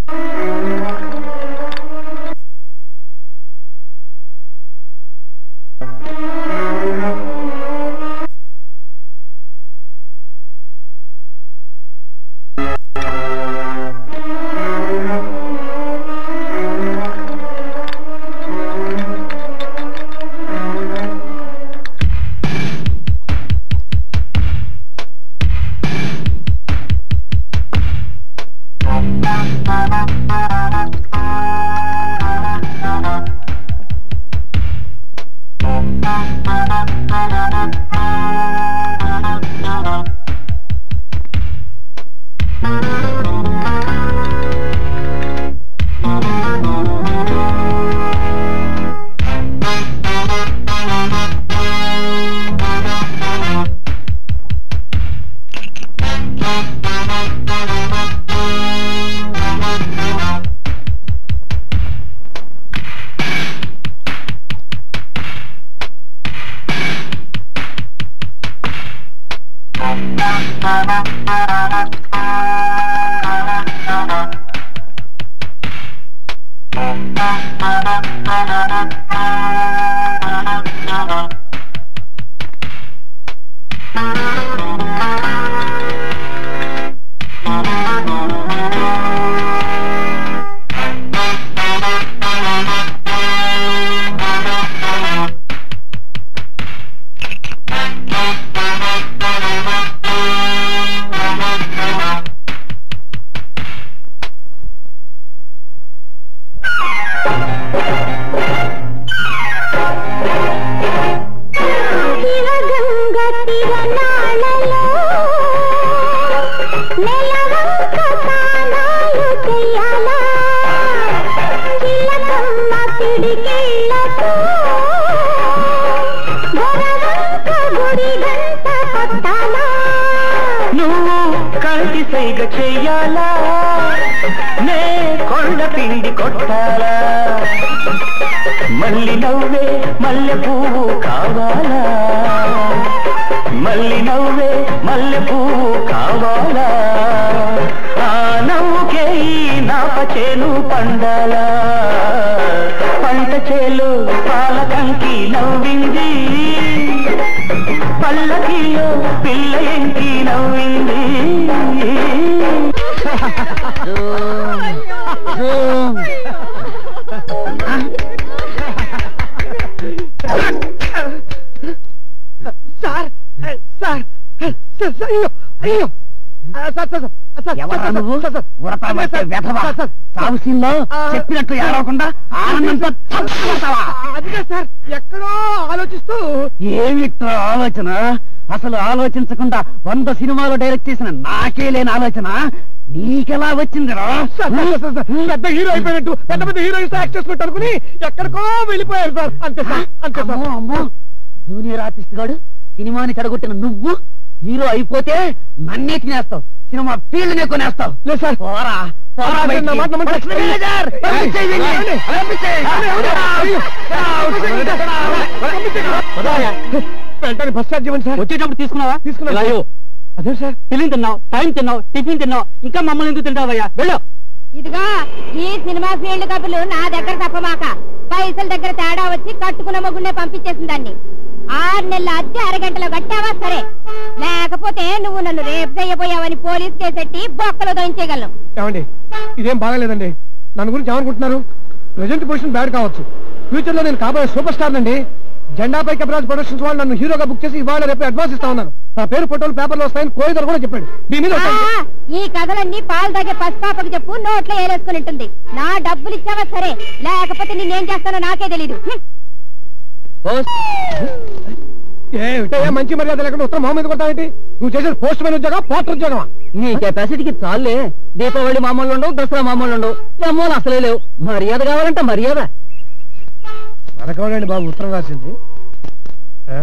శివగంగ తిరణాలలో నెలవంక తానాలు చెయ్యాలా చిలకమ్మ పిడికిళ్ళతో గొరవంక గుడి గంట కొట్టాలా నువ్వు కంటి సైగ చెయ్యాలా నే కొండ పిండి కొట్టాలా మల్లి నవ్వే మల్లె పువ్వు కావాలా మల్లి నవ్వే మల్లె పువ్వు కావాలా ఆ నవ్వుకే ఈ నాప చేను పండాలా పంట చేలు పాలకంకి నవ్వింది పల్లకిలో పిల్ల ఎంకి నవ్వింది సార్ సార్ సార్ సార్ అయ్యో అయ్యో ఆ, సార్ సార్ సార్ సార్ ఎవరా సార్, నువ్వు సార్, సార్, ఉరతా సార్, వచ్చే సార్, వెధవా సార్, సార్, సాగు సీన్లో ఆ, చెప్పినట్టు ఏడవకుండా ఆనందంతో చచ్చిపోతావా అదిగా సార్ ఎక్కడో ఆలోచిస్తూ ఏమిట్రా ఆలోచన అసలు ఆలోచించకుండా వంద సినిమాలు డైరెక్ట్ చేసిన నాకే లేని ఆలోచన నీకెలా వచ్చిందిరా సార్, సార్, సార్, సార్, పెద్ద హీరో అయిపోయినట్టు పెద్ద పెద్ద హీరోయిన్స్ యాక్ట్ చేసినట్టు అనుకుని ఎక్కడికో వెళ్ళిపోయారు సార్ అంతే సార్ అంతే సార్ అమ్మో అమ్మో జూనియర్ ఆర్టిస్ట్ గాడు సినిమాని చెడగొట్టిన నువ్వు హీరో అయిపోతే నన్నే తినేస్తావు సినిమా ఫీల్డ్ నే కొనేస్తావు లేదు సార్ పోరా పోరా నా బయటికి. మాట నమ్మండి. ఫస్ట్ మేనేజర్, పంపించేయ్ వీడిని. ఏమండి? పంపించేయ్. అయ్యో, పదవయ్యా. వెంటనే బస్ ఛార్జ్ ఇవ్వండి సార్ వచ్చేటప్పుడు తీసుకున్నావా తీసుకున్నాను. ఇలా ఇవ్వు. అదే సార్ ఫిలిం తిన్నావు టైం తిన్నావు టిఫిన్ తిన్నావు ఇంకా మమ్మల్ని ఎందుకు తింటావయ్యా వెళ్ళు ఇదిగో ఈ సినిమా ఫీల్డ్ కబులు నా దగ్గర తప్పమాక పైసల దగ్గర తేడా వచ్చి కట్టుకున్న మగుండే పంపించేసిన దాన్ని ఆరు నెలల అద్దె అరగంటలో కట్టావా సరే లేకపోతే నువ్వు నన్ను రేపు చేయబోయావని పోలీస్ కేసెట్టి బొక్కలో దోయించేయగలను ఏమండి ఇదేం బాగాలేదండి నన్ను గురించి ఏమనుకుంటున్నారు ప్రజెంట్ పొజిషన్ బ్యాడ్ కావచ్చు ఫ్యూచర్ లో నేను కాబోయే సూపర్ స్టార్ అండి జెండాపై కెపరాజ్ ప్రొడక్షన్స్ వాళ్ళు నన్ను హీరోగా బుక్ చేసి ఇవాళ రేపు అడ్వాన్స్ ఇస్తా ఉన్నారు నా పేరు ఫోటోలు పేపర్లో వస్తాయని కోయిదర్ కూడా చెప్పాడు మీ మీద ఆ, ఒట్టండి. ఈ కథలన్నీ పాలు తాగే పసిపాపకు చెప్పు నోట్లో ఏలేసుకుని ఉంటుంది నా డబ్బులు ఇచ్చావా సరే లేకపోతే నిన్నేం చేస్తానో నాకే తెలీదు హ్మ్. ఏమిటయ్యా మంచి మర్యాద లేకుండా ఉత్తరం మొహమ్మద్ కొడతావేంటి నువ్వు చేసేది పోస్ట్ మ్యాన్ ఉద్యోగం పోటర్ ఉద్యోగమా నీ కెపాసిటీకి చాలే దీపావళి మామూలు ఉండవు దసరా మామూలు ఉండవు అమ్మోలు అసలే లేవు మర్యాద కావాలంటే మర్యాద మనకవడండి బాబు ఉత్తరం రాసింది ఆ?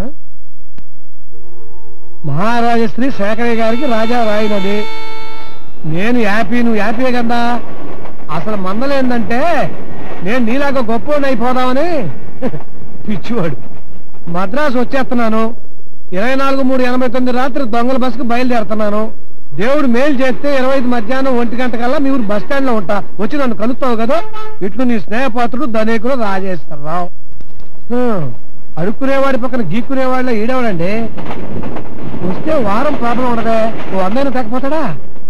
మహారాజశ్రీ శేఖరయ్య గారికి రాజా రాయినది నేను యాపీ నువ్వు యాపీ కదా అసలు మందలేందంటే నేను నీలాగా గొప్ప అయిపోదామని పిచ్చివాడు మద్రాసు వచ్చేస్తున్నాను ఇరవై నాలుగు మూడు ఎనభై తొమ్మిది రాత్రి దొంగల బస్సుకు బయలుదేరుతున్నాను దేవుడు మేలు చేస్తే ఇరవై ఐదు మధ్యాహ్నం ఒంటి గంట కల్లా మీ ఊరు బస్ స్టాండ్ లో ఉంటా వచ్చి నన్ను కలుస్తావు కదా ఇట్లు నీ స్నేహపాత్రుడు ధనేకుడు రాజేశ్వరరావు హ్మ్. అడుక్కునేవాడి పక్కన గీక్కునేవాళ్ళ ఈడేవాడండి వస్తే వారం ప్రాబ్లం ఉండదే ఓ అందైనా తగ్గిపోతాడా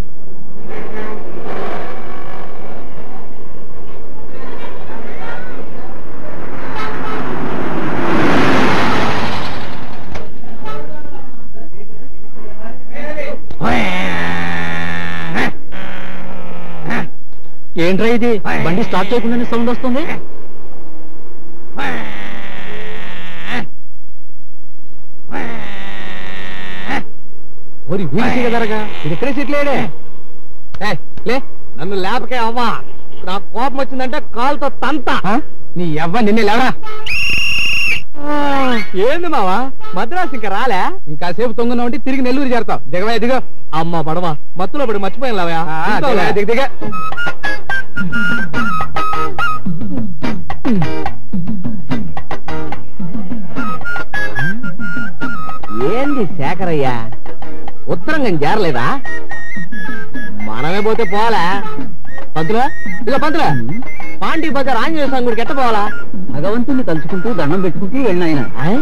ఏంట్రా ఇది బండి స్టార్ట్ చేయకుండానే సౌండ్ వస్తుంది ఓరి వీడికి కదరగా ఇది ఎక్కడే సీట్లేడే ఏయ్, లే నన్ను లేపకే అవ్వా నా కోపం వచ్చిందంటే కాలుతో తంత నీ అవ్వ నిన్నే లేవడా ఏంది మావా మద్రాసు ఇంకా రాలే ఇంకాసేపు తొంగున్నా ఉంటే తిరిగి నెల్లూరు చేరతావు దిగవా దిగ అమ్మ పడవ మత్తులో పడి మర్చిపోయినా దిగ దిగ ఏంది శేఖరయ్య ఉత్తరంగం చేరలేదా మనమే పోతే పోవాలా పంతులు ఇక పంతులు పాండి బజార్ ఆంజనేయ స్వామి గుడికి ఎట్ట పోవాలా భగవంతుని తలుచుకుంటూ దండం పెట్టుకుంటూ వెళ్ళిన ఆయన ఆయ్?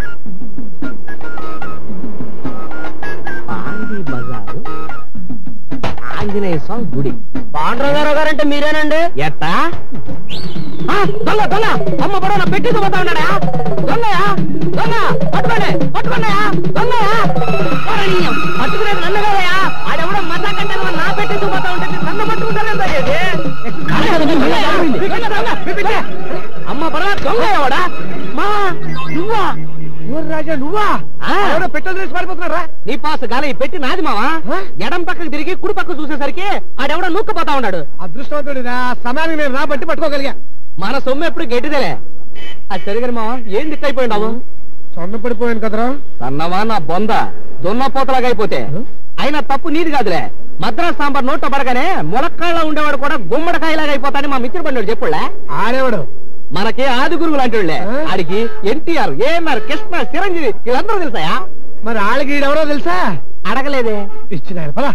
పాండి బజారు ఆంజనేయ స్వామి గుడి పాండ్రగారావు గారంటే మీరేనండి ఎట్టా ఆ, దొంగ దొంగ అమ్మ పడవ నా పెట్టి పోతా ఉన్నాడా దొంగయా దొంగ పట్టుకోండి పట్టుకోండియా దొంగయా పోరానీయం. పట్టుకునేది నన్ను కదయా ఆడెవడో మజా కంటే నా పెట్టి పోతా ఉంటే నన్ను పట్టుకుంటారేందా ఇది? దొంగయా? దొంగ, దొంగ, పిపిచ్చే. అమ్మ పడవ దొంగ ఎవడా మా నువ్వా రాజా నువ్వా పెట్రోల్ చేసి పారిపోతున్నారా నీ పాస్ గాలి పెట్టి నాది మావా ఎడం పక్కకు తిరిగి కుడి పక్క చూసేసరికి ఆడెవడో నూక్కుపోతా ఉన్నాడు అదృష్టవంతుడు సమయానికి నేను రాబట్టి పట్టుకోగలిగా మన సొమ్ము ఎప్పుడు గట్టిదేలే అది సరిగని మావా ఏం దిక్కైపోయిండావు సొన్న పడిపోయాను కదరా సన్నవా నా బొంద దున్నపోతలాగా అయిపోతే అయినా తప్పు నీది కాదులే మద్రాస్ సాంబార్ నోట్లో పడగానే ములక్కాళ్ళ ఉండేవాడు కూడా గుమ్మడికాయలాగా అయిపోతాడని మా మిత్రుడు బండి చెప్పుడులే ఆడేవాడు మనకి ఆది గురువులు అంటుళ్ళే ఆడికి ఎన్టీఆర్ ఏఎన్ఆర్ కృష్ణ చిరంజీవి వీళ్ళందరూ తెలుసాయా మరి ఆళ్ళకి ఎవరో తెలుసా అడగలేదే ఇచ్చిన పదా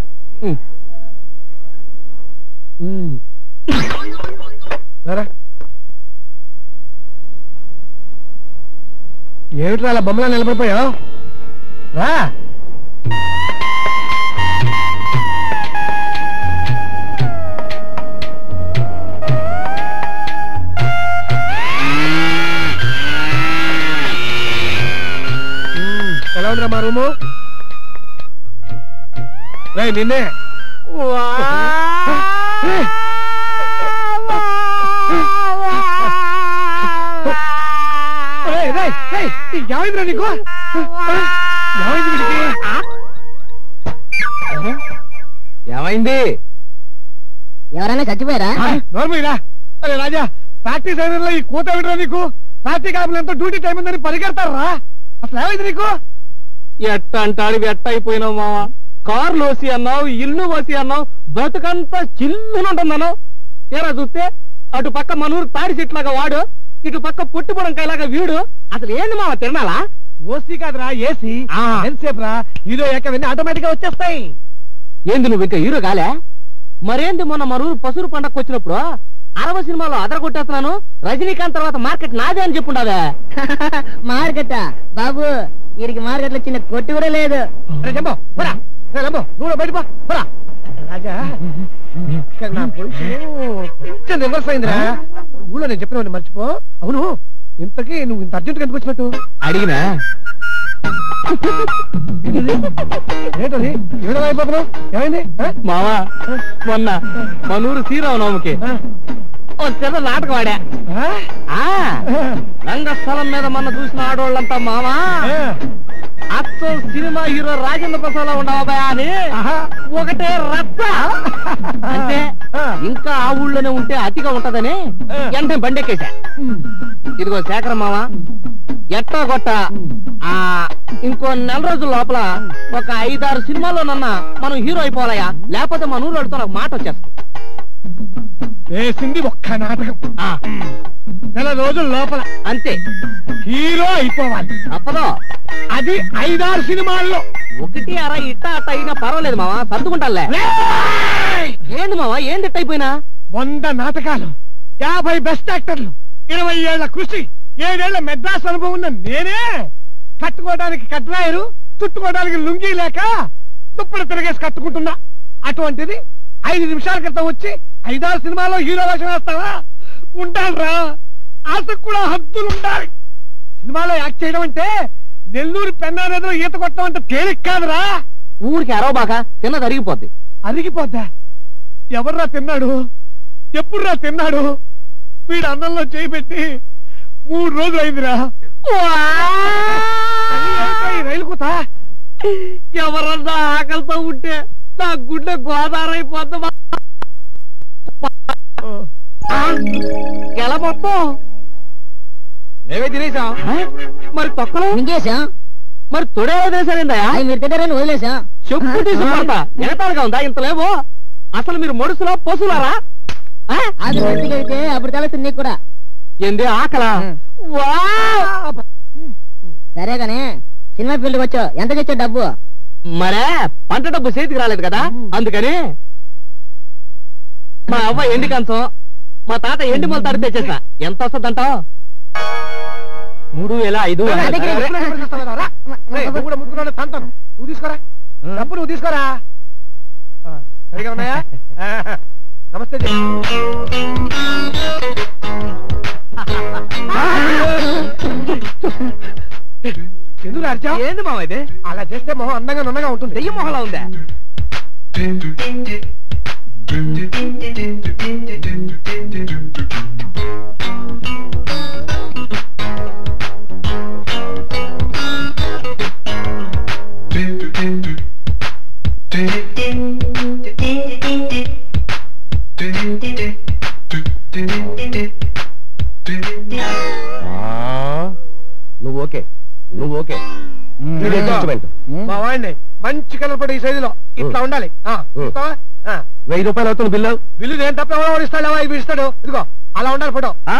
ఏమిట్రా అలా బొమ్మలా నిలబడిపోయావు రా ఎలా ఉందిరా మా రూము రే నిన్నే రేయ్, రేయ్, రేయ్, ఏమైందిరా నీకు ఏమైంది వీడికి? ఏమైంది ఎవరైనా చచ్చిపోయారా నోర్మీరా అరే రాజా ప్రాక్టీస్ అయిన ఈ కూత విడరా నీకు ప్రాక్టీస్ కాపులు ఎంతో డ్యూటీ టైం ఉందని పరిగెడతారా అసలు ఏమైంది నీకు ఎట్ట అంటాడు ఎట్ట అయిపోయినావు మావా కార్లు వసి అన్నావు ఇల్లు వసి అన్నావు బతుకంతా చిల్లునుంటున్నావు ఏరా చూస్తే అటు పక్క మనూరు తాడి చెట్లాగా వాడు ఇటు పక్క పొట్టిపుడం కైలాగా వీడు అసలు ఏంది మావా తిరణాలా ఓసీ కాదురా ఏసీ ఎంతసేపు రా హీరో ఏకవన్నీ ఆటోమేటిక్ గా వచ్చేస్తాయి ఏంది నువ్వు ఇంకా హీరో కాలే మరేంది మొన్న మరూరు పసురు పండగకు వచ్చినప్పుడు అరవై సినిమాలో అదర కొట్టేస్తున్నాను రజనీకాంత్ తర్వాత మార్కెట్ నాదే అని చెప్పుండవే మార్కెట్ బాబు వీరికి మార్కెట్ లో చిన్న కొట్టు కూడా లేదు నువ్వు బయట రాజా ఇక్కడ నా పొజిషన్ కొంచెం రివర్స్ అయిందిరా ఊళ్ళో నేను చెప్పిన మర్చిపో అవును ఇంతకీ నువ్వు ఇంత అర్జెంట్ ఎందుకు వచ్చినట్టు అడిగినా ఏంటది ఏడో అయిపోతున్నావు ఏమైంది మావా మొన్న మనూరు శ్రీరామనవమికి ఓ చిన్న నాటకం ఆడా రంగస్థలం మీద మొన్న చూసిన ఆడవాళ్ళంతా మావా అచ్చం సినిమా హీరో రాజేంద్ర ప్రసాద్ ఉండవా అని ఒకటే రచ్చ అంటే ఇంకా ఆ ఊళ్ళోనే ఉంటే అతిగా ఉంటదని వెంటనే బండెక్కేశా ఇదిగో శేఖర మామ ఎట్టా కొట్ట ఆ ఇంకో నెల రోజుల లోపల ఒక ఐదారు సినిమాలోనన్నా మనం హీరో అయిపోవాలయా లేకపోతే మన ఊరు అడుగుతా నాకు మాట వచ్చేస్తుంది వేసింది ఒక్క నాటకం ఆ, నెల రోజుల లోపల అంతే హీరో అయిపోవాలి తప్పదు అది ఐదారు సినిమాల్లో ఒకటి అర ఇట్ట అట్ట అయినా పర్వాలేదు మావా సర్దుకుంటాలే ఏంది మావా ఏంది ఇట్ట అయిపోయినా వంద నాటకాలు యాభై బెస్ట్ యాక్టర్లు ఇరవై ఏళ్ల కృషి ఏడేళ్ల మెడ్రాస్ అనుభవం ఉన్న నేనే కట్టుకోవడానికి కట్రాయరు చుట్టుకోవడానికి లుంగీ లేక దుప్పలు తిరగేసి కట్టుకుంటున్నా అటువంటిది ఐదు నిమిషాల క్రితం వచ్చి ఐదారు సినిమాలో హీరో వేషం వేస్తావా ఉండాలిరా ఆశకు కూడా హద్దులు ఉండాలి సినిమాలో యాక్ట్ చేయడం అంటే నెల్లూరు పెన్నా నదిలో ఈత కొట్టడం అంటే తేలిక కాదురా ఊరికి అరవ బాక తిన్నది అరిగిపోద్ది అరిగిపోద్దా ఎవర్రా తిన్నాడు ఎప్పుడురా తిన్నాడు వీడు అన్నంలో చేయి పెట్టి మూడు రోజులు అయిందిరా మళ్ళీ ఏంట్రా ఈ రైలు కూత ఎవరన్నా ఆకలితో ఉంటే నా గుండె గోదారైపోద్ది మా- గెల మొత్తం మేమే తినేసాం ఆ? మరి తొక్కలు మింగేశాం మరి తొడే వదిలేసారిందయా అవి మీరు తిన్నారని వదిలేశాం చెప్పు తీసుకుంటా ఎగతాళిగా ఉందా ఇంత లేవు అసలు మీరు మడుసులో పశువులారా ఆ? అది వెతికైతే అప్పుడు తెలుస్తుంది నీకు కూడా ఏంది ఆకలా వావ్! సరే గాని సినిమా ఫీల్డ్కి వచ్చావు ఎంత తెచ్చావు డబ్బు మరే పంట డబ్బు చేతికి రాలేదు కదా అందుకని మా అవ్వ ఎండి కంచం మా తాత ఎండి మొలతాడు తెచ్చేసా ఎంత వస్తుందంటావు మూడు వేల ఐదు నా దగ్గర అరే, ఉంది. అరే, పరిగెత్తావా రా? రేయ్, నువ్వు కూడా ముట్టుకున్నాడు తంతాను నువ్వు తీసుకోరా డబ్బు నువ్వు తీసుకోరా ఆ, సరిగా ఉన్నాయా ఆ, నమస్తే జీ. ఎందుకు అరిచావు ఏంది మామ ఇది అలా చేస్తే మొహం అందంగా నున్నగా ఉంటుంది దెయ్యం మొహలా ఉందా నువ్వు ఓకే నువ్వు ఓకే ఇది adjustment. మా వాడిని మంచి కలర్ పడి ఈ సైజులో ఇట్లా ఉండాలి ఆ, ఉం. చూస్తావా? ఆ, వెయ్యి రూపాయలు అవుతుంది బిల్లు బిల్లు నేను తప్ప ఎవడో ఇస్తాడు ఇవి ఇస్తాడు ఇదిగో అలా ఉండాలి ఫోటో ఆ?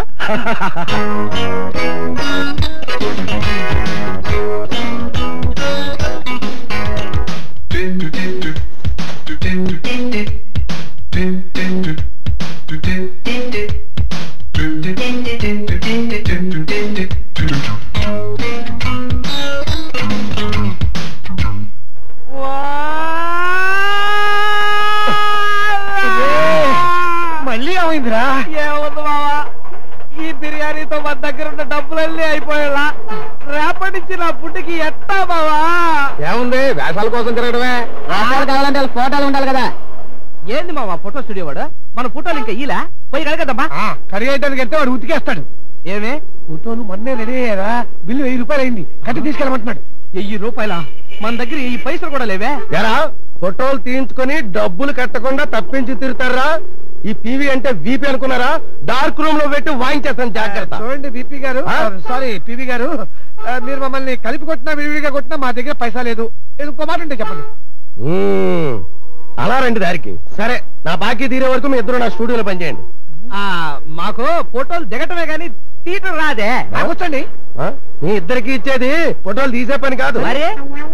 మళ్ళీ ఏమైందిరా ఏముంది మావా ఈ బిర్యానీతో మన దగ్గర ఉన్న డబ్బులన్నీ అయిపోయేలా రేపటి నుంచి నా పుట్టికి ఎట్టా బావా ఏముంది వేషాల కోసం తిరగడమే రాష్ట్రాలు కావాలంటే వాళ్ళ ఫోటోలు ఉండాలి కదా ఏంది మావా ఫోటో స్టూడియో వాడు మన ఫోటోలు ఇంకా ఈలా పోయి కడగదమ్మా ఆ, కర్రీ అయ్యడానికి వెళ్తే వాడు ఉతికేస్తాడు ఏమి ఫోటోలు మొన్నే రెడీ అయ్యారా బిల్లు వెయ్యి రూపాయలు అయింది కట్టి తీసుకెళ్ళమంటున్నాడు వెయ్యి రూపాయల మన దగ్గర ఈ పైసలు కూడా లేవే ఎరా ఫోటోలు తీయించుకొని డబ్బులు కట్టకుండా తప్పించి తిరుగుతారా ఈ పీవీ అంటే వీపీ అనుకున్నారా డార్క్ రూమ్ లో పెట్టి వాయించేస్తాను జాగ్రత్త చూడండి విపి గారు ఆ? సారీ పివి గారు ఆ, మీరు మమ్మల్ని కలిపి కొట్టినా విడివిడిగా కొట్టినా మా దగ్గర పైసా లేదు ఏదో ఇంకో మాట ఉంటే చెప్పండి మ్మ్. అలా రండి దారికి సరే నా బాకీ తీరే వరకు మీ ఇద్దరు నా స్టూడియోలో పనిచేయండి ఆ మాకు ఫోటోలు దిగటమే గాని తీయటం రాదే నాకు వచ్చండి ఆ? మీ ఇద్దరికి ఇచ్చేది ఫోటోలు తీసే పని కాదు మరి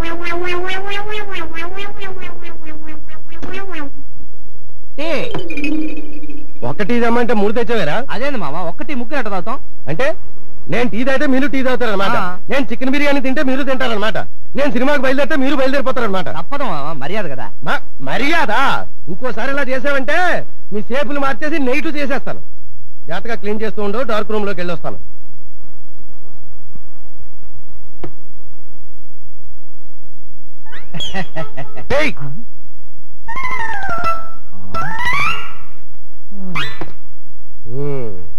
ఏ, ఒకటి ఇదమ్మంటే మూడు తెచ్చావేరా అదేంది మామ ఒక్కటి ముగ్గురు ఎట్ట తాగుతాం అంటే నేను టీ తాగితే మీరు టీ తాగుతారనమాట ఆ. నేను చికెన్ బిర్యానీ తింటే మీరు తింటారనమాట నేను సినిమాకి బయలుదేరితే మీరు బయలుదేరిపోతారనమాట తప్పదు మామ మర్యాద కదా మ- మర్యాద ఇంకోసారి ఇలా చేసావంటే మీ సేపులు మార్చేసి నెగిటివ్ చేసేస్తాను జాతగా క్లీన్ చేస్తూ ఉండు డార్క్ రూమ్ లోకి వెళ్ళొస్తాను ఏయ్! మ్మ్.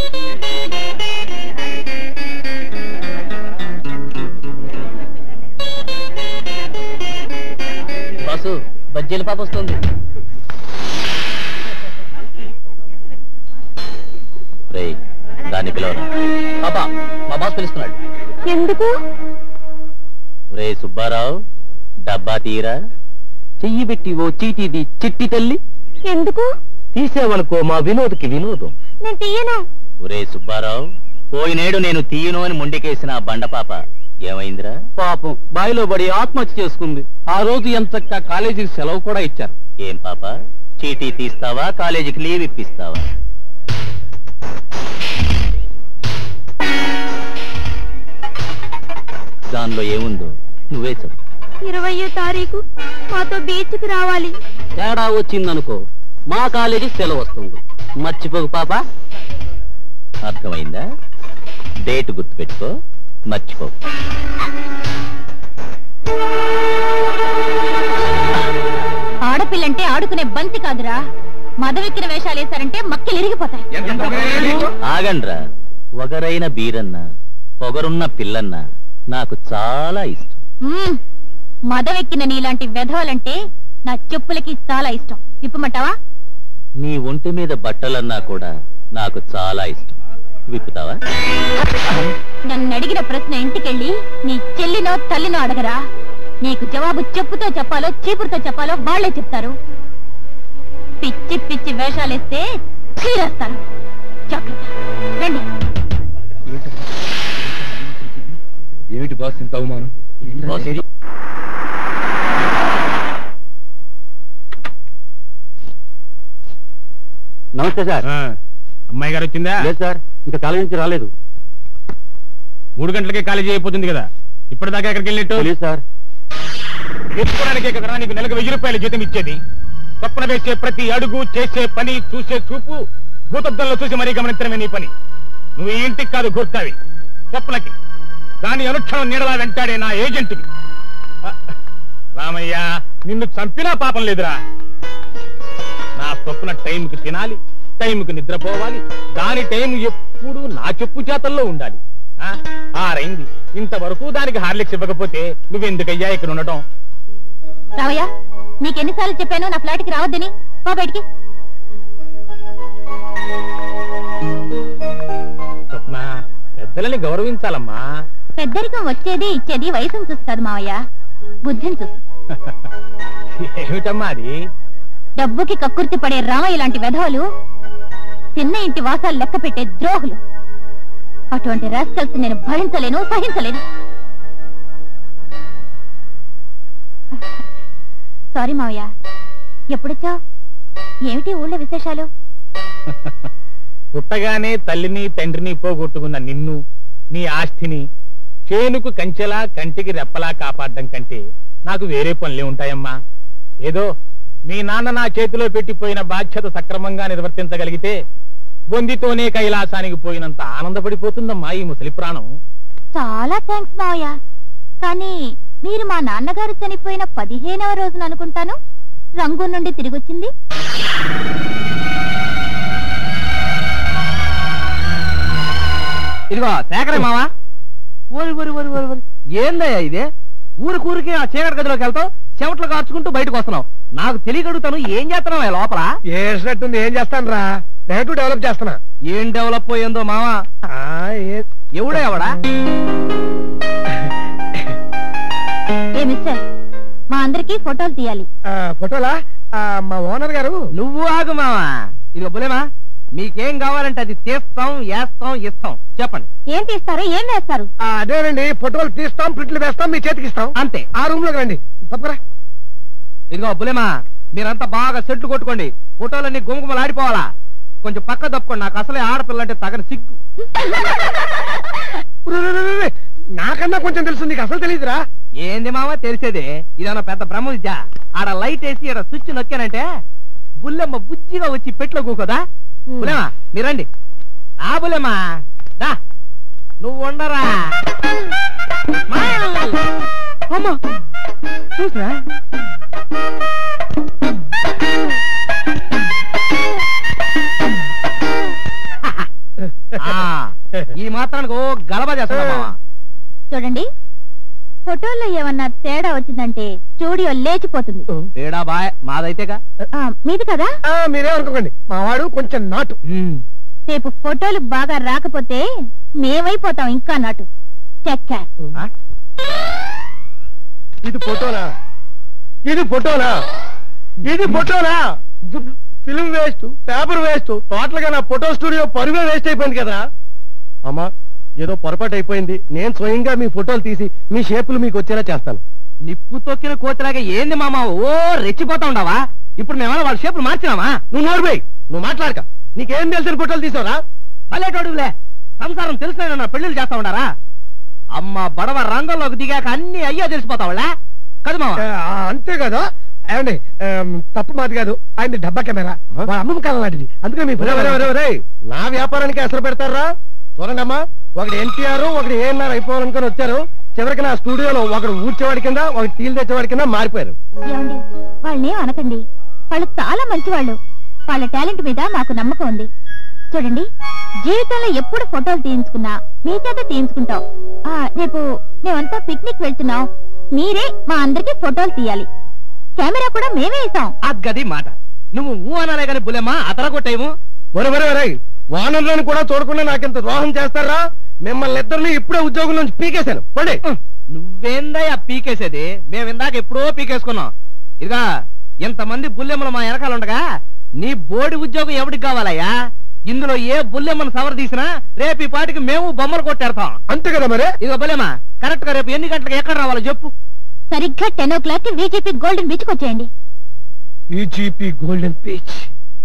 బాసు బజ్జీల పాప వస్తుంది రే దాన్ని పిలవరా పాపా మా బాస్ పిలుస్తున్నాడు ఎందుకు రే సుబ్బారావు డబ్బా తీరా చెయ్యి పెట్టి ఓ చీటీది చిట్టి తల్లి ఎందుకు తీసేవనుకో మా వినోద్కి వినోదం నేను తీయను ఒరే సుబ్బారావు పోయినేడు నేను తీయను అని మొండికేసిన ఆ బండపాప ఏమైందిరా పాపం బావిలో పడి ఆత్మహత్య చేసుకుంది ఆ రోజు ఎంతక్క కాలేజీకి సెలవు కూడా ఇచ్చారు ఏం పాప చీటీ తీస్తావా కాలేజీకి లీవ్ ఇప్పిస్తావా దానిలో ఏముందో నువ్వే చెప్పు ఇరవయో తారీఖు మాతో బీచ్కి రావాలి తేడా వచ్చిందనుకో మా కాలేజీ సెలవు వస్తుంది మర్చిపోకు పాప అర్థమైందా డేట్ గుర్తుపెట్టుకో మర్చిపో ఆడపిల్లంటే ఆడుకునే బంతి కాదురా మదవెక్కిన వేషాలు వేశారంటే మక్కలు ఇరిగిపోతాయి ఆగండ్రా ఒగరైన బీరన్న పొగరున్న పిల్లన్న నాకు చాలా ఇష్టం మ్మ్. మదవెక్కిన నీలాంటి వెధవలంటే నా చెప్పులకి చాలా ఇష్టం విప్పమంటావా నీ ఒంటి మీద బట్టలన్నా కూడా నాకు చాలా ఇష్టం విప్పుతావా నన్ను అడిగిన ప్రశ్న ఇంటికెళ్ళి నీ చెల్లినో తల్లినో అడగరా నీకు జవాబు చెప్పుతో చెప్పాలో చీపురుతో చెప్పాలో వాళ్లే చెప్తారు పిచ్చి పిచ్చి వేషాలేస్తే చీరేస్తారు జాగ్రత్త రండి ఏమిటి బాస్ ఇంత అవమానం బాస్, నమస్తే సార్ అమ్మాయి గారు వచ్చిందా లేదు సార్ ఇంకా కాలేజీ నుంచి రాలేదు మూడు గంటలకే కాలేజీ అయిపోతుంది కదా ఇప్పటిదాకా ఎక్కడికి వెళ్ళినట్టు తెలియదు సార్ తెచ్చుకోవడానికే కదరా నీకు నెలకు వెయ్యి రూపాయలు జీతం ఇచ్చేది తప్పున వేసే ప్రతి అడుగు చేసే పని చూసే చూపు భూతద్దంలో చూసి మరీ గమనించడమే నీ పని నువ్వు ఈ ఇంటికి కాదు గుర్తావి స్వప్నకి దాని అనుక్షణం నీడలా వెంటాడే నా ఏజెంట్వి ఆ, రామయ్య నిన్ను చంపినా పాపం లేదురా నా స్వప్న టైంకి తినాలి టైంకి నిద్రపోవాలి దాని టైం ఎప్పుడు నా చెప్పు చేతల్లో ఉండాలి ఆ? ఆరైంది ఇంతవరకు దానికి హార్లిక్స్ ఇవ్వకపోతే నువ్వెందుకయ్యా ఇక్కడ ఉండటం రావయ్య నీకెన్నిసార్లు చెప్పాను నా ఫ్లాట్కి రావద్దని పో బయటికి స్వప్న పెద్దలని గౌరవించాలమ్మా పెద్దరికం వచ్చేది ఇచ్చేది వయసును చూస్తాడు మావయ్య బుద్ధిని చూసి ఏమిటమ్మా అది డబ్బుకి కక్కుర్తి పడే రామయ్య లాంటి వెధవలు చిన్న ఇంటి వాసాలు లెక్క పెట్టే ద్రోహులు అటువంటి రాస్కల్స్ నేను భరించలేను సహించలేను సారీ మావయ్య ఎప్పుడొచ్చావు ఏమిటి ఊళ్ళో విశేషాలు పుట్టగానే తల్లిని తండ్రిని పోగొట్టుకున్న నిన్ను నీ ఆస్తిని చేనుకు కంచెలా కంటికి రెప్పలా కాపాడడం కంటే నాకు వేరే పనులే ఉంటాయమ్మా ఏదో మీ నాన్న నా చేతిలో పెట్టిపోయిన బాధ్యత సక్రమంగా నిర్వర్తించగలిగితే బొందితోనే కైలాసానికి పోయినంత ఆనందపడిపోతుందమ్మా ఈ ముసలి ప్రాణం చాలా థ్యాంక్స్ మావయ్య కానీ మీరు మా నాన్నగారు చనిపోయిన పదిహేనవ రోజున అనుకుంటాను రంగు నుండి తిరిగొచ్చింది ఇదిగో శేఖరే మావా ఊరి ఊరి ఊరి ఊరి ఊరి ఏందయ్యా ఇదే ఊరి ఊరికి ఆ చీకటి గదిలోకి వెళ్తావు చెమట్లు కార్చుకుంటూ బయటకు వస్తున్నావు నాకు తెలియగడుగుతాను ఏం చేస్తున్నావు లోపల ఏసినట్టుంది ఏం చేస్తాను రా నెగటివ్ డెవలప్ చేస్తున్నా ఏం డెవలప్ అయ్యిందో మావా ఆ, ఏ- ఎవడే ఎవడా ఏ మిస్టర్ మా అందరికీ ఫోటోలు తీయాలి ఆ, ఫోటోలా ఆ, మా ఓనర్ గారు నువ్వు ఆగు మావా ఇదిగో బులేమా మీకేం కావాలంటే అది తీస్తాం వేస్తాం ఇస్తాం చెప్పండి ఏం తీస్తారు ఏం వేస్తారు ఆ, అదేనండి ఫోటోలు తీస్తాం ప్రింట్లు వేస్తాం మీ చేతికి ఇస్తాం అంతే ఆ రూమ్ లోకి రండి తప్పరా ఇదిగో బులేమా మీరంతా బాగా సెట్లు కొట్టుకోండి ఫోటోలన్నీ గుమగుమలాడిపోవాలా కొంచెం పక్క తప్పుకోండి నాకు అసలే ఆడపిల్ల అంటే తగని సిగ్గు రే, రే, రే, రే, రే. నాకన్నా కొంచెం తెలుసు నీకు అసలు తెలియదురా ఏంది మావా తెలిసేదే ఇదన్నా పెద్ద బ్రహ్మ విద్య ఆడ లైట్ వేసి ఆడ స్విచ్ నొక్కానంటే బుల్లెమ్మ బుజ్జిగా వచ్చి పెట్లో కూకోదా బుల్లెమ్మా మీరండి ఆ బుల్లెమ్మా దా నువ్వు ఉండరా అమ్మా చూసా ఈ మాత్రానికి ఓ గలబ చేస్తున్నా మావా చూడండి ఫోటోల్లో ఏమన్నా తేడా వచ్చిందంటే స్టూడియో లేచిపోతుంది తేడా బాయ్ మాదైతేగా ఆ, మీది కదా ఆ, మీరేమనుకోకండి మా వాడు కొంచెం నాటు రేపు ఫోటోలు బాగా రాకపోతే మేమైపోతాం ఇంకా నాటు చెక్క ఆ? ఇది ఫోటోనా ఇది ఫోటోనా ఇది ఫోటోనా film waste paper waste total గా నా ఫోటో స్టూడియో పరువే వేస్ట్ అయిపోయింది కదా అమ్మా ఏదో పొరపాటు అయిపోయింది నేను స్వయంగా మీ ఫోటోలు తీసి మీ షేపులు మీకు వచ్చేలా చేస్తాను నిప్పు తొక్కిన కోతిలాగా ఏంది మామ ఓ రెచ్చిపోతా ఉండవా ఇప్పుడు మేమన్నా వాళ్ళ షేపులు మార్చినామా నువ్వు నోరుపోయి నువ్వు మాట్లాడక నీకేం తెలిసిన ఫోటోలు తీసావురా భలేటోడులే సంసారం తెలిసిన పెళ్లిళ్ళు చేస్తా ఉండారా అమ్మ బడవ రంగంలోకి దిగాక అన్ని అయ్యా తెలిసిపోతావులే కదా మామ ఆ, అంతే కదా ఏమండి ఆమ్, తప్పు మాది కాదు ఆయన డబ్బా కెమెరా వాళ్ళ అమ్మమ్మ కాలం లాంటిది అందుకే మీ నా వ్యాపారానికి అసలు పెడతారా చూడండి అమ్మా ఒకటి ఎన్టీఆర్ ఒకటి ఏఎన్ఆర్ అయిపోవాలనుకుని వచ్చారు చివరికి నా స్టూడియోలో ఒకడు ఊడ్చేవాడి కింద ఒకటి టీలు తెచ్చేవాడి కింద మారిపోయారు ఏమండి వాళ్ళని అనకండి వాళ్ళు చాలా మంచి వాళ్ళు వాళ్ళ టాలెంట్ మీద మాకు నమ్మకం ఉంది చూడండి జీవితంలో ఎప్పుడు ఫోటోలు తీయించుకున్నా మీ చేత తీయించుకుంటాం ఆ, రేపు మేమంతా పిక్నిక్ వెళ్తున్నాం మీరే మా అందరికి ఫోటోలు తీయాలి కెమెరా కూడా మేమే ఇస్తాం అగ్గది మాట నువ్వు ఊ అనాలే గాని బులెమ్మా అతర కొట్టేము ఒరే ఒరే ఒరే వానరులను కూడా చూడకుండా నాకింత ద్రోహం చేస్తారా మిమ్మల్ని ఇద్దరిని ఇప్పుడే ఉద్యోగం నుంచి పీకేశాను పండి నువ్వేందయ్యా పీకేసేది మేము ఇందాక ఎప్పుడో పీకేసుకున్నాం ఇదిగా ఇంతమంది బుల్లెమ్మలు మా వెనకాల ఉండగా నీ బోడి ఉద్యోగం ఎవరికి కావాలయ్యా ఇందులో ఏ బుల్లెమ్మను సవర తీసినా రేపు ఈ పాటికి మేము బొమ్మలు కొట్టేడతాం అంతే కదా మరి ఇదిగో బుల్లెమ్మ కరెక్ట్ గా రేపు ఎన్ని గంటలకు ఎక్కడ రావాలో చెప్పు సరిగ్గా ten o'clock VGP golden beach వచ్చేయండి ఈజీపీ గోల్డెన్ పీచ్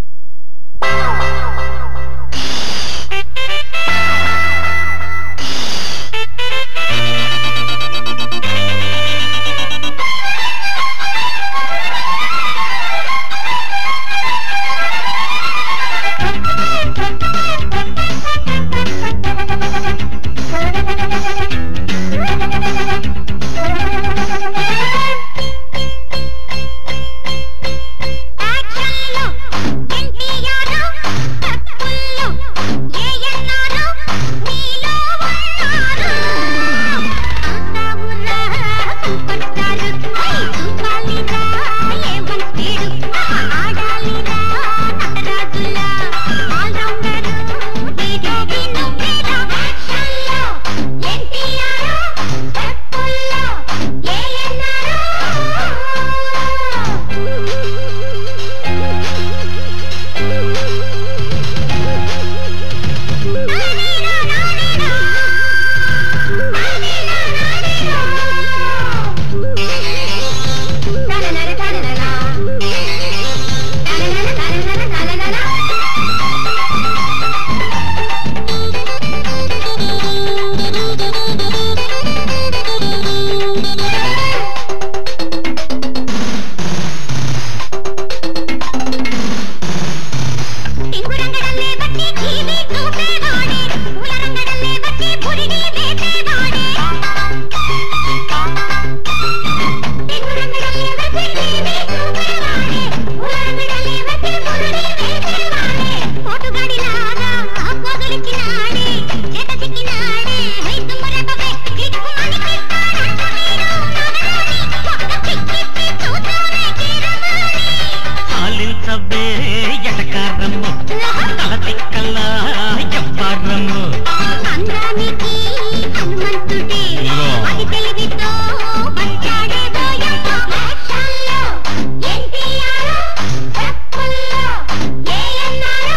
పాలించవే ఎటకారము తల తిక్కల్లా ఎవ్వారము అందానికి హనుమంతుడే అది తెలివితో వచ్చాడే దోయమ్మ వేషాల్లో ఎన్టీఆర్ చెప్పుల్లో ఏఎన్ఆర్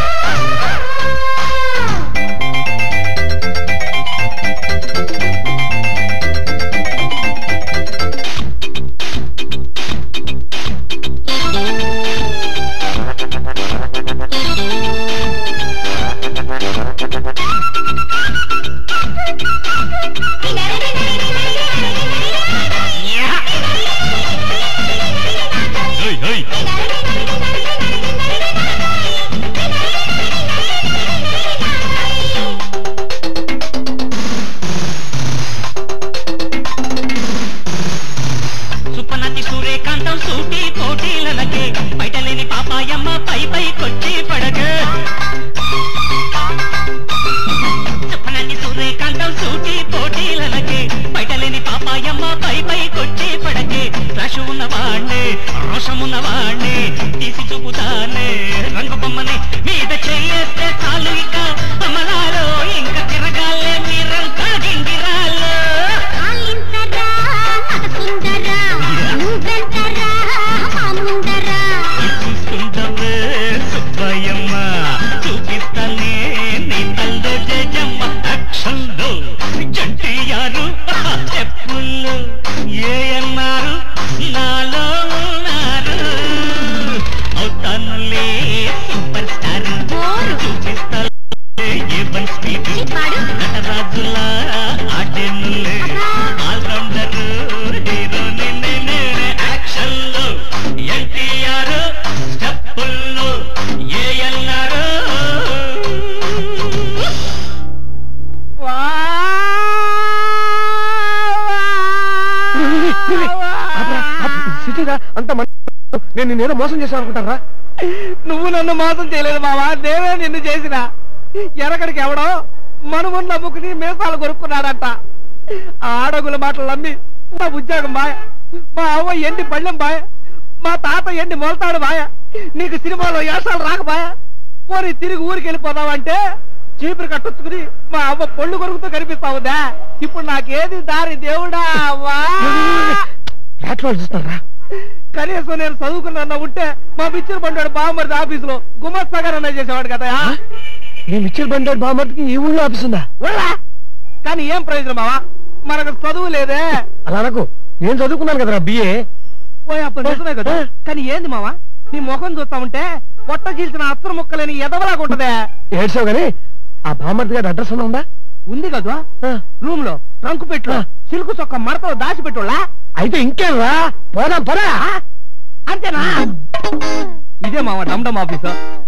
నేను నిన్నేదో మోసం చేశాను అనుకుంటారా నువ్వు నన్ను మోసం చేయలేదు మావా నేనే నిన్ను చేసిన ఎనకడికి ఎవడో మనుమను నమ్ముకుని మీసాలు కొరుక్కున్నాడంట ఆ ఆడగుల మాటలు నమ్మి మా ఉద్యోగం బాయ్ మా అవ్వ ఎండి పళ్ళెం బాయ్ మా తాత ఎండి మొలతాడు బాయ నీకు సినిమాలో యాసాలు రాకబాయ పోనీ తిరిగి ఊరికి వెళ్ళిపోదావంటే చీపురు కట్టొచ్చుకుని మా అవ్వ పొళ్ళు కొరుకుతూ కనిపిస్తావుదా ఇప్పుడు నాకేది దారి దేవుడా అవ్వా ఫ్లాట్ వాళ్ళు చూస్తారా కనీసం నేను చదువుకున్నా ఉంటే మా పిచ్చిన బండాడు బామ్మరిది ఆఫీసులో గుమస్తాగారన్నా చేసేవాడు కదా నేను ఇచ్చిన బండి బామ్మర్తికి ఈ ఊళ్ళో ఆఫీస్ ఉందా ఉళ్ళా? కానీ ఏం ప్రయోజనం మావా మనకు చదువు లేదే అలా అనకు నేను చదువుకున్నాను కదరా బిఏ ఓయ్ అప్పుడు నిజమే కదా కానీ ఏంది మావా నీ ముఖం చూస్తా ఉంటే పొట్ట చీల్చిన అత్తరు ముక్కలేని ఎదవలాగా ఉంటదే ఏడ్చావు గానీ ఆ బామ్మర్తి గారి అడ్రస్ ఉందా ఉందా ఉంది కదా రూమ్ లో ట్రంక్ పెట్టు సిల్కు చొక్క మడతలో దాచి పెట్టులా అయితే ఇంకేం రా పోదాం పరా అంతేనా ఇదే మావా డమ్ ఆఫీస్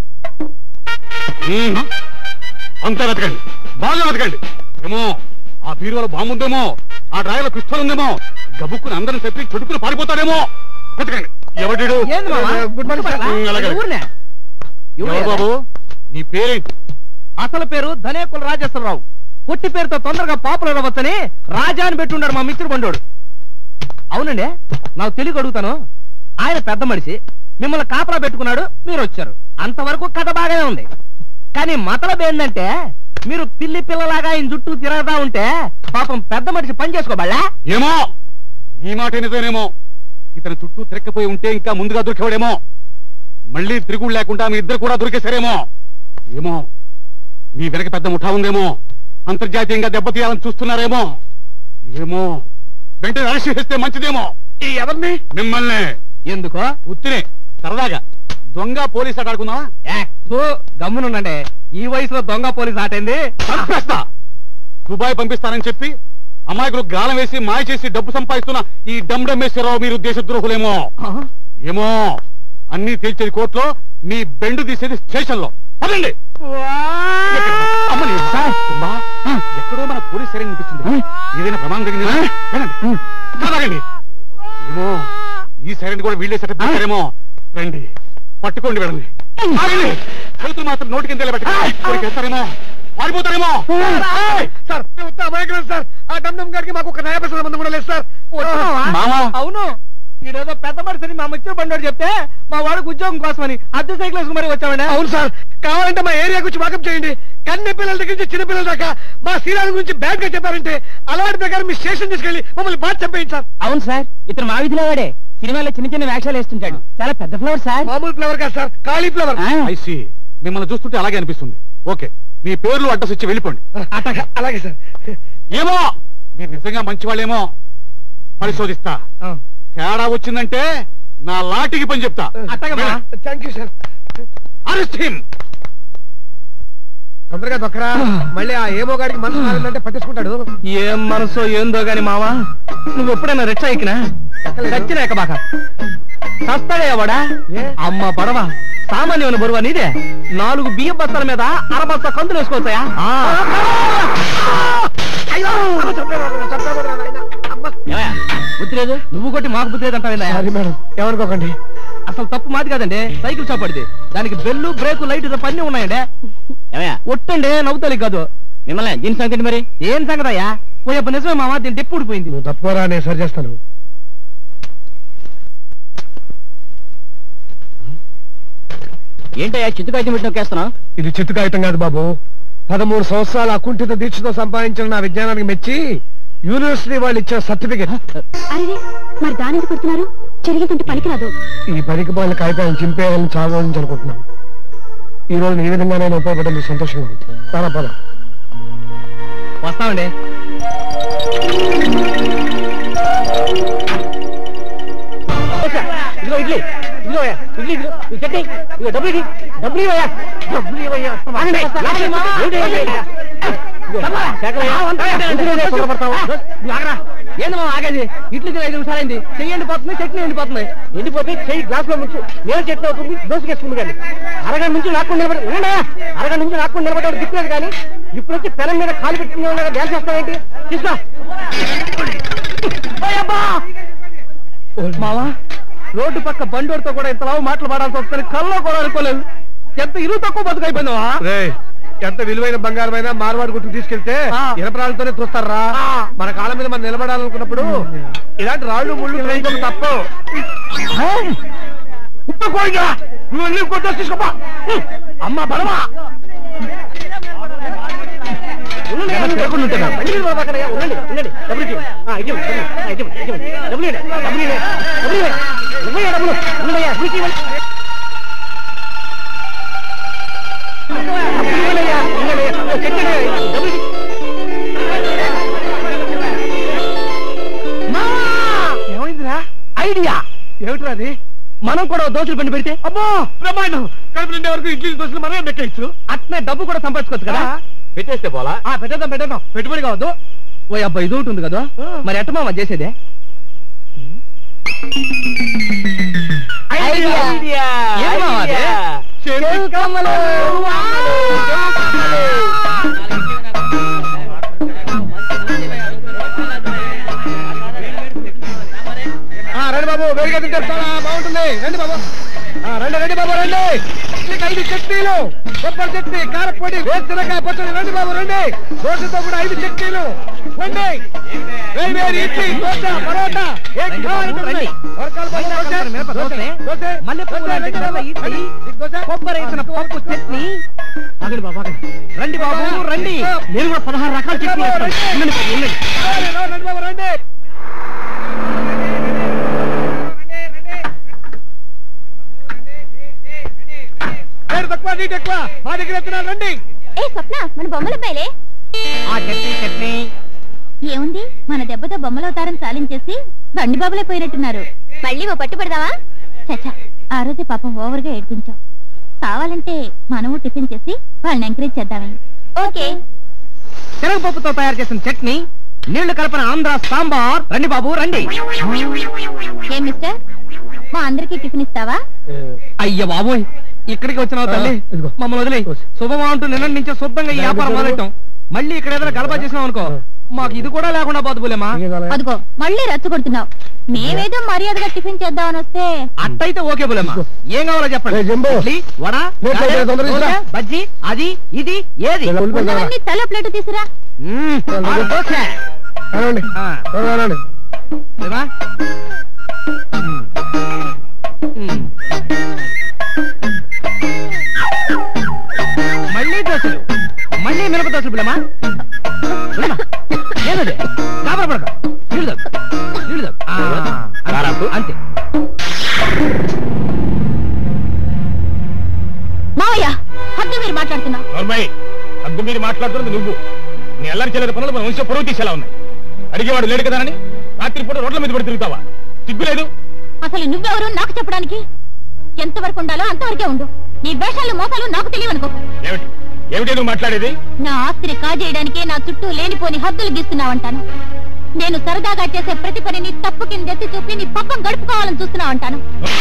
అంతా వెతకండి బాగా వెతకండి ఏమో ఆ బీరువాలో బాగుందేమో ఆ డ్రాయలో పిస్తోల్ ఉందేమో గబుక్కుని అందరిని చెప్పి చుట్టుకుని పారిపోతాడేమో వెతకండి ఎవడు ఏంది మావా గుడ్ మార్నింగ్ సార్. ఉమ్, అలాగే. ఊరినే ఎవరు బాబు నీ పేరేంటి అసలు పేరు ధనేకుల రాజేశ్వరరావు పుట్టి పేరుతో తొందరగా పాపులర్ అవ్వచ్చని రాజా అని పెట్టుండాడు మా మిత్రుడు బండోడు అవునండి నాకు తెలియక అడుగుతాను ఆయన పెద్ద మనిషి మిమ్మల్ని కాపలా పెట్టుకున్నాడు మీరు వచ్చారు అంతవరకు కథ బాగానే ఉంది కానీ మతలబ్ ఏంటంటే మీరు పిల్లి పిల్లలాగా ఆయన చుట్టూ తిరగదా ఉంటే పాపం పెద్ద మనిషి పని చేసుకోబళ్ళా ఏమో నీ మాట నిజమేనేమో ఇతను చుట్టూ తిరక్కపోయి ఉంటే ఇంకా ముందుగా దొరికేవాడేమో మళ్ళీ తిరుగుడు లేకుండా మీ ఇద్దరు కూడా దొరికేశారేమో ఏమో మీ వెనక పెద్ద ముఠా ఉందేమో అంతర్జాతీయంగా దెబ్బతీయాలని చూస్తున్నారేమో ఏమో వెంటనే అరెస్ట్ చేస్తే మంచిదేమో ఈ ఎవరిని మిమ్మల్ని ఎందుకో ఉత్తినే సరదాగా దొంగ పోలీస్ ఆట ఆడుకుందామా గమ్మునుండండి ఈ వయసులో దొంగ పోలీస్ ఆటైంది చంపేస్తా దుబాయ్ పంపిస్తానని చెప్పి అమాయకులు గాలం వేసి మాయ చేసి డబ్బు సంపాదిస్తున్న ఈ డమ్డమేశ్వరరావు మీరు దేశద్రోహులేమో ఏమో అన్ని తేల్చేది కోర్టులో మీ బెండు తీసేది స్టేషన్ లో పదండి అమ్మని, అమ్మా, ఎక్కడో మన పోలీస్ సరైన అనిపిస్తుంది ఏదైనా ప్రమాదం జరిగింది కాదాగండి ఏమో ఈ సైలెంట్ కూడా వీళ్ళే సెటప్ చేశారేమో రండి పట్టుకోండి వెళ్ళండి ఆగండి చేతులు మాత్రం నోటి కింద పెట్టేస్తారేమో పారిపోతారేమో సార్ మేము ఉత్త అమాయకులం సార్ ఆ డమ్ డమ్ గారికి మాకు ఒక న్యాయ పైసల సంబంధం కూడా లేదు సార్ మావా. అవును ఈడేదో పెద్ద మనిషిని మా ముచ్చట బండోడు చెప్తే మా వాడికి ఉద్యోగం కోసమని అద్దె సైకిల్ వేసుకుని మరి వచ్చామండి అవును సార్ కావాలంటే మా ఏరియా గురించి వాకప్ చేయండి కన్నె పిల్లల దగ్గర నుంచి చిన్న పిల్లల దాకా మా శ్రీరామ గురించి బ్యాడ్ గా చెప్పారంటే అలవాటు ప్రకారం మీ స్టేషన్ తీసుకెళ్లి మమ్మల్ని బాధ చంపేయండి సార్ అవును సార్ ఇతను మా విధిలో వాడే సినిమాలో చిన్న చిన్న వేషాలు వేస్తుంటాడు చాలా పెద్ద ఫ్లవర్ సార్ మామూలు ఫ్లవర్ కాదు సార్ ఖాళీ ఫ్లవర్ ఐసి మిమ్మల్ని చూస్తుంటే అలాగే అనిపిస్తుంది ఓకే మీ పేర్లు అడ్రస్ ఇచ్చి వెళ్ళిపోండి అలాగే సార్ ఏమో మీరు నిజంగా మంచి వాళ్ళేమో పరిశోధిస్తా తేడా వచ్చిందంటే నా లాఠీకి పని చెప్తా అట్టగమ్మా thank you sir arrest him తొందరగా దొక్కరా మళ్ళీ ఆ ఏమో గాడికి మనసు మారిందంటే పట్టించుకుంటాడు ఏం మనసో ఏందో గాని మావా నువ్వు ఎప్పుడైనా రిక్షా ఎక్కినా చచ్చిన ఎక్కబాక సస్తాడే వాడా ఏ? అమ్మ పడవ సామాన్యమైన బరువా నీదే నాలుగు బియ్యం బస్తాల మీద అరబస్త కందులు వేసుకోవచ్చాయా బుద్ధి లేదు నువ్వు కొట్టి మాకు బుద్ధి లేదంటావేందా సారీ మేడం ఏమనుకోకండి అసలు తప్పు మాది కాదండి సైకిల్ షాప్ పడింది దానికి బెల్లు బ్రేకు లైట్ పన్నీ ఉన్నాయండి ఏమయ్యా ఒట్టండి నవ్వుతలే కాదు మిమ్మల్ని దీని సంగతి మరి ఏం సంగతయ్యా పోయప్ప నిజమే మావా దీని డెప్పు ఊడిపోయింది నువ్వు తప్పుకోరా నేను సరి చేస్తాను ఏంటయ్యా చిత్తుకాయతం పెట్టి నొక్కేస్తున్నావు ఇది చిత్తు కాగితం కాదు బాబు పదమూడు సంవత్సరాల అకుంఠిత దీక్షతో సంపాదించిన నా విజ్ఞానానికి మెచ్చి యూనివర్సిటీ వాళ్ళు ఇచ్చిన సర్టిఫికెట్ అరే మరి దానికి పెడుతున్నారు జరిగిందంటే పనికిరాదు ఈ పనికి వాళ్ళ కాగితాలను చింపేయాలని చావాలని అనుకుంటున్నాను ఈ రోజు ఈ విధంగానే ఉపయోగపడడం మీకు సంతోషంగా ఉంది చాలా పద వస్తామండి ఇదిగో ఇడ్లీ ఇదిగో ఇడ్లీ ఇదిగో చట్నీ ఇదిగో డబ్బులు ఇది డబ్బులు ఇవ్వయా డబ్బులు ఇవ్వయా ఆగండి. ఏంటి, ఏంటి, ఏంటి? ఇదిగో, శేఖరయ్య, ఎందుకు తొందరపడతావు? ఆగరా ఏంది మామ ఆగేది ఇడ్లీ తిని ఐదు నిమిషాలు అయింది చెయ్యి ఎండిపోతుంది చట్నీ ఎండిపోతుంది ఎండిపోతే చెయ్యి గ్లాస్ లో ముంచు నేను చట్నీ అవుతుంది దోసుకేసుకుంది కానీ అరగంట నుంచి నాకు నిలబడి ఉండండి, అరగంట నుంచి నాకు నిలబడ్డాడు దిక్కులేదు కానీ ఇప్పుడు వచ్చి పెనం మీద కాలు పెట్టుకుని డ్యాన్స్ చేస్తావేంటి తీసుకో మావా రోడ్డు పక్క బండోడితో కూడా ఇంతలా మాటలు పడాల్సి వస్తుంది కల్లో కూడా అనుకోలేదు ఎంత ఇరువు తక్కువ బతుకు అయిపోయిందా రేయ్, ఎంత విలువైన బంగారమైనా మార్వాడి గుట్టుకు తీసుకెళ్తే ఆ. ఇనపరాలతోనే చూస్తారా ఆ. మన కాళ్ళ మీద మనం నిలబడాలనుకున్నప్పుడు ఇలాంటి రాళ్ళు ముళ్ళు వేయడం తప్పు ఉప్పు కోయిగా నువ్వు వెళ్ళి కొట్టేసి తీసుకోపా అమ్మ బలమా ఏమైందిరా ఐడియా ఏమిట్రా అది మనం కూడా ఓ దోచులు బండి పెడితే అమ్మో బ్రహ్మాండం కడుపు నిండే వరకు ఇడ్లీ దోశలు మనమే పెట్టేయచ్చు అట్నే డబ్బు కూడా సంపాదించుకోవచ్చు కదా పెట్టేస్తే పోలా ఆ పెట్టేద్దాం పెట్టేద్దాం పెట్టుబడి కావద్దు ఓ అబ్బాయి ఇది ఒకటి ఉంది కదా మరి ఎట్ట మామ చేసేదే ఏం మామ అది? ఆ, రండి బాబు వేడిగా తింటే చాలా బాగుంటుంది రండి బాబు ఆ, రండి రండి బాబు రండి మీకు ఐదు చట్నీలు కొబ్బరి చట్నీ కారపొడి వేరుశనగకాయ పచ్చడి రండి బాబు రండి దోశతో కూడా ఐదు చట్నీలు రండి వేడి వేడి ఇడ్లీ దోశ పరోటా ఏ రండి బాబు, కావాలి రండి. వరకాలు బాబు, పైన దోశ, కొంచెం మిరప దోశ, దోశ, దోశ, మల్లెపూలు దోశ, లాంటి రండి తెల్ల బాబు, ఇడ్లీ, రండి, దోశ, కొబ్బరి వేసిన పప్పు చట్నీ ఆగండి బాబు ఆగండి రండి బాబు రండి నేను కూడా పదహారు రకాల చట్నీ వేస్తాను. ఉండండి బాబు, ఉండండి. రండి, రండి బాబు రండి పేరు తక్కువ నీటి ఎక్కువ మా దగ్గర ఎత్తున్నారు రండి ఏ స్వప్న మన బొమ్మల పేలే ఆ చట్నీ చట్నీ ఏముంది మన దెబ్బతో బొమ్మలవతారం సాలించేసి బండి బాబులే పోయినట్టున్నారు మళ్ళీ ఓ పట్టు పెడదావా చచ్చా ఆ రోజు పాపం ఓవర్గా ఏడ్పించాం కావాలంటే మనము టిఫిన్ చేసి వాళ్ళని ఎంకరేజ్ చేద్దామే ఓకే శనగపప్పుతో తయారు చేసిన చట్నీ నీళ్లు కలపన ఆంధ్ర సాంబార్ రండి బాబు రండి ఏం మిస్టర్ మా అందరికీ టిఫిన్ ఇస్తావా అయ్య బాబోయ్ ఇక్కడికి వచ్చినావు తల్లి ఆ, ఇదిగో. మమ్మల్ని వదిలే శుభమా అంటూ నిన్న నుంచి శుద్ధంగా ఈ వ్యాపారం మొదలెట్టాం మళ్ళీ ఇక్కడ ఏదైనా గలబా చేసినావు అనుకో మాకు ఇది కూడా లేకుండా పోదు బులేమా అదిగో మళ్ళీ రెచ్చగొడుతున్నావు మేమేదో మర్యాదగా టిఫిన్ చేద్దామని వస్తే అట్టయితే ఓకే బులేమా ఏం కావాలో చెప్పండి రే, జంబో. ఇడ్లీ, వడ ప్లేట్ గారె, అయితే తొందరగా దోశ, తీసురా. బజ్జీ అది ఇది ఏది ఉన్నవన్నీ తల ప్లేట్ తీసురా మ్మ్, ఆరు దోశ అనండి ఆ, అనండి బులేమా? మ్మ్. మ్మ్. మళ్ళీ దోశలు మళ్ళీ మిరప దోశలు బులేమా బులేమా ఏదది గాబర పడక నీళ్ళు తాగు. నీళ్ళు తాగు. ఆ, అంతే. కారాపు? అంతే మావయ్య హద్దు మీరు మాట్లాడుతున్నావు నోర్మయ్య అగ్గు మీరు మాట్లాడుతున్నది నువ్వు నీ అల్లరి చెల్లెల పనులు మన వంశ పొరుగు తీసేలా ఉన్నాయి అడిగేవాడు లేడు కదానని రాత్రిపూట రోడ్ల మీద పడి తిరుగుతావా సిగ్గు లేదు అసలు నువ్వెవరు నాకు చెప్పడానికి ఎంతవరకు ఉండాలో అంతవరకే ఉండు నీ వేషాలు మోసాలు నాకు తెలియవనుకో ఏమిటి ఏమిటి నువ్వు మాట్లాడేది నా ఆస్తిని కాజేయడానికే నా చుట్టూ లేనిపోని హద్దులు గీస్తున్నావంటాను నేను సరదాగా చేసే ప్రతి పనిని తప్పు కింద ఎత్తి చూపి నీ పక్కం గడుపుకోవాలని చూస్తున్నావంటాను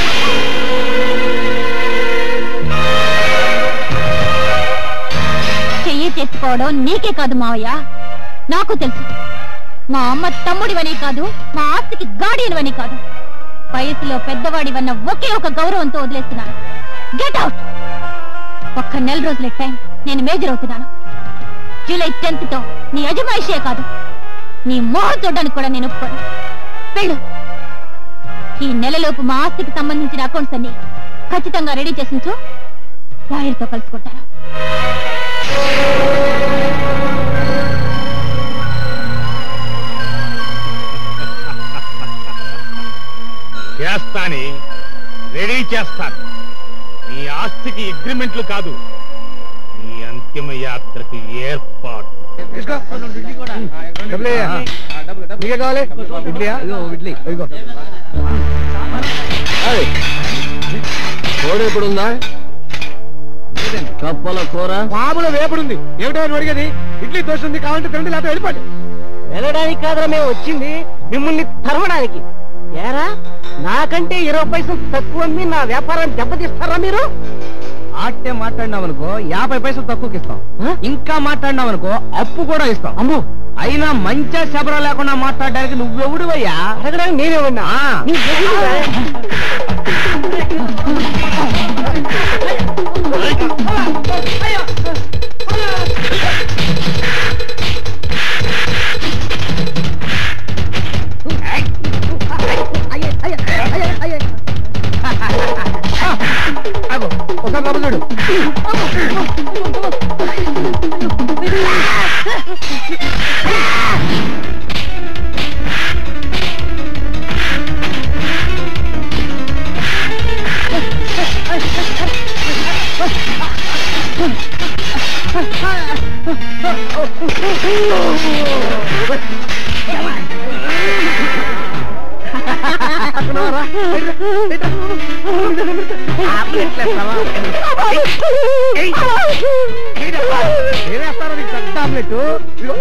చెయ్యి చేసుకోవడం నీకే కాదు మావయ్య నాకు తెలుసు మా అమ్మ తమ్ముడివని కాదు మా ఆస్తికి గాడియనివని కాదు వయసులో పెద్దవాడివన్న ఒకే ఒక గౌరవంతో వదిలేస్తున్నాను గెట్ అవుట్ ఒక్క నెల రోజుల టైం నేను మేజర్ అవుతున్నాను జూలై టెన్త్ తో నీ అజమాయిషే కాదు నీ మోహం చూడడానికి కూడా నేను ఒప్పుకోను వెళ్ళు ఈ నెలలోపు మా ఆస్తికి సంబంధించిన అకౌంట్స్ అన్ని ఖచ్చితంగా రెడీ చేసించు లాయర్తో కలుసుకుంటాను చేస్తాని రెడీ చేస్తాను నీ ఆస్తికి అగ్రిమెంట్లు కాదు నీ అంతిమ యాత్రకు ఏర్పాటు తీసుకో డబ్బులు మీకే కావాలి ఇడ్లీయా ఇదిగో ఇడ్లీ ఇదిగో కోడి ఎప్పుడు ఉందా కప్పల కూర మామూలు వేపుడు ఉంది ఏమిటో అని అడిగేది ఇడ్లీ దోశ ఉంది కావాలంటే తినండి లేకపోతే వెళ్ళిపోండి వెళ్ళడానికి కాదురా మేము వచ్చింది మిమ్మల్ని తరవడానికి ఏరా నాకంటే ఇరవై పైసలు తక్కువ అమ్మి నా వ్యాపారాన్ని దెబ్బతీస్తారా మీరు ఆటే మాట్లాడినాం అనుకో యాభై పైసలు తక్కువకి ఇస్తాం ఇంకా మాట్లాడినాం అనుకో అప్పు కూడా ఇస్తాం అమ్మో అయినా మంచి శబరం లేకుండా మాట్లాడడానికి నువ్వెవడువయ్యా అడగడానికి నేనేమన్నా ఆ. నీ మొగుడివే. ఆగు, ఒకసారి లోపల చూడు ఏమేస్తారో నీకు పెద్ద ఆమ్లెట్ ఇదిగో.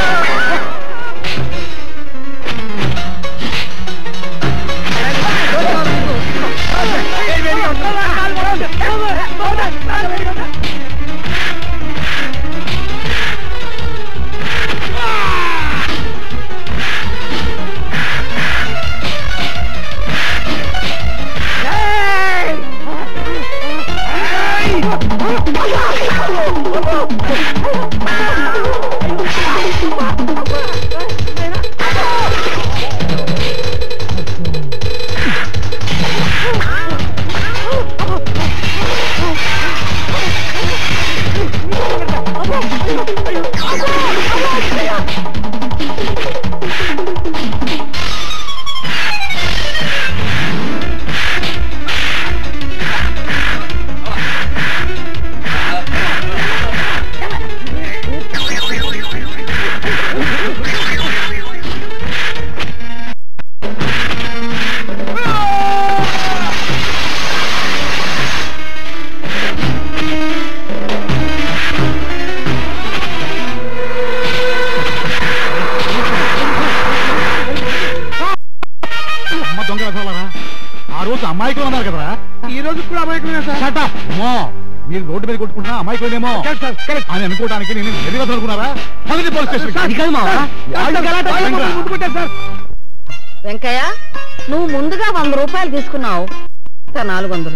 అమ్మ దొంగ రసాలరా ఆ రోజు అమాయకులు అన్నారు కదరా ఈ రోజు కూడా అమాయకులే సార్ Shut up. అమ్మో మీరు రోడ్డు మీద కొట్టుకుంటున్నా అమాయకులేమో కరెక్ట్ సార్ కరెక్ట్ అని అనుకోవడానికి నేను ఎదిగా అనుకున్నారా పదండి పోలీస్ స్టేషన్ అది కాదు మావా. వాళ్ళకి ఎలా తెలియదురా? ముందుకుంటారు సార్ వెంకయ్య నువ్వు ముందుగా వంద రూపాయలు తీసుకున్నావు ఇంకా నాలుగు వందలు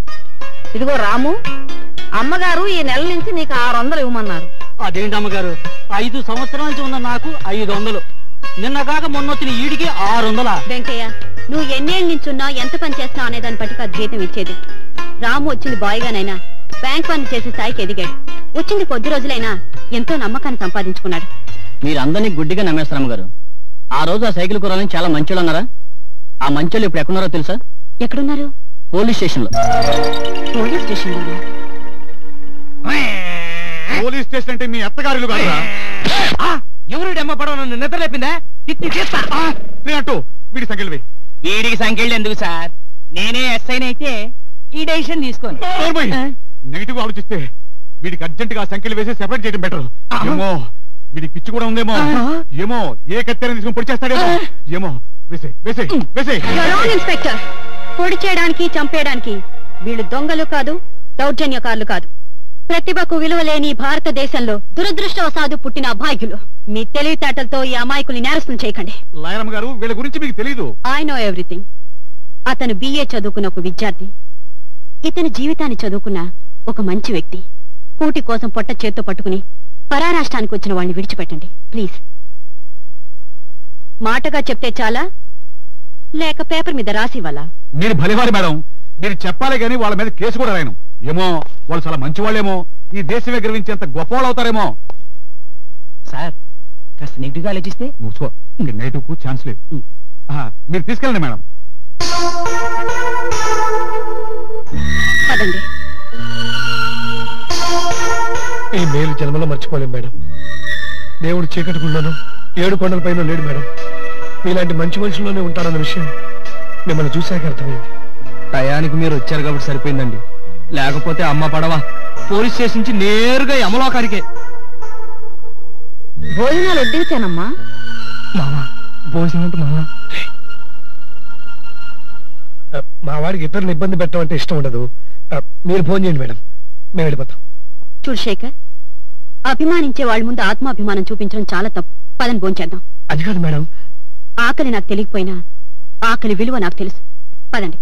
ఇదిగో రాము అమ్మగారు ఈ నెల నుంచి నీకు ఆరు వందలు ఇవ్వమన్నారు అదేంటి అమ్మగారు ఐదు సంవత్సరాల నుంచి ఉన్న నాకు ఐదు వందలు నిన్న కాక మొన్న వచ్చిన ఈడికి ఆరు వందలా వెంకయ్య నువ్వు ఎన్నేళ్ళ నుంచి ఉన్నావు ఎంత పని చేస్తున్నావు అనే దాన్ని బట్టి కాదు జీతం ఇచ్చేది రాము వచ్చింది బాయ్గానైనా బ్యాంక్ పని చేసే స్థాయికి ఎదిగాడు వచ్చింది కొద్ది రోజులైనా ఎంతో నమ్మకాన్ని సంపాదించుకున్నాడు మీరందరినీ గుడ్డిగా నమ్మేస్తారు అమ్మగారు ఆ రోజు ఆ సైకిల్ కురాలని చాలా మంచోళ్ళు అన్నారా ఆ మంచోళ్ళు ఇప్పుడు ఎక్కడున్నారో తెలుసా ఎక్కడున్నారు పోలీస్ స్టేషన్ లో పోలీస్ స్టేషన్ పోలీస్ స్టేషన్ అంటే మీ అత్తగారులు కాదురా ఆ, ఎవరు డెమ్మ పడవ నన్ను నిద్ర లేపిందా తిట్టి తీస్తా ఆ, నేను అట్టు వీడి సంఖ్యలు వీడికి సంఖ్యలు ఎందుకు సార్ నేనే ఎస్ఐన్ అయితే ఈ డెసిషన్ తీసుకోను నెగిటివ్ ఆలోచిస్తే వీడికి అర్జెంట్ గా సంఖ్యలు వేసి సెపరేట్ చేయడం బెటర్ ఏమో వీడికి పిచ్చి కూడా ఉందేమో ఏమో ఏ కత్తెరని తీసుకుని పొడి చేస్తాడేమో ఏమో వేసే వేసే వేసే ఇన్స్పెక్టర్ పొడి చేయడానికి చంపేయడానికి వీళ్ళు దొంగలు కాదు దౌర్జన్యకారులు కాదు ప్రతిభకు విలువ లేని ఈ భారతదేశంలో దురదృష్టవశాదు పుట్టిన అభాగ్యులు మీ తెలివితేటలతో ఈ అమాయకుల్ని నేరస్తులు చేయకండి లాయరమ్మ గారు వీళ్ళ గురించి మీకు తెలీదు ఐ నో ఎవ్రీథింగ్ అతను బిఏ చదువుకున్న ఒక విద్యార్థి ఇతని జీవితాన్ని చదువుకున్న ఒక మంచి వ్యక్తి కూటి కోసం పొట్ట చేత్తో పట్టుకుని పరారాష్ట్రానికి వచ్చిన వాడిని విడిచిపెట్టండి ప్లీజ్ మాటగా చెప్తే చాలా లేక పేపర్ మీద రాసి ఇవ్వాలా మీరు భలేవారు మేడం మీరు చెప్పాలి కానీ వాళ్ళ మీద కేసు కూడా రాయను ఏమో వాళ్ళు చాలా మంచి వాళ్ళేమో ఈ దేశమే గర్వించేంత గొప్ప వాళ్ళు అవుతారేమో సార్ కాస్త నెగిటివ్ గా ఆలోచిస్తే నువ్వు సో నెగిటివ్ కు ఛాన్స్ లేదు ఆ, మీరు తీసుకెళ్ళండి మేడం పదండి ఈ మేలు జన్మలో మర్చిపోలేం మేడం దేవుడు చీకటి గుళ్ళను ఏడు కొండల పైన లేడు మేడం మీలాంటి మంచి మనుషుల్లోనే ఉంటారన్న విషయం మిమ్మల్ని చూశాక అర్థమైంది టయానికి మీరు వచ్చారు కాబట్టి సరిపోయిందండి లేకపోతే అమ్మ పడవ పోలీస్ స్టేషన్ నుంచి నేరుగా యమలోకానికే భోజనాలు వడ్డించానమ్మా మామా భోజనం అంటే మామా ఆ, మా వాడికి ఇతరులను ఇబ్బంది పెట్టడం అంటే ఇష్టం ఉండదు ఆ, మీరు ఫోన్ చేయండి మేడం మేము వెళ్ళిపోతాం చూడు శేఖర్ అభిమానించే వాళ్ళ ముందు ఆత్మాభిమానం చూపించడం చాలా తప్పు పదని భోంచేద్దాం అది కాదు మేడం ఆకలి నాకు తెలియకపోయినా ఆకలి విలువ నాకు తెలుసు పదండి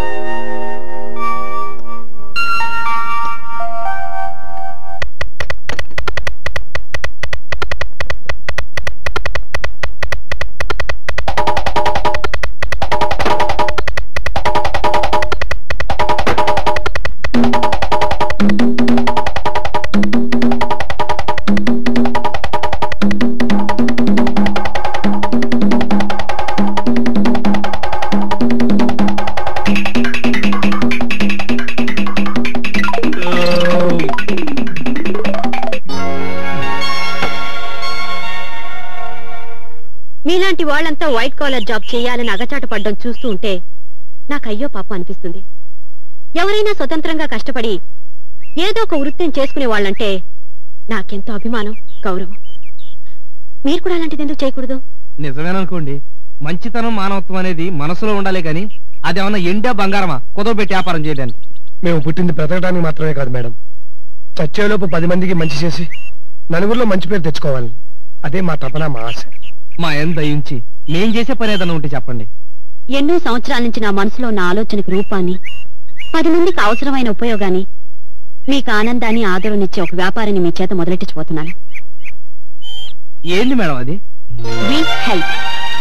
మీలాంటి వాళ్ళంతా వైట్ కాలర్ జాబ్ చేయాలని అగచాట పడ్డం చూస్తూ ఉంటే నాకు అయ్యో పాపం అనిపిస్తుంది ఎవరైనా స్వతంత్రంగా కష్టపడి ఏదో ఒక వృత్తిని చేసుకునే వాళ్ళంటే నాకెంతో అభిమానం గౌరవం మీరు కూడా అలాంటిది ఎందుకు చేయకూడదు నిజమేననుకోండి మంచితనం మానవత్వం అనేది మనసులో ఉండాలి కానీ అదేమన్నా ఎండా బంగారమా కుదవబెట్టి వ్యాపారం చేయడానికి మేము పుట్టింది బ్రతకడానికి మాత్రమే కాదు మేడం చచ్చేలోపు పది మందికి మంచి చేసి నలుగురిలో మంచి పేరు తెచ్చుకోవాలి అదే మా తపన మా ఆశ మా ఎంత దయించి మేం చేసే పని ఏదన్నా ఉంటే చెప్పండి ఎన్నో సంవత్సరాల నుంచి నా మనసులో ఉన్న ఆలోచనకి రూపాన్ని పది మందికి అవసరమైన ఉపయోగాన్ని మీకు ఆనందాన్ని ఆదరణిచ్చే ఒక వ్యాపారాన్ని మీ చేత మొదలెట్టించబోతున్నాను ఏంది మేడం అది వి హెల్ప్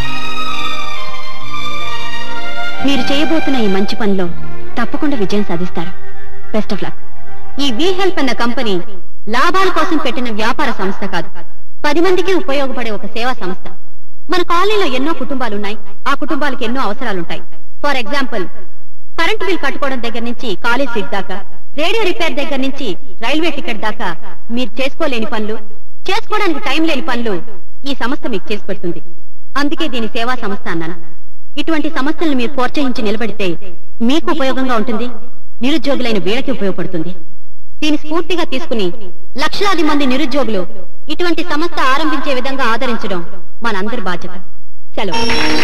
మీరు చేయబోతున్న ఈ మంచి పనిలో తప్పకుండా విజయం సాధిస్తారు బెస్ట్ ఆఫ్ లక్ ఈ వి హెల్ప్ అన్న కంపెనీ లాభాల కోసం పెట్టిన వ్యాపార సంస్థ కాదు పది మందికి ఉపయోగపడే ఒక సేవా సంస్థ మన కాలనీలో ఎన్నో కుటుంబాలున్నాయి ఆ కుటుంబాలకు ఎన్నో అవసరాలుంటాయి ఫర్ ఎగ్జాంపుల్ కరెంట్ బిల్ కట్టుకోవడం దగ్గర నుంచి కాలేజ్ సీట్ దాకా రేడియో రిపేర్ దగ్గర నుంచి రైల్వే టికెట్ దాకా మీరు చేసుకోలేని పనులు చేసుకోవడానికి టైం లేని పనులు ఈ సంస్థ మీకు చేసి పెడుతుంది అందుకే దీని సేవా సంస్థ అన్నాను ఇటువంటి సమస్యలను మీరు ప్రోత్సహించి నిలబెడితే మీకు ఉపయోగంగా ఉంటుంది నిరుద్యోగులైన వీళ్ళకి ఉపయోగపడుతుంది దీని స్ఫూర్తిగా తీసుకుని లక్షలాది మంది నిరుద్యోగులు ఇటువంటి సంస్థ ఆరంభించే విధంగా ఆదరించడం మనందరి బాధ్యత సెలవు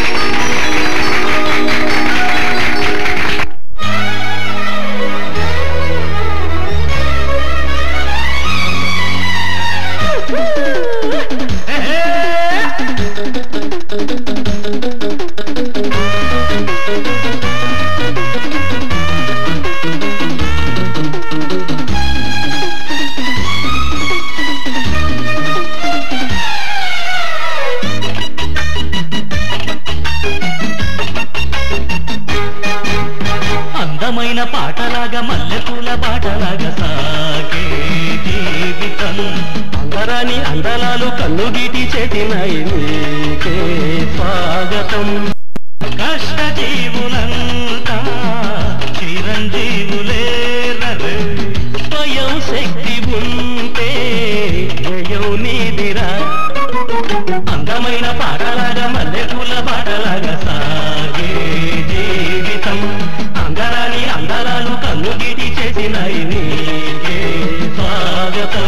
అందమైన పాటలాగా మల్లెపూల పాటలాగా సాగే జీవితం అందరాని అందలాలు కన్ను గీటి చేతినాయి నీకే స్వాగతం కష్ట జీవులంతా చిరంజీవులే రరే. స్వయం శక్తి ఉంటే జయం నీదిరా అందమైన పాటలాగా మల్లెపూల పాటలాగా సాగే జీవితం అందరాని అందరాలు కన్ను గీటి చేసినాయి నీకే స్వాగతం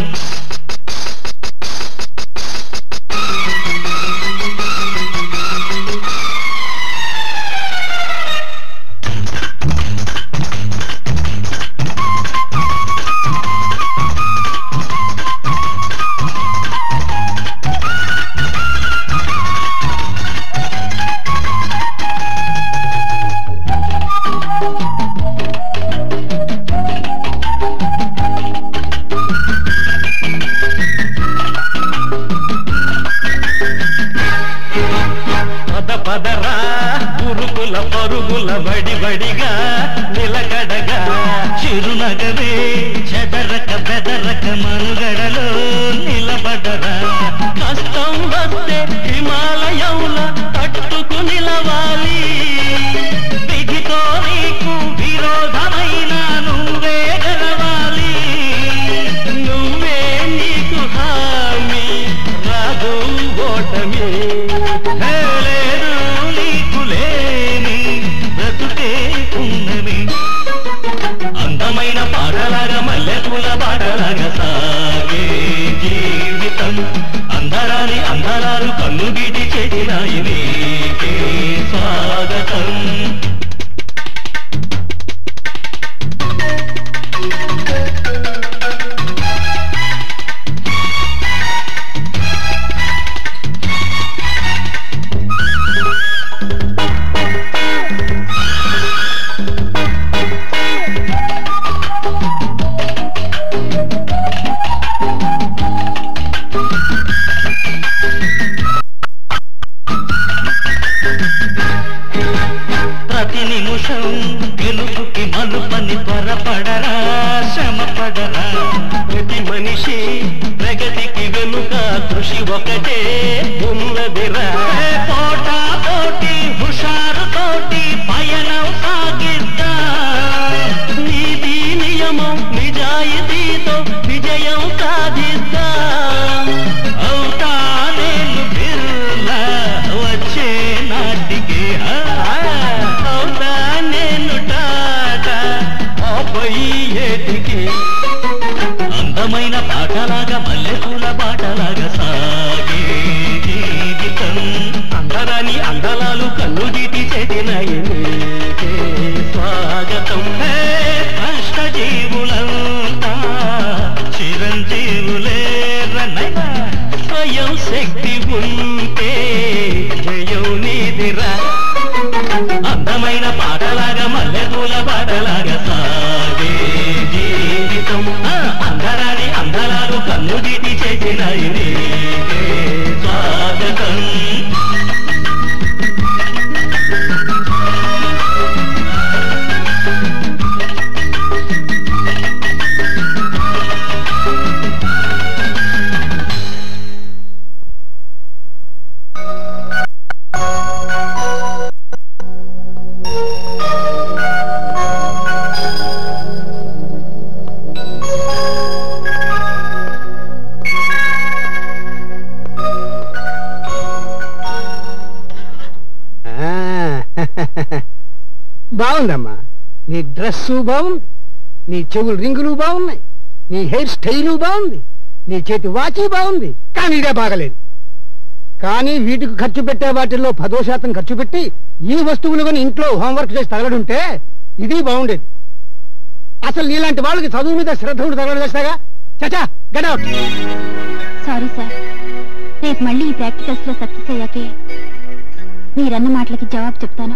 పద పదరా గురుకుల పరుగుల బడి బడిగా నిలకడగా చిరునగవే చెదరక బెదరక మనుగడలో నిలబడరా కష్టం వస్తే హిమాలయంల పట్టుకు నిలవాలి విధితో నీకు విరోధమైన నువ్వే గెలవాలి నువ్వే నీకు హామీ రాదు ఓటమి హే లేదు నీకు లేని బ్రతుకే ఉన్నమి అందమైన పాటలాగా మల్లెపూల పాటలాగా సాగే జీవితం అందరాని అందరాలు కన్ను గీటి చేసినాయి నీకే స్వాగతం కృషి ఒకటే ఉన్నదిరా పోటా పోటీ హుషారు తోటి పయనం సాగిద్దా నీతి నియమం నిజాయితీతో విజయం సాధిద్దా అవుతా నేను బిర్లా వచ్చే నాటికి ఆ, అవుతా నేను టాటా ఆపై ఏటికి అందమైన పాటలాగా మల్లెపూల బాటలాగా సాగే జీవితం అందరాని అందలాలు కన్ను దిటి చేతినాయి నీకే స్వాగతం హే కష్ట జీవులంతా చిరంజీవులే రన్నయ్య స్వయం శక్తి ఉంటే జయం నీదిరా అందమైన పాటలాగా మల్లెపూల పాటలాగా సాగే జీవితం ఆ, అందరాని అందలాలు కన్ను దిటి చేసిన నీకే స్వాగతం బాగుందమ్మా నీ డ్రెస్సు బాగుంది నీ చెవులు రింగులు బాగున్నాయి నీ హెయిర్ స్టైలు బాగుంది నీ చేతి వాచి బాగుంది కానీ ఇదే బాగలేదు కానీ వీటికి ఖర్చు పెట్టే వాటిల్లో పదో శాతం ఖర్చు పెట్టి ఈ వస్తువులు కొని ఇంట్లో హోంవర్క్ చేసి తగలడుంటే ఇది బాగుండేది అసలు నీలాంటి వాళ్ళకి చదువు మీద శ్రద్ధ ఉండి తగలడు చేస్తాగా చచా గెట్ అవుట్ సారీ సార్ రేపు మళ్ళీ ఈ ప్రాక్టికల్స్ లో సక్సెస్ అయ్యాకే మీరన్న మాటలకి జవాబు చెప్తాను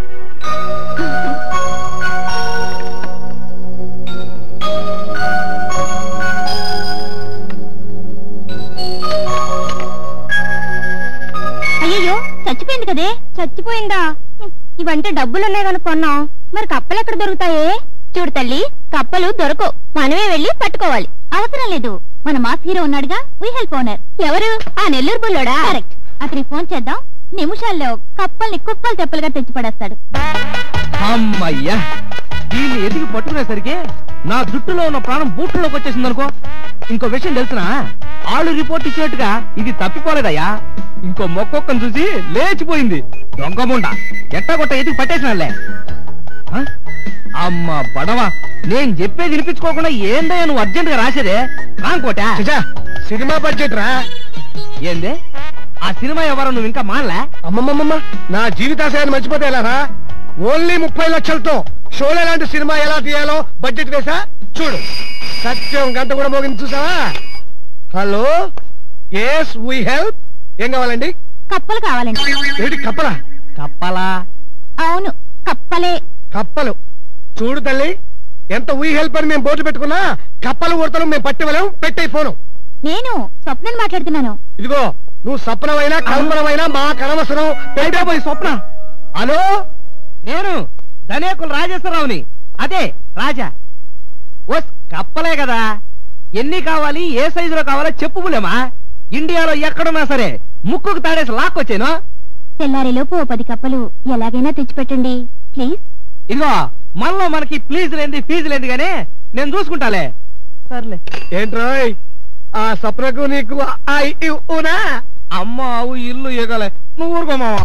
అయ్యో చచ్చిపోయింది కదే చచ్చిపోయిందా హ్మ్, ఇవంటే డబ్బులున్నాయి కనుక్కున్నాం మరి కప్పలు ఎక్కడ దొరుకుతాయే చూడు తల్లి కప్పలు దొరకవు మనమే వెళ్ళి పట్టుకోవాలి అవసరం లేదు మన మాస్ హీరో ఉన్నాడుగా వీ హెల్ప్ ఓనర్ ఎవరు ఆ నెల్లూరు బుల్లోడా కరెక్ట్ అతనికి ఫోన్ చేద్దాం నిమిషాల్లో కప్పల్ని కుప్పలు తెప్పలుగా తెచ్చి పడేస్తాడు అమ్మయ్యా దీన్ని ఎదిగి పట్టుకునేసరికి నా జుట్టులో ఉన్న ప్రాణం బూట్లోకి వచ్చేసింది అనుకో ఇంకో విషయం తెలిసిన ఆళ్ళు రిపోర్ట్ ఇచ్చినట్టుగా ఇది తప్పిపోలేదయ్యా ఇంకో మొక్కొక్కని చూసి లేచిపోయింది దొంగముండ ఎట్టగొట్ట ఎదిగి పట్టేసినాలే ఆ? అమ్మ బడవ నేను చెప్పేది వినిపించుకోకుండా ఏందయ్యా నువ్వు అర్జెంట్ గా రాసేదే రాంకోటా చచా సినిమా బడ్జెట్ రా ఏంది ఆ సినిమా ఎవరో నువ్వు ఇంకా మానలే అమ్మమ్మమ్మ నా జీవితాశయాన్ని మర్చిపోతే ఎలారా ఓన్లీ ముప్పై లక్షలతో షోలే లాంటి సినిమా ఎలా తీయాలో బడ్జెట్ వేసా చూడు సత్యం గంట కూడా మోగింది చూసావా హలో ఎస్ వీ హెల్ప్ ఏం కావాలండి కప్పలు కావాలండి ఏంటి కప్పలా కప్పలా అవును కప్పలే కప్పలు చూడు తల్లి ఎంత వీ హెల్ప్ అని మేము బోర్డు పెట్టుకున్నా కప్పలు ఉడతలు మేము పట్టివలేం పెట్టే ఫోను నేను స్వప్నని మాట్లాడుతున్నాను ఇదిగో నువ్వు సప్నమైనా కల్పనమైనా మా కనవసరం పెట్టే పోయి స్వప్న హలో నేను ధనేకుల రాజేశ్వరరావుని అదే రాజా ఓస్ కప్పలే కదా ఎన్ని కావాలి ఏ సైజులో కావాలో చెప్పు బులేమా ఇండియాలో ఎక్కడున్నా సరే ముక్కుకు తాడేసి లాక్కొచ్చాను తెల్లారిలోపు ఓ పది కప్పలు ఎలాగైనా తెచ్చిపెట్టండి ప్లీజ్ ఇదిగో మనలో మనకి ప్లీజ్ లేంది ఫీజు లేంది గానీ నేను చూసుకుంటాలే సర్లే ఏంట్రోయ్ ఆ సప్నకు నీకు ఆ ఇ ఊనా అమ్మ అవు ఇల్లు ఎగలే నువ్వు ఊరుకో మావా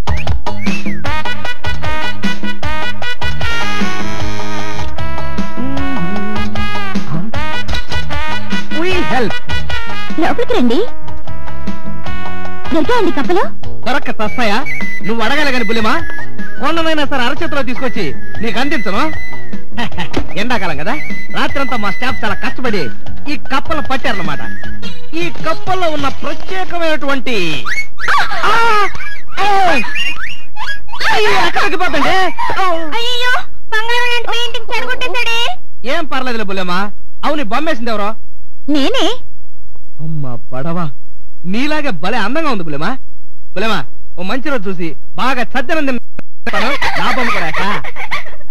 హెల్ప్ లోపలికి రండి దొరికాయండి కప్పలు దొరక్క తస్తాయా నువ్వు అడగాలి కానీ బులిమా కొండనైనా సరే అరచేతిలో తీసుకొచ్చి నీకు అందించను ఎండాకాలం కదా రాత్రంతా మా స్టాఫ్ చాలా కష్టపడి ఈ కప్పలు పట్టారన్నమాట ఈ కప్పల్లో ఉన్న ప్రత్యేకమైనటువంటి ఆ! ఆ! అయ్యో, ఎక్కడికి పోతండి అయ్యో బంగారం లాంటి పెయింటింగ్ చెడగొట్టేశాడే ఏం పర్లేదులే బుల్లెమ్మా అవును ఈ బొమ్మేసింది ఎవరో నేనే అమ్మా పడవా నీలాగే భలే అందంగా ఉంది బులెమా బులెమా ఓ మంచి రోజు చూసి బాగా చద్దనంది నా బొమ్మ కూడా ఎక్కా.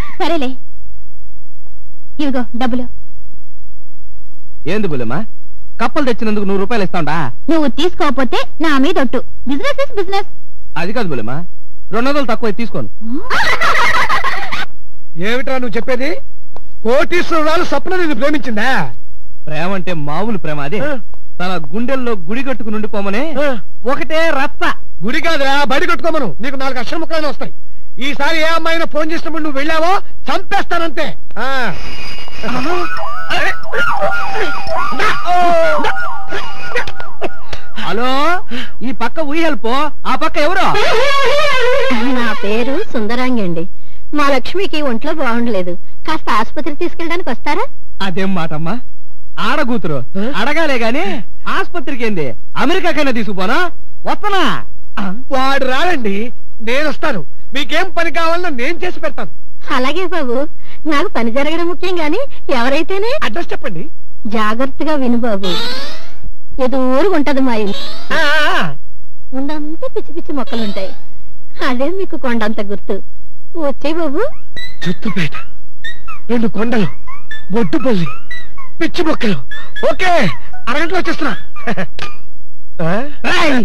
సరేలే ఇవిగో డబ్బులు ఏంది బులెమా కప్పలు తెచ్చినందుకు నూరు రూపాయలు ఇస్తాండా నువ్వు తీసుకోకపోతే నా మీద ఒట్టు బిజినెస్ ఇస్ బిజినెస్ అది కాదు బుల్లెమ్మా రెండు వందలు తక్కువ తీసుకోను ఏమిట్రా నువ్వు చెప్పేది కోటీశ్వరరాలు స్వప్న నిన్ను ప్రేమించిందా ప్రేమ అంటే మామూలు ప్రేమ అదే ఆ. తన గుండెల్లో గుడి కట్టుకుని ఉండిపోమని ఆ. ఒకటే రచ్చ గుడి కాదురా బడి కట్టుకోమను నీకు నాలుగు అక్షర ముక్కలైనా వస్తాయి ఈసారి ఏ అమ్మాయినా ఫోన్ చేసినప్పుడు నువ్వు వెళ్ళావో చంపేస్తానంతే ఆ. హలో ఈ పక్క ఊహెల్పో ఆ పక్క ఎవరు నా పేరు సుందరాంగి అండి మా లక్ష్మికి ఒంట్లో బాగుండలేదు కాస్త ఆసుపత్రికి తీసుకెళ్ళడానికి వస్తారా అదేం మాటమ్మా ఆడగూతురు అడగాలే గాని ఆస్పత్రికి ఏంది అమెరికాకైనా తీసుకుపోనా వస్తనా వాడు రాడండి నేను వస్తాను మీకేం పని కావాలన్నా నేను చేసి పెడతాను అలాగే బాబు నాకు పని జరగడం ముఖ్యం గాని ఎవరైతేనే అడ్రస్ చెప్పండి జాగ్రత్తగా విను బాబు ఎదురుగా ఉంటది మా ఇల్లు ఆ, ఆ, ముందంతా పిచ్చి పిచ్చి మొక్కలుంటాయి అదే మీకు కొండంత గుర్తు వచ్చే బాబు చుట్టుపేట రెండు కొండలు బొట్టుపల్లి పిచ్చి మొక్కలు ఓకే అరగంటలో వచ్చేస్తున్నా ఆ? రేయ్!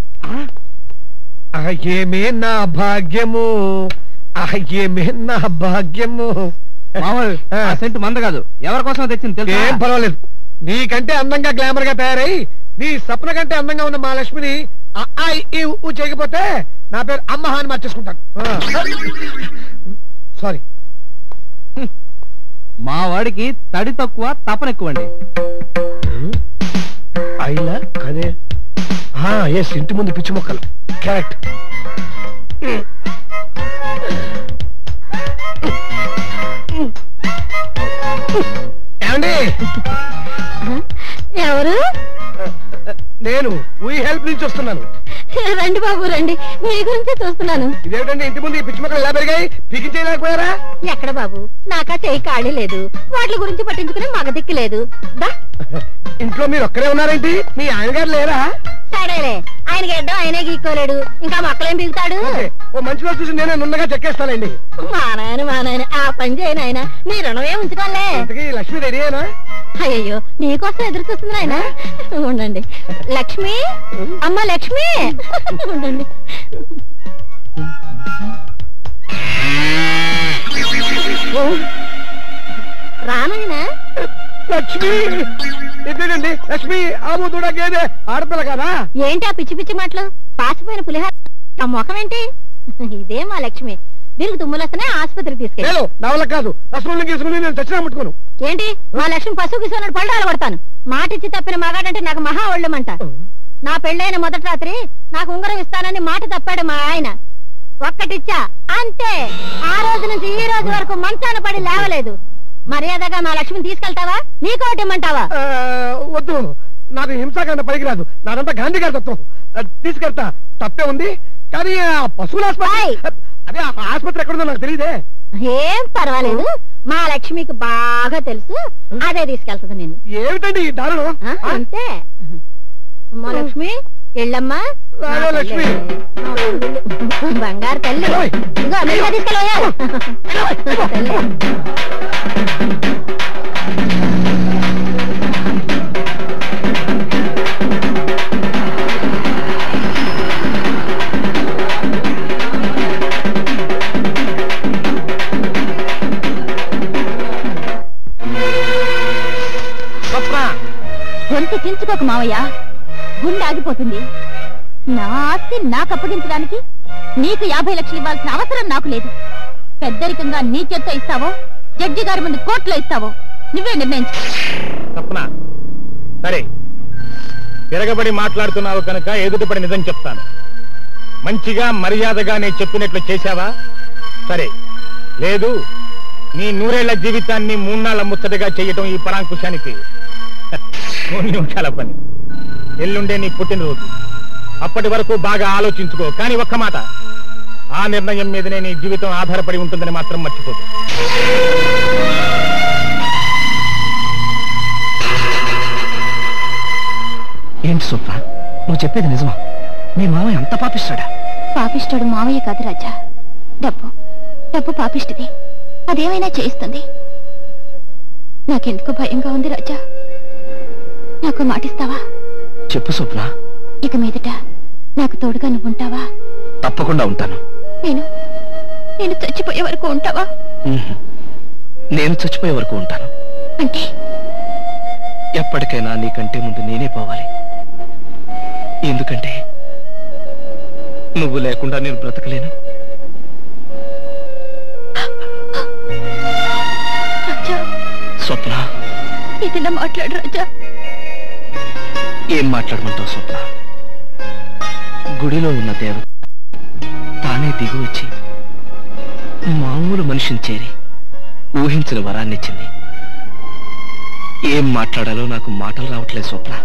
ఆ, ఏమే నా భాగ్యము ఆ, ఏమే నా భాగ్యము మామూలు ఆ. ఆ సెంటు మంద కాదు ఎవరి కోసం తెచ్చింది ఏం తెలుసా పర్వాలేదు నీకంటే అందంగా గ్లామర్ గా తయారై నీ సప్న కంటే అందంగా ఉన్న మా లక్ష్మిని ఆ, ఆ, ఈ, ఊ చేయకపోతే నా పేరు అమ్మహ అని మార్చేసుకుంటాను సారీ మా వాడికి తడి తక్కువ తపన ఎక్కువ అండి అయిలా అదే ఎస్ ఇంటి ముందు పిచ్చి మొక్కలు కరెక్ట్ ఏమండి ఎవరు నేను వీ హెల్ప్ నుంచి వస్తున్నాను రండి బాబు రండి మీ గురించే చూస్తున్నాను ఇదేమిటండి ఇంటి ముందు ఈ పిచ్చి మొక్కలు ఎలా పెరిగాయి పీకించేయలేకపోయారా ఎక్కడ బాబు నాకా చేయి ఖాళీ లేదు వాటి గురించి పట్టించుకునే మగ దిక్కు లేదు దా ఇంట్లో మీరు ఒక్కరే ఉన్నారేంటి మీ ఆయన గారు లేరా సరేలే ఆయన గడ్డం ఆయనే గీక్కోలేడు ఇంకా మొక్కలేం బిగుతాడు ఓకే, ఓ మంచి రోజు చూసి నేనే నున్నగా చెక్కేస్తానండి మా నాయన మా నాయన ఆ పని చేయను ఆయన నీ రుణమే ఉంచుకోలే ఇంతకీ లక్ష్మి రెడీయేనా అయ్యో నీకోసం ఎదురు చూస్తుంది ఆయన ఉండండి లక్ష్మి అమ్మ లక్ష్మి ఉండండి రానాయనా లక్ష్మి ఇదేనండి లక్ష్మి ఆము దూడ గేదె ఆడపిల్ల కదా ఏంటి ఆ పిచ్చి పిచ్చి మాటలు పాసిపోయిన పులిహార ఆ ముఖం ఏంటి ఇదే మా లక్ష్మి దీనికి తుమ్ములు వస్తేనే ఆసుపత్రికి తీసుకెళ్ళి లేదు నా వల్ల కాదు రసగుల్లం గీసుకుని నేను చచ్చినా ముట్టుకోను ఏంటి మా లక్ష్మి పశువు గిసుకున్నాడు పళ్ళు పడతాను మాటిచ్చి తప్పిన మగాడంటే నాకు మహా ఒళ్ళమంట నా పెళ్ళైన మొదటి రాత్రి నాకు ఉంగరం ఇస్తానని మాట తప్పాడు మా ఆయన ఒక్కటిచ్చా అంతే ఆ రోజు నుంచి ఈ రోజు వరకు మంచాన పడి లేవలేదు మర్యాదగా మా లక్ష్మిని తీసుకెళ్తావా నీకోటి ఇమ్మంటావా ఆ, వద్దు నాకు హింసాకాండ పనికిరాదు నాదంతా గాంధీ గారి తత్వం ఆ, తీసుకెళ్తా తప్పే ఉంది కానీ ఆ పశువుల ఆసుపత్రి ఏయ్! అదే ఆ ఆసుపత్రి ఎక్కడుందో నాకు తెలియదే ఏం పర్వాలేదు మా లక్ష్మికి బాగా తెలుసు అదే తీసుకెళ్తుంది నేను ఏమిటండి ఈ దారుణం ఆ, ఆ? అంతే అమ్మా లక్ష్మి ఎళ్ళమ్మా రావే నా లక్ష్మి. తల్లి. బంగారు తల్లి ఓయ్. ఇదిగో మెల్లగా తీసుకెళ్ళవయ్యా తల్లి. స్వప్న గొంతు చించుకోక మావయ్య గుండె ఆగిపోతుంది నా ఆస్తి నాకు అప్పగించడానికి నీకు యాభై లక్షలు ఇవ్వాల్సిన అవసరం నాకు లేదు పెద్దరికంగా నీ చేత్తో ఇస్తావో జడ్జి గారి ముందు కోర్టులో ఇస్తావో నువ్వే నిర్ణయించు తప్పన సరే తిరగబడి మాట్లాడుతున్నావు కనుక ఎదుటిపడి నిజం చెప్తాను మంచిగా మర్యాదగా నేను చెప్పినట్లు చేశావా సరే లేదు నీ నూరేళ్ల జీవితాన్ని మూన్నాళ్ల ముచ్చటగా చేయటం ఈ పరాంకుశానికి మూడు నిమిషాల పని ఎల్లుండే నీ పుట్టినరోజు అప్పటి వరకు బాగా ఆలోచించుకో కానీ ఒక్క మాట ఆ నిర్ణయం మీదనే నీ జీవితం ఆధారపడి ఉంటుందని మాత్రం మర్చిపోదు ఏంటి స్వప్న నువ్వు చెప్పేది నిజమా మీ మామయ్య అంత పాపిస్తాడా పాపిష్టుడు మావయ్య కాదు రాజా డబ్బు డబ్బు పాపిష్టిది అదేమైనా చేయిస్తుంది నాకెందుకు భయంగా ఉంది రాజా నాకు మాటిస్తావా చెప్పు స్వప్న ఇక మీదట నాకు తోడుగా నువ్వు ఉంటావా తప్పకుండా ఉంటాను నేను నేను చచ్చిపోయే వరకు ఉంటావా ఉహు. నేను చచ్చిపోయే వరకు ఉంటాను అంటే ఎప్పటికైనా నీకంటే ముందు నేనే పోవాలి ఎందుకంటే నువ్వు లేకుండా నేను బ్రతకలేను రాజా స్వప్న ఇదిలా మాట్లాడు రాజా ఏం మాట్లాడమంటావు స్వప్న గుడిలో ఉన్న దేవత తానే దిగి వచ్చి మామూలు మనిషిని చేరి ఊహించిన వరాన్నిచ్చింది ఏం మాట్లాడాలో నాకు మాటలు రావట్లేదు స్వప్న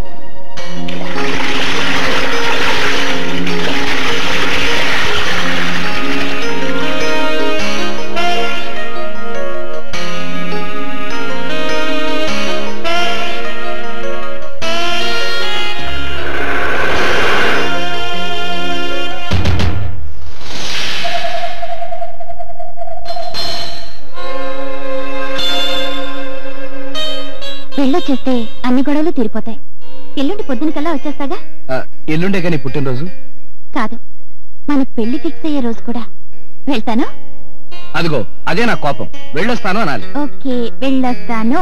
వెళ్ళొచ్చేస్తే అన్ని గొడవలు తీరిపోతాయి ఎల్లుండి పొద్దున కల్లా వచ్చేస్తాగా ఆ, ఎల్లుండే కానీ పుట్టినరోజు కాదు మన పెళ్లి ఫిక్స్ అయ్యే రోజు కూడా వెళ్తాను అదిగో అదే నా కోపం వెళ్ళొస్తాను అనాలి ఓకే వెళ్ళొస్తాను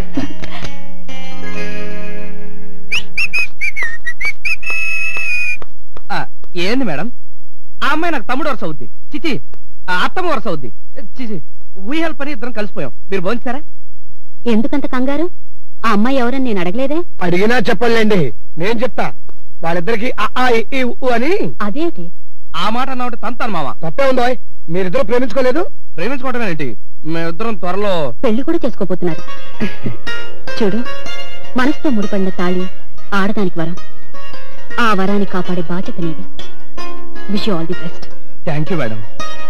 ఆ, ఏంది మేడం ఆ అమ్మాయి నాకు తమ్ముడు వరుస అవుద్ది చిచి ఆ అత్తమ్మ వరుస అవుద్ది చిచి ఊహల పని ఇద్దరం కలిసిపోయాం మీరు భోంచారా ఎందుకంత కంగారు ఆ అమ్మాయి ఎవరని నేను అడగలేదే అడిగినా చెప్పలేండి నేను చెప్తా వాళ్ళిద్దరికి ఆ, ఆ, ఇ, ఈ, ఉ అని అదేంటి ఆ మాట అన్నమాట తంతాను మామ తప్పే ఉందో మీరిద్దరు ప్రేమించుకోలేదు ప్రేమించుకోవటమేంటి మేమిద్దరం త్వరలో పెళ్లి కూడా చేసుకోబోతున్నారు చూడు మనసుతో ముడిపడిన తాళి ఆడదానికి వరం ఆ వరాన్ని కాపాడే బాధ్యత నీది wish all the best thank you madam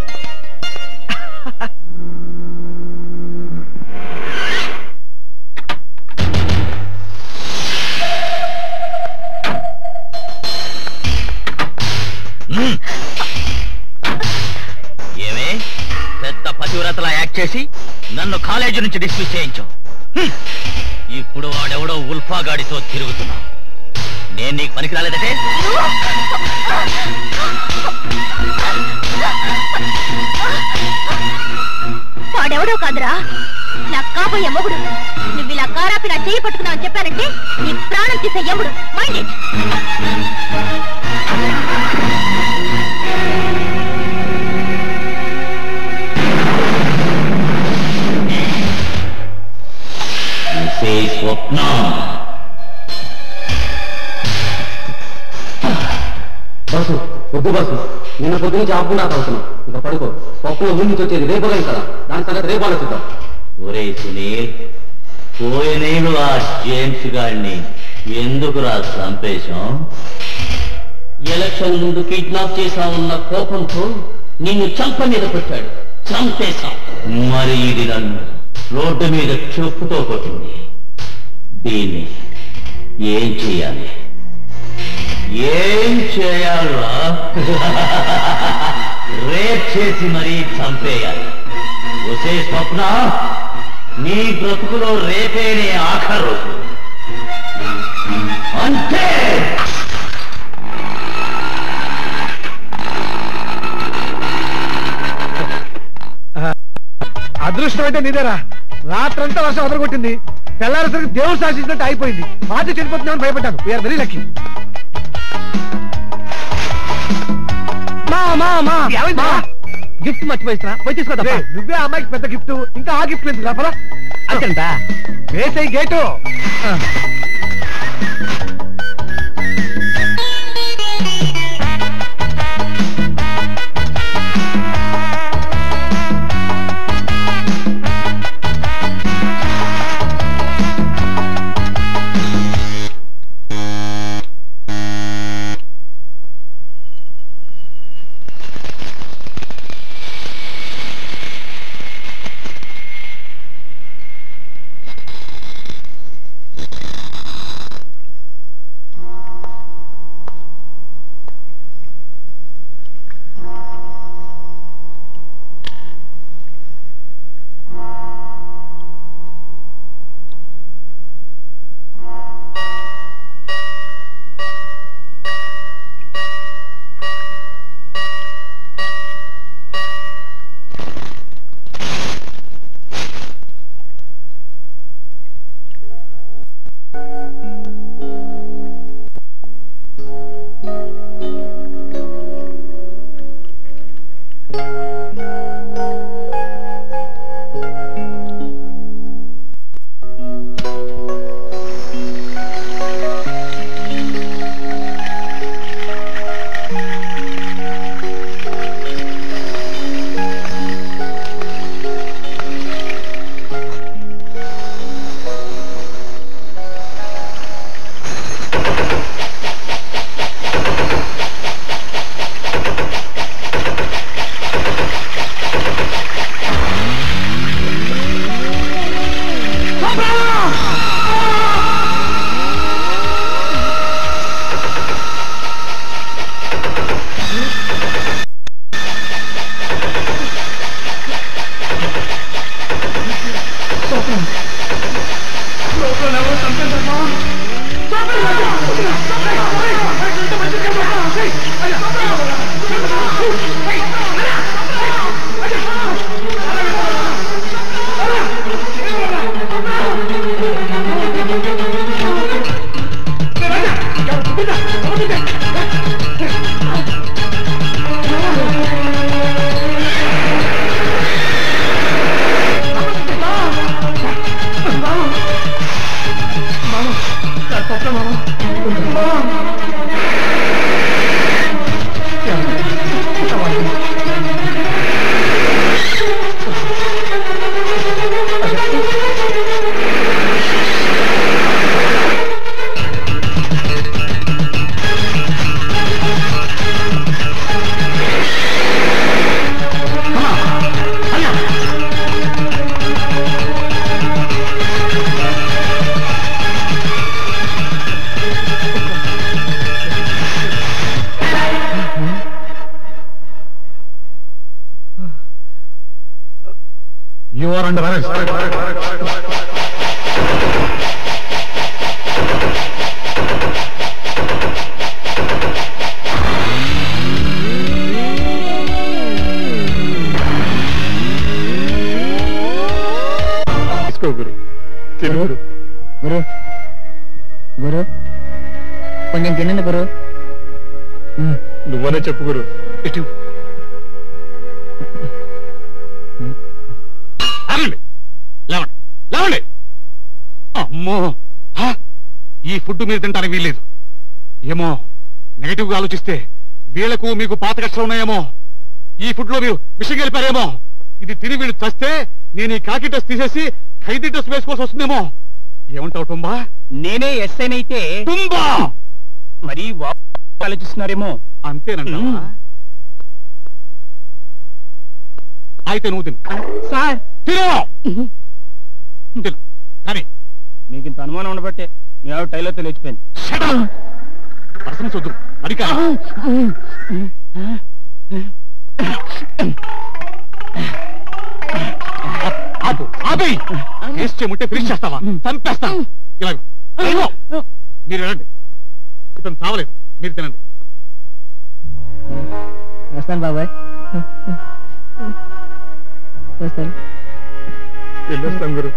ఏమే పెద్ద పతివ్రతలా యాక్ట్ చేసి నన్ను కాలేజీ నుంచి డిస్మిస్ చేయించు హ్మ్. ఇప్పుడు వాడెవడో ఉల్ఫా గాడితో తిరుగుతున్నా నేను నీకు పనికి రాలేదంటే వాడెవడో కాదురా నా కాబోయే మొగుడు నువ్వు ఇలా కారాపి నా చెయ్యి పట్టుకున్నావని చెప్పానంటే నీ ప్రాణం తీసే యముడు మైండ్ ఇట్ స్వప్న బస్సు వద్దు బస్సు నిన్న పొద్దు నుంచి ఆపుకుండా అవుతున్నాం ఇంకా పడుకో పప్పులో ముందు నుంచి వచ్చేది రేపు ఉదయం కదా దాని సంగతి రేపు ఆలోచిద్దాం ఒరే సునీల్ పోయినేడు ఆ జేమ్స్ గాడిని ఎందుకురా చంపేశాం ఎలక్షన్ ముందు కిడ్నాప్ చేశామన్న కోపంతో నిన్ను చంప మీద పెట్టాడు చంపేశాం మరి ఇది నన్ను రోడ్డు మీద చెప్పుతో కొట్టింది దీన్ని ఏం చేయాలి ఏం చేయాలా రేప్ చేసి మరీ చంపేయాలి ఒసే స్వప్న నీ బ్రతుకులో రేపేనే ఆఖరు రోజు అంతే అదృష్టం అంటే నీదేరా రాత్రంతా వర్షం వదలగొట్టింది తెల్లారేసరికి దేవుడు శాసించినట్టు అయిపోయింది పార్టీ చెడిపోతున్నామని భయపడ్డాను వీఆర్ వెరీ లక్కీ మా మా మా గిఫ్ట్ మర్చిపోయిస్తున్నా పోయి తీసుకోదా నువ్వే ఆ అమ్మాయికి పెద్ద గిఫ్ట్ ఇంకా ఆ గిఫ్ట్ ఎందుకు రాపరా అంతేంటా వేసే గేటు ఆర్ అండర్ అరెస్ట్ తీసుకో గురు తిను గురు గురు గురు కొంచెం తినండి గురు నువ్వనే చెప్పు గురు ఇటు ఆగండి లేవండి లేవండి అమ్మో హా? ఈ ఫుడ్ మీరు తింటానికి వీల్లేదు ఏమో నెగటివ్ గా ఆలోచిస్తే వీళ్లకు మీకు పాత కష్టాలు ఉన్నాయేమో ఈ ఫుడ్ లో మీరు విషం గెలిపారేమో ఇది తిని వీళ్ళు చస్తే నేను ఈ కాకి డ్రెస్ తీసేసి ఖైదీ డ్రెస్ వేసుకోవాల్సి వస్తుందేమో ఏమంటావు టుంబా నేనే ఎస్ఐనైతే టుంబా మరి ఆలోచిస్తున్నారేమో అంతేనంటావా అయితే నువ్వు తిను సార్ తిను తిను కానీ మీకు ఇంత అనుమానం ఉండబట్టే మీ ఆవిడ టైలర్తో లేచిపోయింది పర్సనల్స్ వద్దు అది కాదు ఆపు ఆపేయ్ కేసు చేయమంటే ఫినిష్ చేస్తావా చంపేస్తాను ఇలా ఇదిగో. మీరు వెళ్ళండి ఇతను చావలేదు మీరు తినండి వస్తాను బాబాయ్ వస్తాను వెళ్ళొస్తాం గురు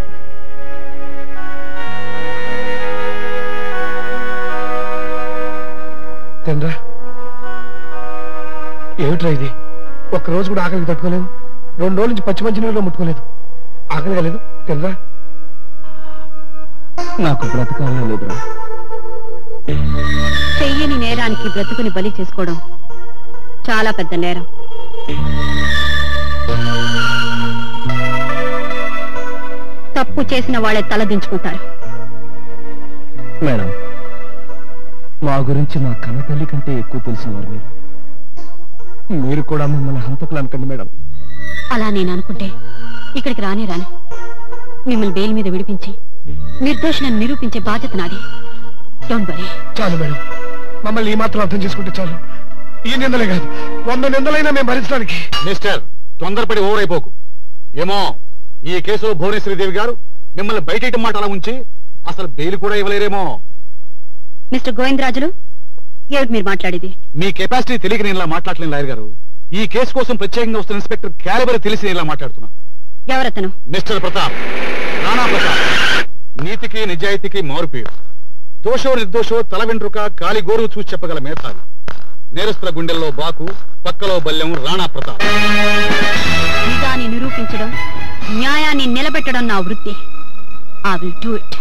తినరా ఏమిట్రా ఇది ఒక్క రోజు కూడా ఆకలికి తట్టుకోలేదు రెండు రోజుల నుంచి పచ్చి మంచి నీళ్ళు ముట్టుకోలేదు ఆకలి కాలేదు తినరా నాకు బ్రతకాలనే లేదురా చెయ్యని నేరానికి బ్రతుకుని బలి చేసుకోవడం చాలా పెద్ద నేరం తప్పు చేసిన వాళ్ళే తలదించుకుంటారు మేడం మా గురించి మా కన్న తల్లి కంటే ఎక్కువ తెలిసిన వారు మీరు మీరు కూడా మిమ్మల్ని హంతకులు అనకండి మేడం అలా నేను అనుకుంటే ఇక్కడికి రానే రాను మిమ్మల్ని బెయిల్ మీద విడిపించి నిర్దోషణను నిరూపించే బాధ్యత నాది డోంట్ వరీ చాలు మేడం మమ్మల్ని ఈ మాత్రం అర్థం చేసుకుంటే చాలు ఈ నిందలే కాదు వంద నిందలైనా మేము భరించడానికి మిస్టర్ తొందరపడి ఓవర్ అయిపోకు ఏమో ఈ కేసులో భువనేశ్వరి దేవి గారు మిమ్మల్ని బయట మాట అలా ఉంచి అసలు బెయిల్ కూడా ఇవ్వలేరేమో మిస్టర్ గోవిందరాజులు ఏమిటి మీరు మాట్లాడేది మీ కెపాసిటీ తెలియక నేను ఇలా మాట్లాడలేను లాయర్ గారు ఈ కేసు కోసం ప్రత్యేకంగా వస్తున్న ఇన్స్పెక్టర్ క్యాలిబర్ తెలిసి నేను ఇలా మాట్లాడుతున్నా ఎవరతను మిస్టర్ ప్రతాప్ రాణా ప్రతాప్ నీతికి నిజాయితీకి మారు పేరు దోషో నిర్దోషో తల వెంట్రుక కాలి గోరు చూసి చెప్పగల మేధావి నేరస్తుల గుండెల్లో బాకు పక్కలో బల్యం రాణా ప్రతాప్ నిజాన్ని నిరూపించడం న్యాయాన్ని నిలబెట్టడం నా వృత్తి I will do it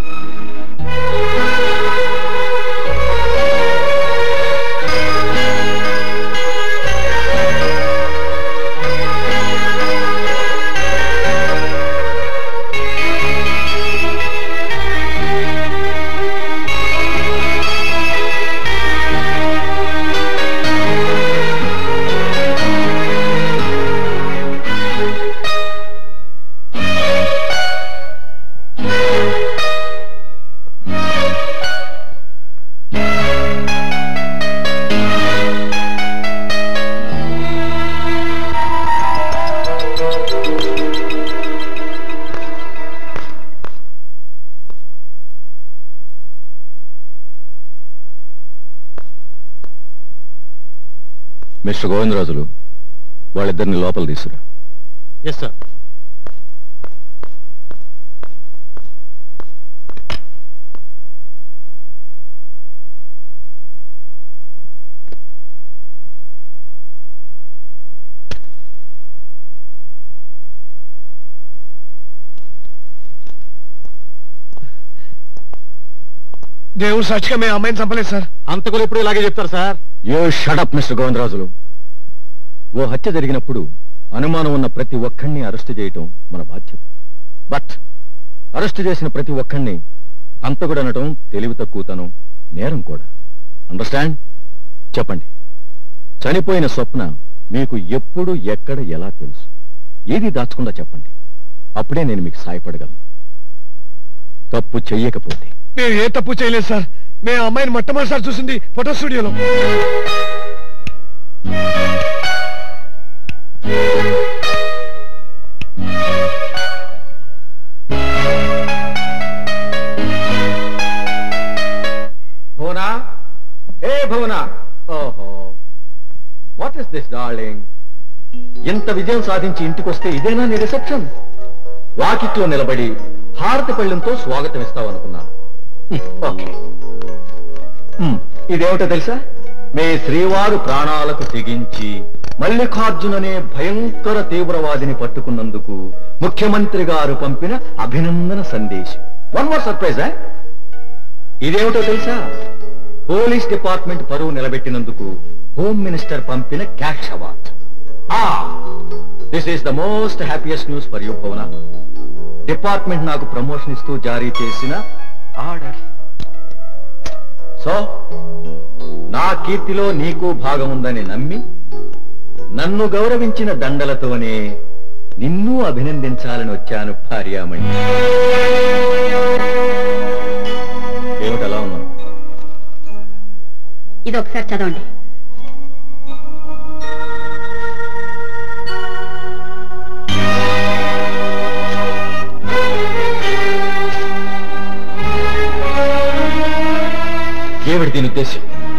mister Govindarajulu వాళ్ళిద్దరిని లోపల తీసుకురా ఎస్ సార్ దేవుడు సాక్షిగా మేము అమ్మాయిని చంపలేదు సార్ అంతకులు ఎప్పుడు ఇలాగే చెప్తారు సార్ యో షడప్ మిస్టర్ గోవిందరాజులు ఓ హత్య జరిగినప్పుడు అనుమానం ఉన్న ప్రతి ఒక్కడిని అరెస్ట్ చేయటం మన బాధ్యత బట్ అరెస్ట్ చేసిన ప్రతి ఒక్కడిని అంతకుడు అనటం తెలివి తక్కువతనం నేరం కూడా అండర్స్టాండ్ చెప్పండి చనిపోయిన స్వప్న మీకు ఎప్పుడు ఎక్కడ ఎలా తెలుసు ఏది దాచకుండా చెప్పండి అప్పుడే నేను మీకు సాయపడగలను తప్పు చెయ్యకపోతే మేము ఏ తప్పు చేయలేదు సార్ మేము ఆ అమ్మాయిని మొట్టమొదటిసారి చూసింది ఫోటో స్టూడియోలో దిస్ డార్లింగ్ ఇంత విజయం సాధించి ఇంటికొస్తే ఇదేనా నీ రిసెప్షన్ వాకిట్లో నిలబడి హారతి పళ్ళెంతో స్వాగతం ఇస్తావనుకున్నాను హ్మ్, ఓకే హ్మ్, ఇదేమిటో తెలుసా మీ శ్రీవారు ప్రాణాలకు తెగించి మల్లికార్జున్ అనే భయంకర తీవ్రవాదిని పట్టుకున్నందుకు ముఖ్యమంత్రి గారు పంపిన అభినందన సందేశం వన్ మోర్ సర్ప్రైజ్ ఇదేమిటో తెలుసా పోలీస్ డిపార్ట్మెంట్ పరువు నిలబెట్టినందుకు హోమ్ మినిస్టర్ పంపిన cash award this is the most happiest news for you Bhavana department నాకు ప్రమోషన్ ఇస్తూ జారీ చేసిన ఆర్డర్ సో నా కీర్తిలో నీకు భాగం ఉందని నమ్మి నన్ను గౌరవించిన దండలతోనే నిన్ను అభినందించాలని వచ్చాను భార్యామణి ఏమిటలా ఉన్నావు ఇది ఒకసారి చదవండి ఏమిటి దీని ఉద్దేశం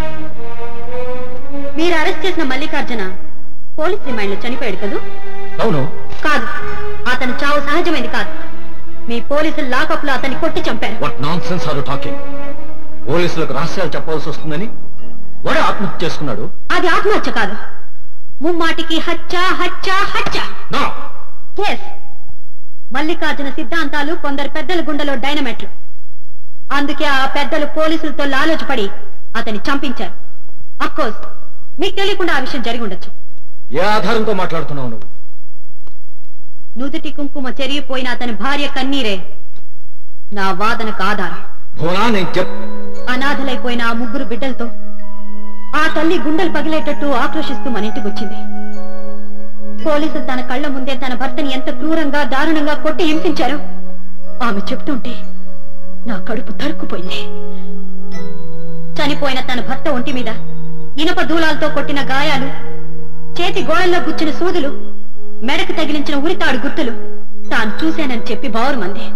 మీరు అరెస్ట్ చేసిన మల్లికార్జున పోలీస్ రిమైండ్ లో చనిపోయాడు కదూ అవును కాదు అతను చావు సహజమైంది కాదు మీ పోలీసులు లాకప్ లో అతన్ని కొట్టి చంపారు what nonsense are talking పోలీసులకు రహస్యాలు చెప్పాల్సి వస్తుందని వాడే ఆత్మహత్య చేసుకున్నాడు అది ఆత్మహత్య కాదు ముమ్మాటికి హత్య హత్య హత్య నా ఎస్ మల్లికార్జున సిద్ధాంతాలు కొందరు పెద్దల గుండెలో డైనమెట్లు అందుకే ఆ పెద్దలు పోలీసులతో లాలోచపడి అతన్ని చంపించారు అఫ్కోర్స్ మీకు తెలియకుండా ఆ విషయం జరిగి ఉండొచ్చు ఏ ఆధారంతో మాట్లాడుతున్నావు నువ్వు నుదుటి కుంకుమ చెరిగిపోయిన అతని భార్య కన్నీరే నా వాదనకు ఆధారం భువనా నేను చెప్ అనాథలైపోయిన ఆ ముగ్గురు బిడ్డలతో ఆ తల్లి గుండెలు పగిలేటట్టు ఆక్రోషిస్తూ మన ఇంటికి వచ్చింది పోలీసులు తన కళ్ళ ముందే తన భర్తని ఎంత క్రూరంగా దారుణంగా కొట్టి హింసించారో ఆమె చెప్తుంటే నా కడుపు తరుక్కుపోయింది చనిపోయిన తన భర్త ఒంటి మీద ఇనప దూలాలతో కొట్టిన గాయాలు చేతి గోడల్లో గుచ్చిన సూదులు మెడకు తగిలించిన ఉరితాడు గుర్తులు తాను చూశానని చెప్పి బావురుమంది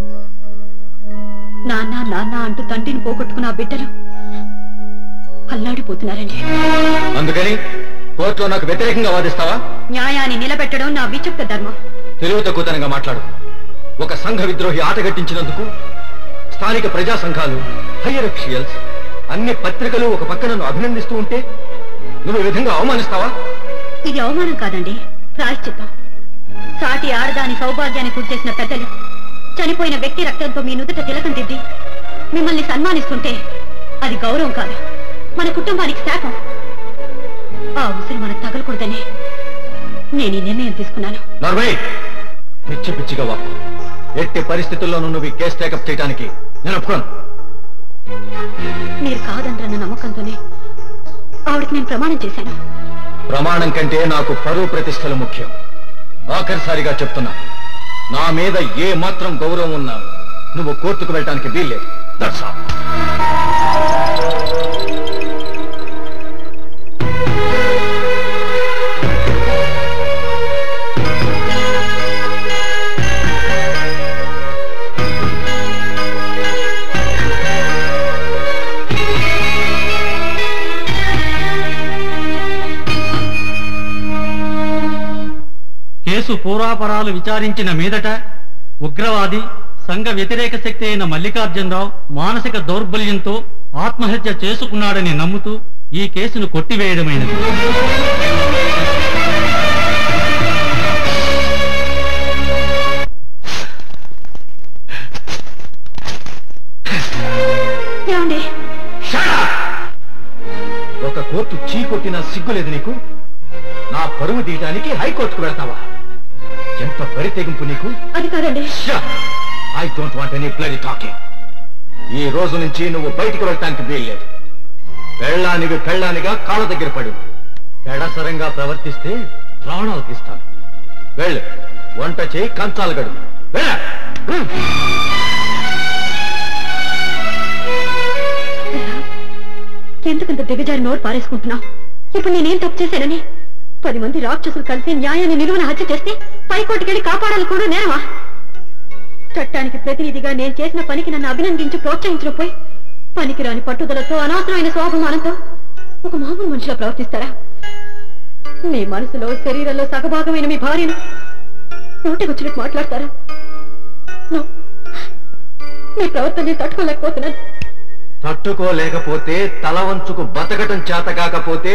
నాన్న నాన్న అంటూ తండ్రిని పోగొట్టుకున్న ఆ బిడ్డలు అల్లాడిపోతున్నారండి అందుకని కోర్టులో నాకు వ్యతిరేకంగా వాదిస్తావా న్యాయాన్ని నిలబెట్టడం నా విచుక్త ధర్మం తెలివి తక్కువతనంగా మాట్లాడు ఒక సంఘ విద్రోహి ఆటగట్టించినందుకు స్థానిక ప్రజా సంఘాలు హయ్యర్ అఫిషియల్స్ అన్ని పత్రికలు ఒక పక్క నన్ను అభినందిస్తూ ఉంటే నువ్వు ఈ విధంగా అవమానిస్తావా ఇది అవమానం కాదండి ప్రాయశ్చిత్తం సాటి ఆడదాని సౌభాగ్యాన్ని గుర్చేసిన పెద్దలు చనిపోయిన వ్యక్తి రక్తంతో మీ నుదుట తిలకం దిద్ది మిమ్మల్ని సన్మానిస్తుంటే అది గౌరవం కాదు మన కుటుంబానికి శాపం ఆ ఉసిరి మనకు తగలకూడదని నేను ఈ నిర్ణయం తీసుకున్నాను నర్మయ్ పిచ్చి పిచ్చిగా వాక్కు ఎట్టి పరిస్థితుల్లోనూ నువ్వు ఈ కేసు టేకప్ చేయడానికి నేను ఒప్పుకోను మీరు కాదండ్రన్న నమ్మకంతోనే ఆవిడకి నేను ప్రమాణం చేశాను ప్రమాణం కంటే నాకు పరువు ప్రతిష్టలు ముఖ్యం ఆఖరిసారిగా చెప్తున్నా నా మీద ఏ మాత్రం గౌరవం ఉన్నా నువ్వు కోర్టుకు వెళ్ళటానికి వీల్లేదు దట్స్ ఆల్ కేసు పూర్వాపరాలు విచారించిన మీదట ఉగ్రవాది సంఘ వ్యతిరేక శక్తి అయిన మల్లికార్జునరావు మానసిక దౌర్బల్యంతో ఆత్మహత్య చేసుకున్నాడని నమ్ముతూ ఈ కేసును కొట్టివేయడమైనది ఏమండి ఒక కోర్టు చీకొట్టిన సిగ్గులేదు నీకు నా పరువు తీయడానికి హైకోర్టుకు వెళ్తావా ఎంత బరి తెగింపు నీకు అది కాదండి I don't want any bloody talking ఈ రోజు నుంచి నువ్వు బయటికి వెళ్ళటానికి వీల్లేదు పెళ్ళానివి పెళ్ళానిగా కాళ్ళ దగ్గర పడు ఎడసరంగా ప్రవర్తిస్తే ప్రాణాలు తీస్తాను వెళ్ళు వంట చేయి కంచాలు గడు వెళ్ళ ఎందుకంత దిగజారి నోరు పారేసుకుంటున్నావు ఇప్పుడు నేనేం తప్పు చేశానని పది మంది రాక్షసులు కలిసి న్యాయాన్ని నిలువున హత్య చేస్తే పైకోటికెళ్ళి కాపాడాలి కూడా నేరమా చట్టానికి ప్రతినిధిగా నేను చేసిన పనికి నన్ను అభినందించి ప్రోత్సహించడం పోయి పనికిరాని పట్టుదలతో అనవసరమైన స్వాభిమానంతో ఒక మామూలు మనిషిలా ప్రవర్తిస్తారా మీ మనసులో శరీరంలో సగభాగమైన మీ భార్యను నోటికొచ్చినట్టు మాట్లాడతారా No. మీ ప్రవర్తన నేను తట్టుకోలేకపోతున్నాను తట్టుకోలేకపోతే తల వంచుకు బతకటం చేత కాకపోతే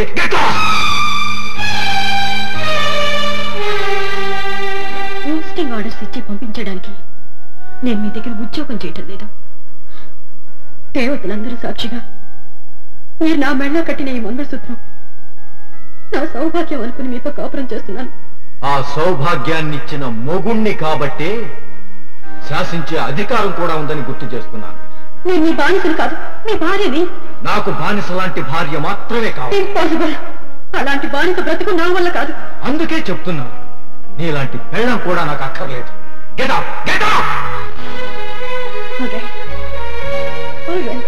పోస్టింగ్ ఆర్డర్స్ ఇచ్చి పంపించడానికి నేను మీ దగ్గర ఉద్యోగం చేయటం లేదు దేవతలందరూ సాక్షిగా మీరు నా మెళ్ళ కట్టిన ఈ మంగళసూత్రం నా సౌభాగ్యం అనుకుని మీతో కాపురం చేస్తున్నాను ఆ సౌభాగ్యాన్నిచ్చిన మొగుణ్ణి కాబట్టే శాసించే అధికారం కూడా ఉందని గుర్తు చేస్తున్నాను నేను మీ బానిసలు కాదు మీ భార్యని నాకు బానిస లాంటి భార్య మాత్రమే కావాలి ఇంపాసిబుల్ అలాంటి బానిస బ్రతుకు నా వల్ల కాదు అందుకే చెప్తున్నాను నీలాంటి పెళ్ళం కూడా నాకు అక్కర్లేదు Get out! Get out! Okay. All right.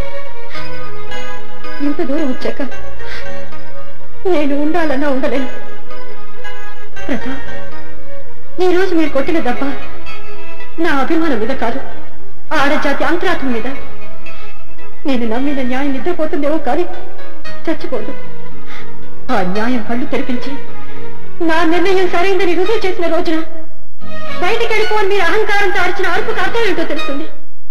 ఇంత దూరం వచ్చాక నేను ఉండాలన్నా ఉండలేను ప్రతాప్ ఈ రోజు మీరు కొట్టిన దెబ్బ నా అభిమానం మీద కాదు ఆడజాతి అంతరాత్మ మీద నేను నమ్మిన న్యాయం నిద్రపోతుందేమో కానీ చచ్చిపోదు ఆ న్యాయం కళ్ళు తెరిపించి నా నిర్ణయం సరైందని రుజువు చేసిన రోజున బయటికి వెళ్ళిపోని మీరు అహంకారంతో అరిచిన అరుపుకు అర్థం ఏంటో తెలుస్తుంది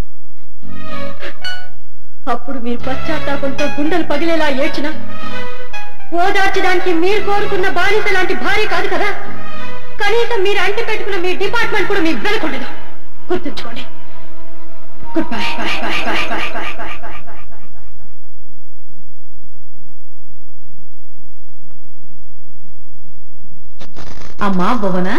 అప్పుడు మీరు పశ్చాత్తాపంతో గుండెలు పగిలేలా ఏడ్చిన ఓదార్చడానికి మీరు కోరుకున్న బానిస లాంటి భార్య కాదు కదా కనీసం మీరు అంటి పెట్టుకున్న మీ డిపార్ట్మెంట్ కూడా మీకు వెనకుండదు గుర్తుంచుకోండి good bye bye bye bye bye bye bye bye అమ్మా భువన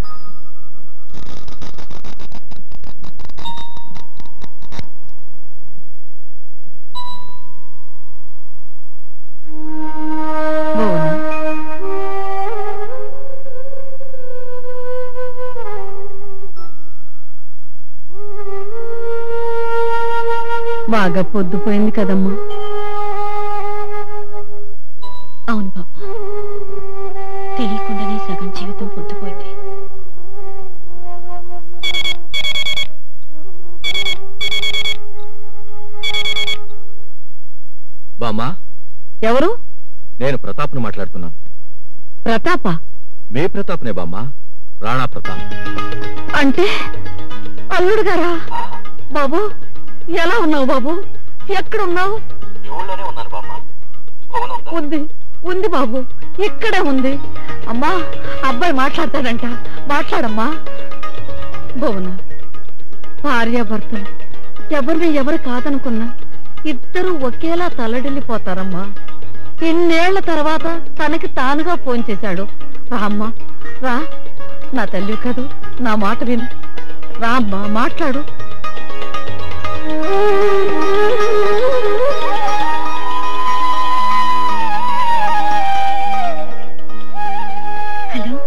భువన బాగా పొద్దుపోయింది కదమ్మా అవును బాబు తెలియకుండానే సగం జీవితం పొద్దుపోయింది బామ్మా ఎవరు నేను ప్రతాప్ను మాట్లాడుతున్నాను ప్రతాప మే ప్రతాప్నే బామ్మా రాణా ప్రతాప్ అంటే అల్లుడు గారా బాబు ఎలా ఉన్నావు బాబు ఎక్కడున్నావు ఉంది ఉంది బాబు ఇక్కడే ఉంది అమ్మా అబ్బాయి మాట్లాడతాడంట మాట్లాడమ్మా భువన భార్యాభర్తలు ఎవరిని ఎవరు కాదనుకున్నా ఇద్దరు ఒకేలా తల్లడిల్లిపోతారమ్మా ఇన్నేళ్ల తర్వాత తనకి తానుగా ఫోన్ చేశాడు రా అమ్మా రా నా తల్లి కదూ నా మాట విను రా అమ్మా మాట్లాడు హలో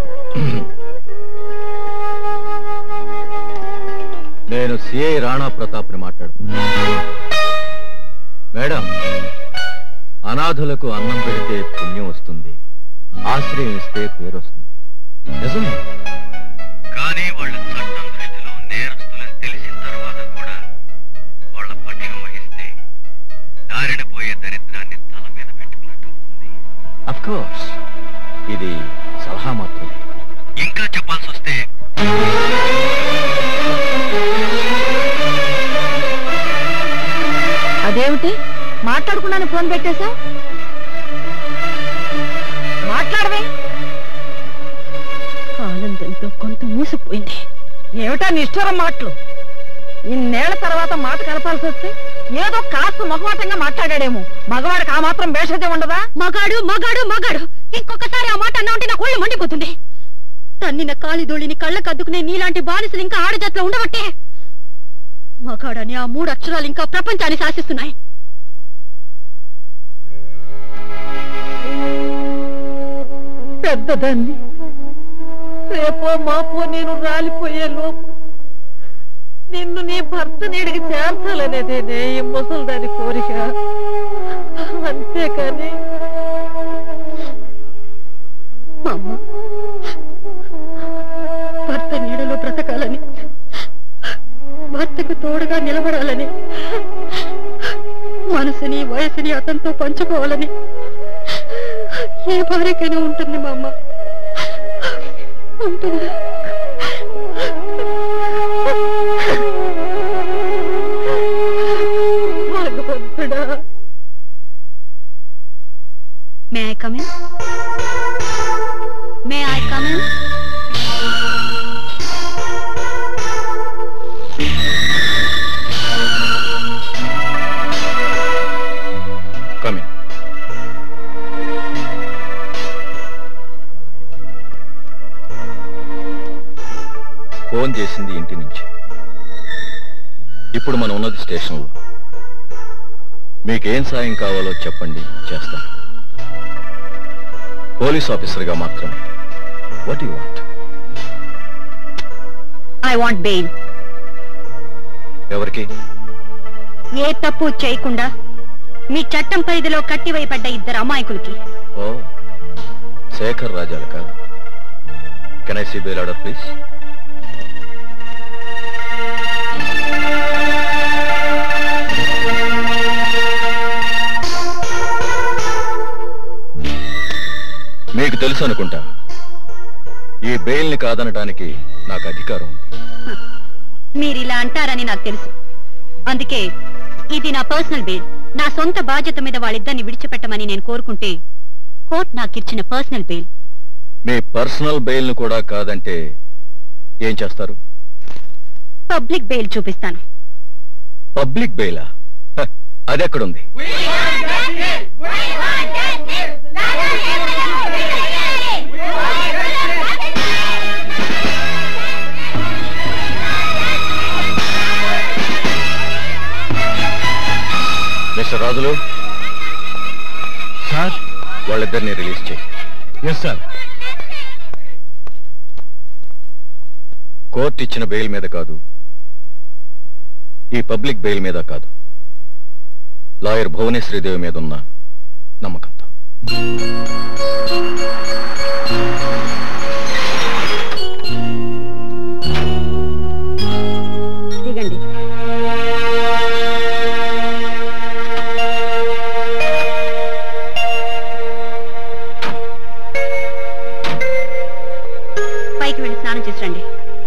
నేను సిఐ రాణా ప్రతాప్ని మాట్లాడుతున్నా మేడం అనాథులకు అన్నం పెడితే పుణ్యం వస్తుంది ఆశ్రయం ఇస్తే పేరు వస్తుంది నిజమే కానీ వాళ్ళ చట్టం దృష్టిలో నేరస్తులని తెలిసిన తర్వాత కూడా వాళ్ళ పక్షం వహిస్తే దారిన పోయే దరిద్రాన్ని తల మీద పెట్టుకున్నట్టు అఫ్ కోర్స్ ఇది సలహా మాత్రమే ఇంకా చెప్పాల్సి వస్తే అదేమిటి మాట్లాడకుండానే ఫోన్ పెట్టేశా మాట్లాడవే ఆనందంతో కొంత మూసిపోయింది ఏమిటా నిష్ఠురం మాటలు ఇన్నేళ్ల తర్వాత మాట కలపాల్సి వస్తే ఏదో కాస్త మొహమాటంగా మాట్లాడాడేమో మగవాడికి ఆ మాత్రం భేషజం ఉండదా మగాడు మగాడు మగాడు ఇంకొకసారి ఆ మాట అన్నా ఉంటే నా ఒళ్ళు మండిపోతుంది తన్నిన కాలిదోళిని కళ్ళకు అద్దుకునే నీలాంటి బానిసలు ఇంకా ఆడజాట్లో ఉండబట్టే మగాడని ఆ మూడు అక్షరాలు ఇంకా ప్రపంచాన్ని శాసిస్తున్నాయి పెద్దదాన్ని రేపో మాపో నేను రాలిపోయే లోపు నిన్ను నీ భర్త నీడికి చేర్చాలనేదేనే ఈ ముసలిదాని కోరిక అంతేకాని మా అమ్మ భర్త నీడలో బ్రతకాలని భర్తకు తోడుగా నిలబడాలని మనసుని వయసుని అతనితో పంచుకోవాలని ఏ భార్యకైనా ఉంటుంది మా అమ్మ ఉంటుందా భగవంతుడా may I come in may I come in coming phone చేసింది ఇంటి నుంచి ఇప్పుడు మనం ఉన్నది స్టేషన్లో మీకేం సాయం కావాలో చెప్పండి చేస్తాను పోలీస్ ఆఫీసర్గా మాత్రమే what you want I want bail ఎవరికి ఏ తప్పు చేయకుండా మీ చట్టం పరిధిలో కట్టివేయబడ్డ ఇద్దరు అమాయకులకి ఓ శేఖర్ రాజాలక can I see bail order please మీకు తెలుసు అనుకుంటా ఈ బెయిల్ని కాదనటానికి నాకు అధికారం ఉంది మీరు ఇలా అంటారని నాకు తెలుసు అందుకే ఇది నా పర్సనల్ బెయిల్ నా సొంత బాధ్యత మీద వాళ్ళిద్దరిని విడిచిపెట్టమని నేను కోరుకుంటే కోర్టు నాకు ఇచ్చిన పర్సనల్ బెయిల్ మీ పర్సనల్ బెయిల్ను కూడా కాదంటే ఏం చేస్తారు పబ్లిక్ బెయిల్ చూపిస్తాను పబ్లిక్ బెయిలా హ, అదెక్కడుంది మిస్టర్ రాజులు సార్ వాళ్ళిద్దరిని రిలీజ్ చేయి ఎస్ సార్ కోర్టు ఇచ్చిన బెయిల్ మీద కాదు ఈ పబ్లిక్ బెయిల్ మీద కాదు లాయర్ భువనేశ్వరీదేవి మీద ఉన్న నమ్మకంతో దిగండి పైకి వెళ్ళి స్నానం చేసి రండి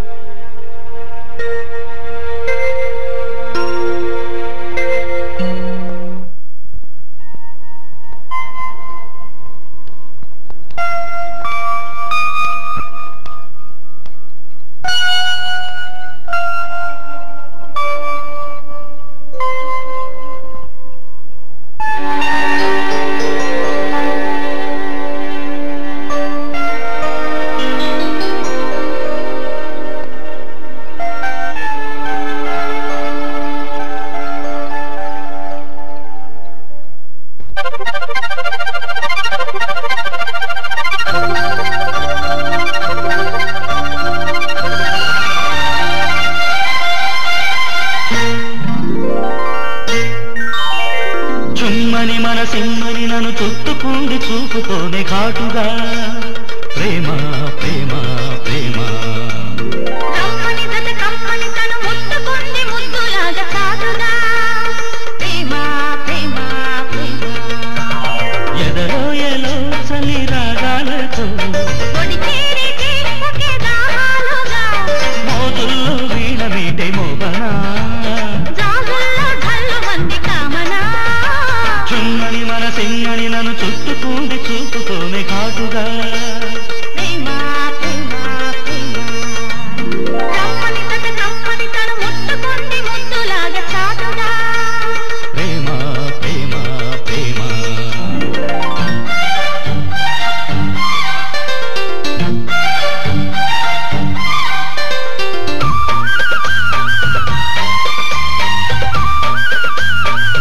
చుమ్మని మన సిమ్మని నన్ను చుట్టుకుండి చూపుతోనే ఘాటుగా ప్రేమ ప్రేమ ప్రేమ రమ్మని గత కమ్మని తను ముట్టుకుంది ముద్దులాగా సాగుదా ప్రేమ ప్రేమ ప్రేమ ఎదలో ఎలో చలి రాగాలతో ఒడి చేరితే ఒకే దాహాలుగా మోతుల్లో వీణ మీటే మోగనా జాజుల్లో ఢల్లు మంది కామనా చుమ్మని మన సిమ్మని నన్ను చుట్టుకుండి చూపుతోనే ఘాటుగా ప్రేమ ప్రేమ ప్రేమ రమ్మని గత కమ్మని తను ముట్టుకుంది ముద్దులాగా సాగుదా ప్రేమ ప్రేమ ప్రేమ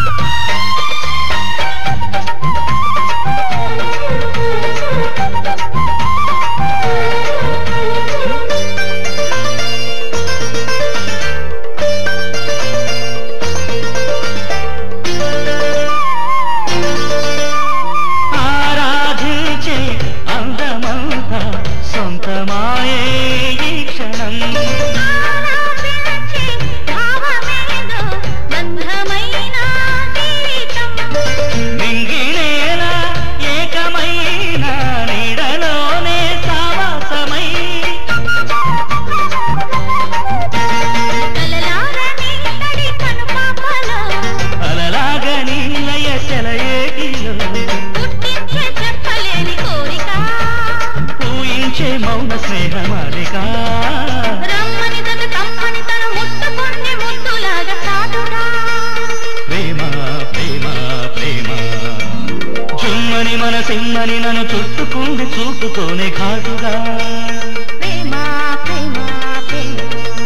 ప్రేమ చుమ్మని మనసిమ్మని నన్ను చుట్టుకుంది చూపుతోనే ఘాటుగా ప్రేమ ప్రేమ ప్రేమ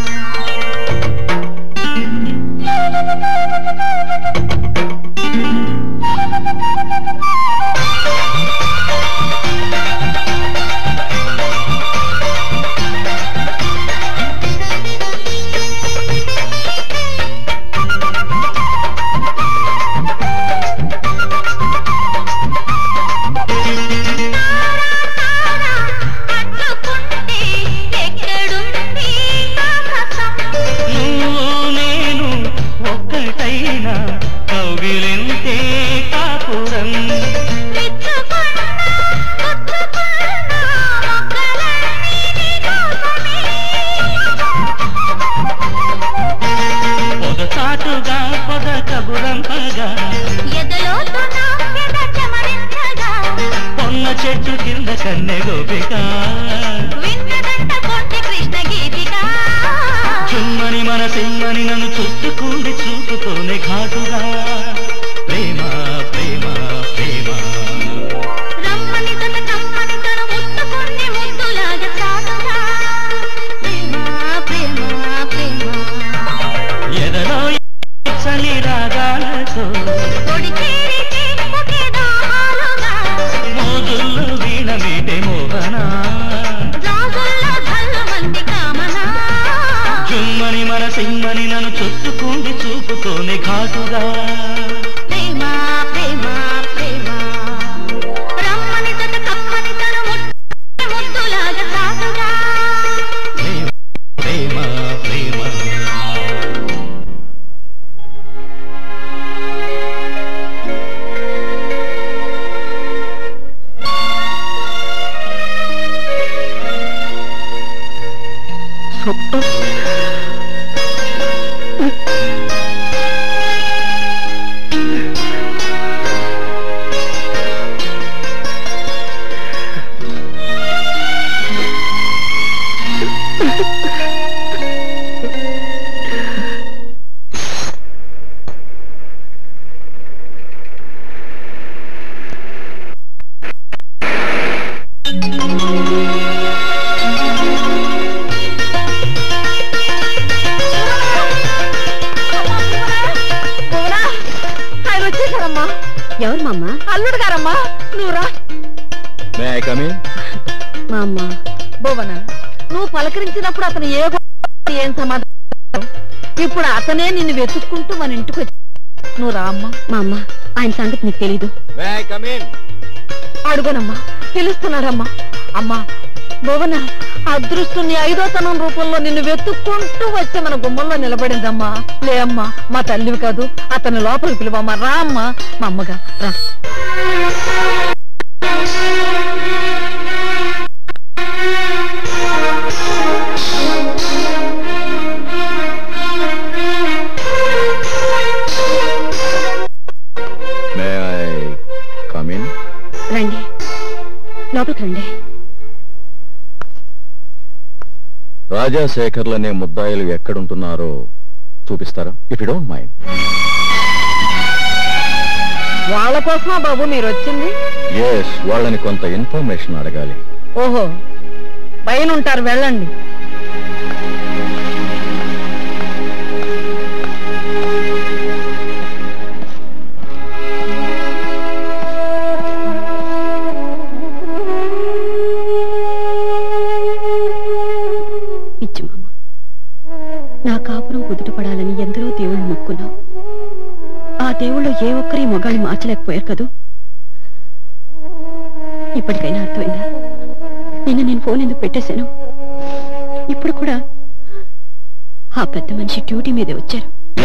పట్టుకుంటే ఎక్కడుంది ఆకాశం నువ్వు నేను ఒక్కటైనా కౌగిలింతే కాపురం విచ్చుకున్న గుచ్చుకున్న మొక్కలన్నీ నీకోసమే పొద చాటుగా పొద కబురంపగా ఎదలోతు నా ఎద చెమరించగా పొన్న చెట్టు కింద కన్నె గోపిక విన్నదంట కొంటి కృష్ణ గీతిగా చుమ్మని మనసిమ్మని నన్ను చుట్టుకుంది చూపుతోనే ఘాటుగా ప్రేమ ప్రేమ ప్రేమ రమ్మని తన కమ్మని తన ముట్టుకుని ముద్దులాగా చాటుగా ప్రేమ ప్రేమ ప్రేమ ఎదలో చలి రాగాలతో పొడి చేరితే ఒకే దాహాలుగా మోజుల్లో వీణ మీటే మోహన రాజుల్లో ధల్లు మంది కామనా చుమ్మని మనసిమ్మని నన్ను చుట్టుకుంది చూపుతోనే ఘాటుగా ప్రేమ ప్రేమ ప్రేమ రమ్మని తన కమ్మని తన ముట్టుకుని ముద్దులాగా చాటుగా ప్రేమ ప్రేమ భువనా ఆయన వచ్చేసారమ్మా ఎవరు మా అమ్మ అల్లుడు గారమ్మా నువ్వు రా మే ఐ కమ్ ఇన్ మా అమ్మ భువన నువ్వు పలకరించినప్పుడు అతను ఏ గొప్ప ఏం సమాధానం ఇప్పుడు అతనే నిన్ను వెతుక్కుంటూ మన ఇంటికి వచ్చి నువ్వు రా అమ్మా మా అమ్మ ఆయన సంగతి నీకు తెలీదు మే ఐ కమ్ ఇన్ అడుగునమ్మా పిలుస్తున్నారమ్మా అమ్మా భువన అదృష్టుని ఐదోతనం రూపంలో నిన్ను వెతుక్కుంటూ వచ్చి మన గుమ్మంలో నిలబడిందమ్మా లే అమ్మా మా తల్లివి కాదు అతని లోపలికి పిలువమ్మా రా అమ్మా మా అమ్మగా రా మే ఐ కమ్ ఇన్ రండి లోపలికి రండి రాజాశేఖర్లనే ముద్దాయిలు ఎక్కడుంటున్నారో చూపిస్తారా ఇఫ్ యు డోంట్ మైండ్ వాళ్ళ కోసమా బాబు మీరు వచ్చింది ఎస్ వాళ్ళని కొంత ఇన్ఫర్మేషన్ అడగాలి ఓహో పైన ఉంటారు వెళ్ళండి పిచ్చి మామ నా కాపురం కుదుటపడాలని ఎందరో దేవుళ్ళు మొక్కున్నావు ఆ దేవుళ్ళు ఏ ఒక్కరి మొగాళ్ళని మార్చలేకపోయారు కదూ ఇప్పటికైనా అర్థమైందా నిన్న నేను ఫోన్ ఎందుకు పెట్టేశాను ఇప్పుడు కూడా ఆ పెద్ద మనిషి డ్యూటీ మీదే వచ్చారు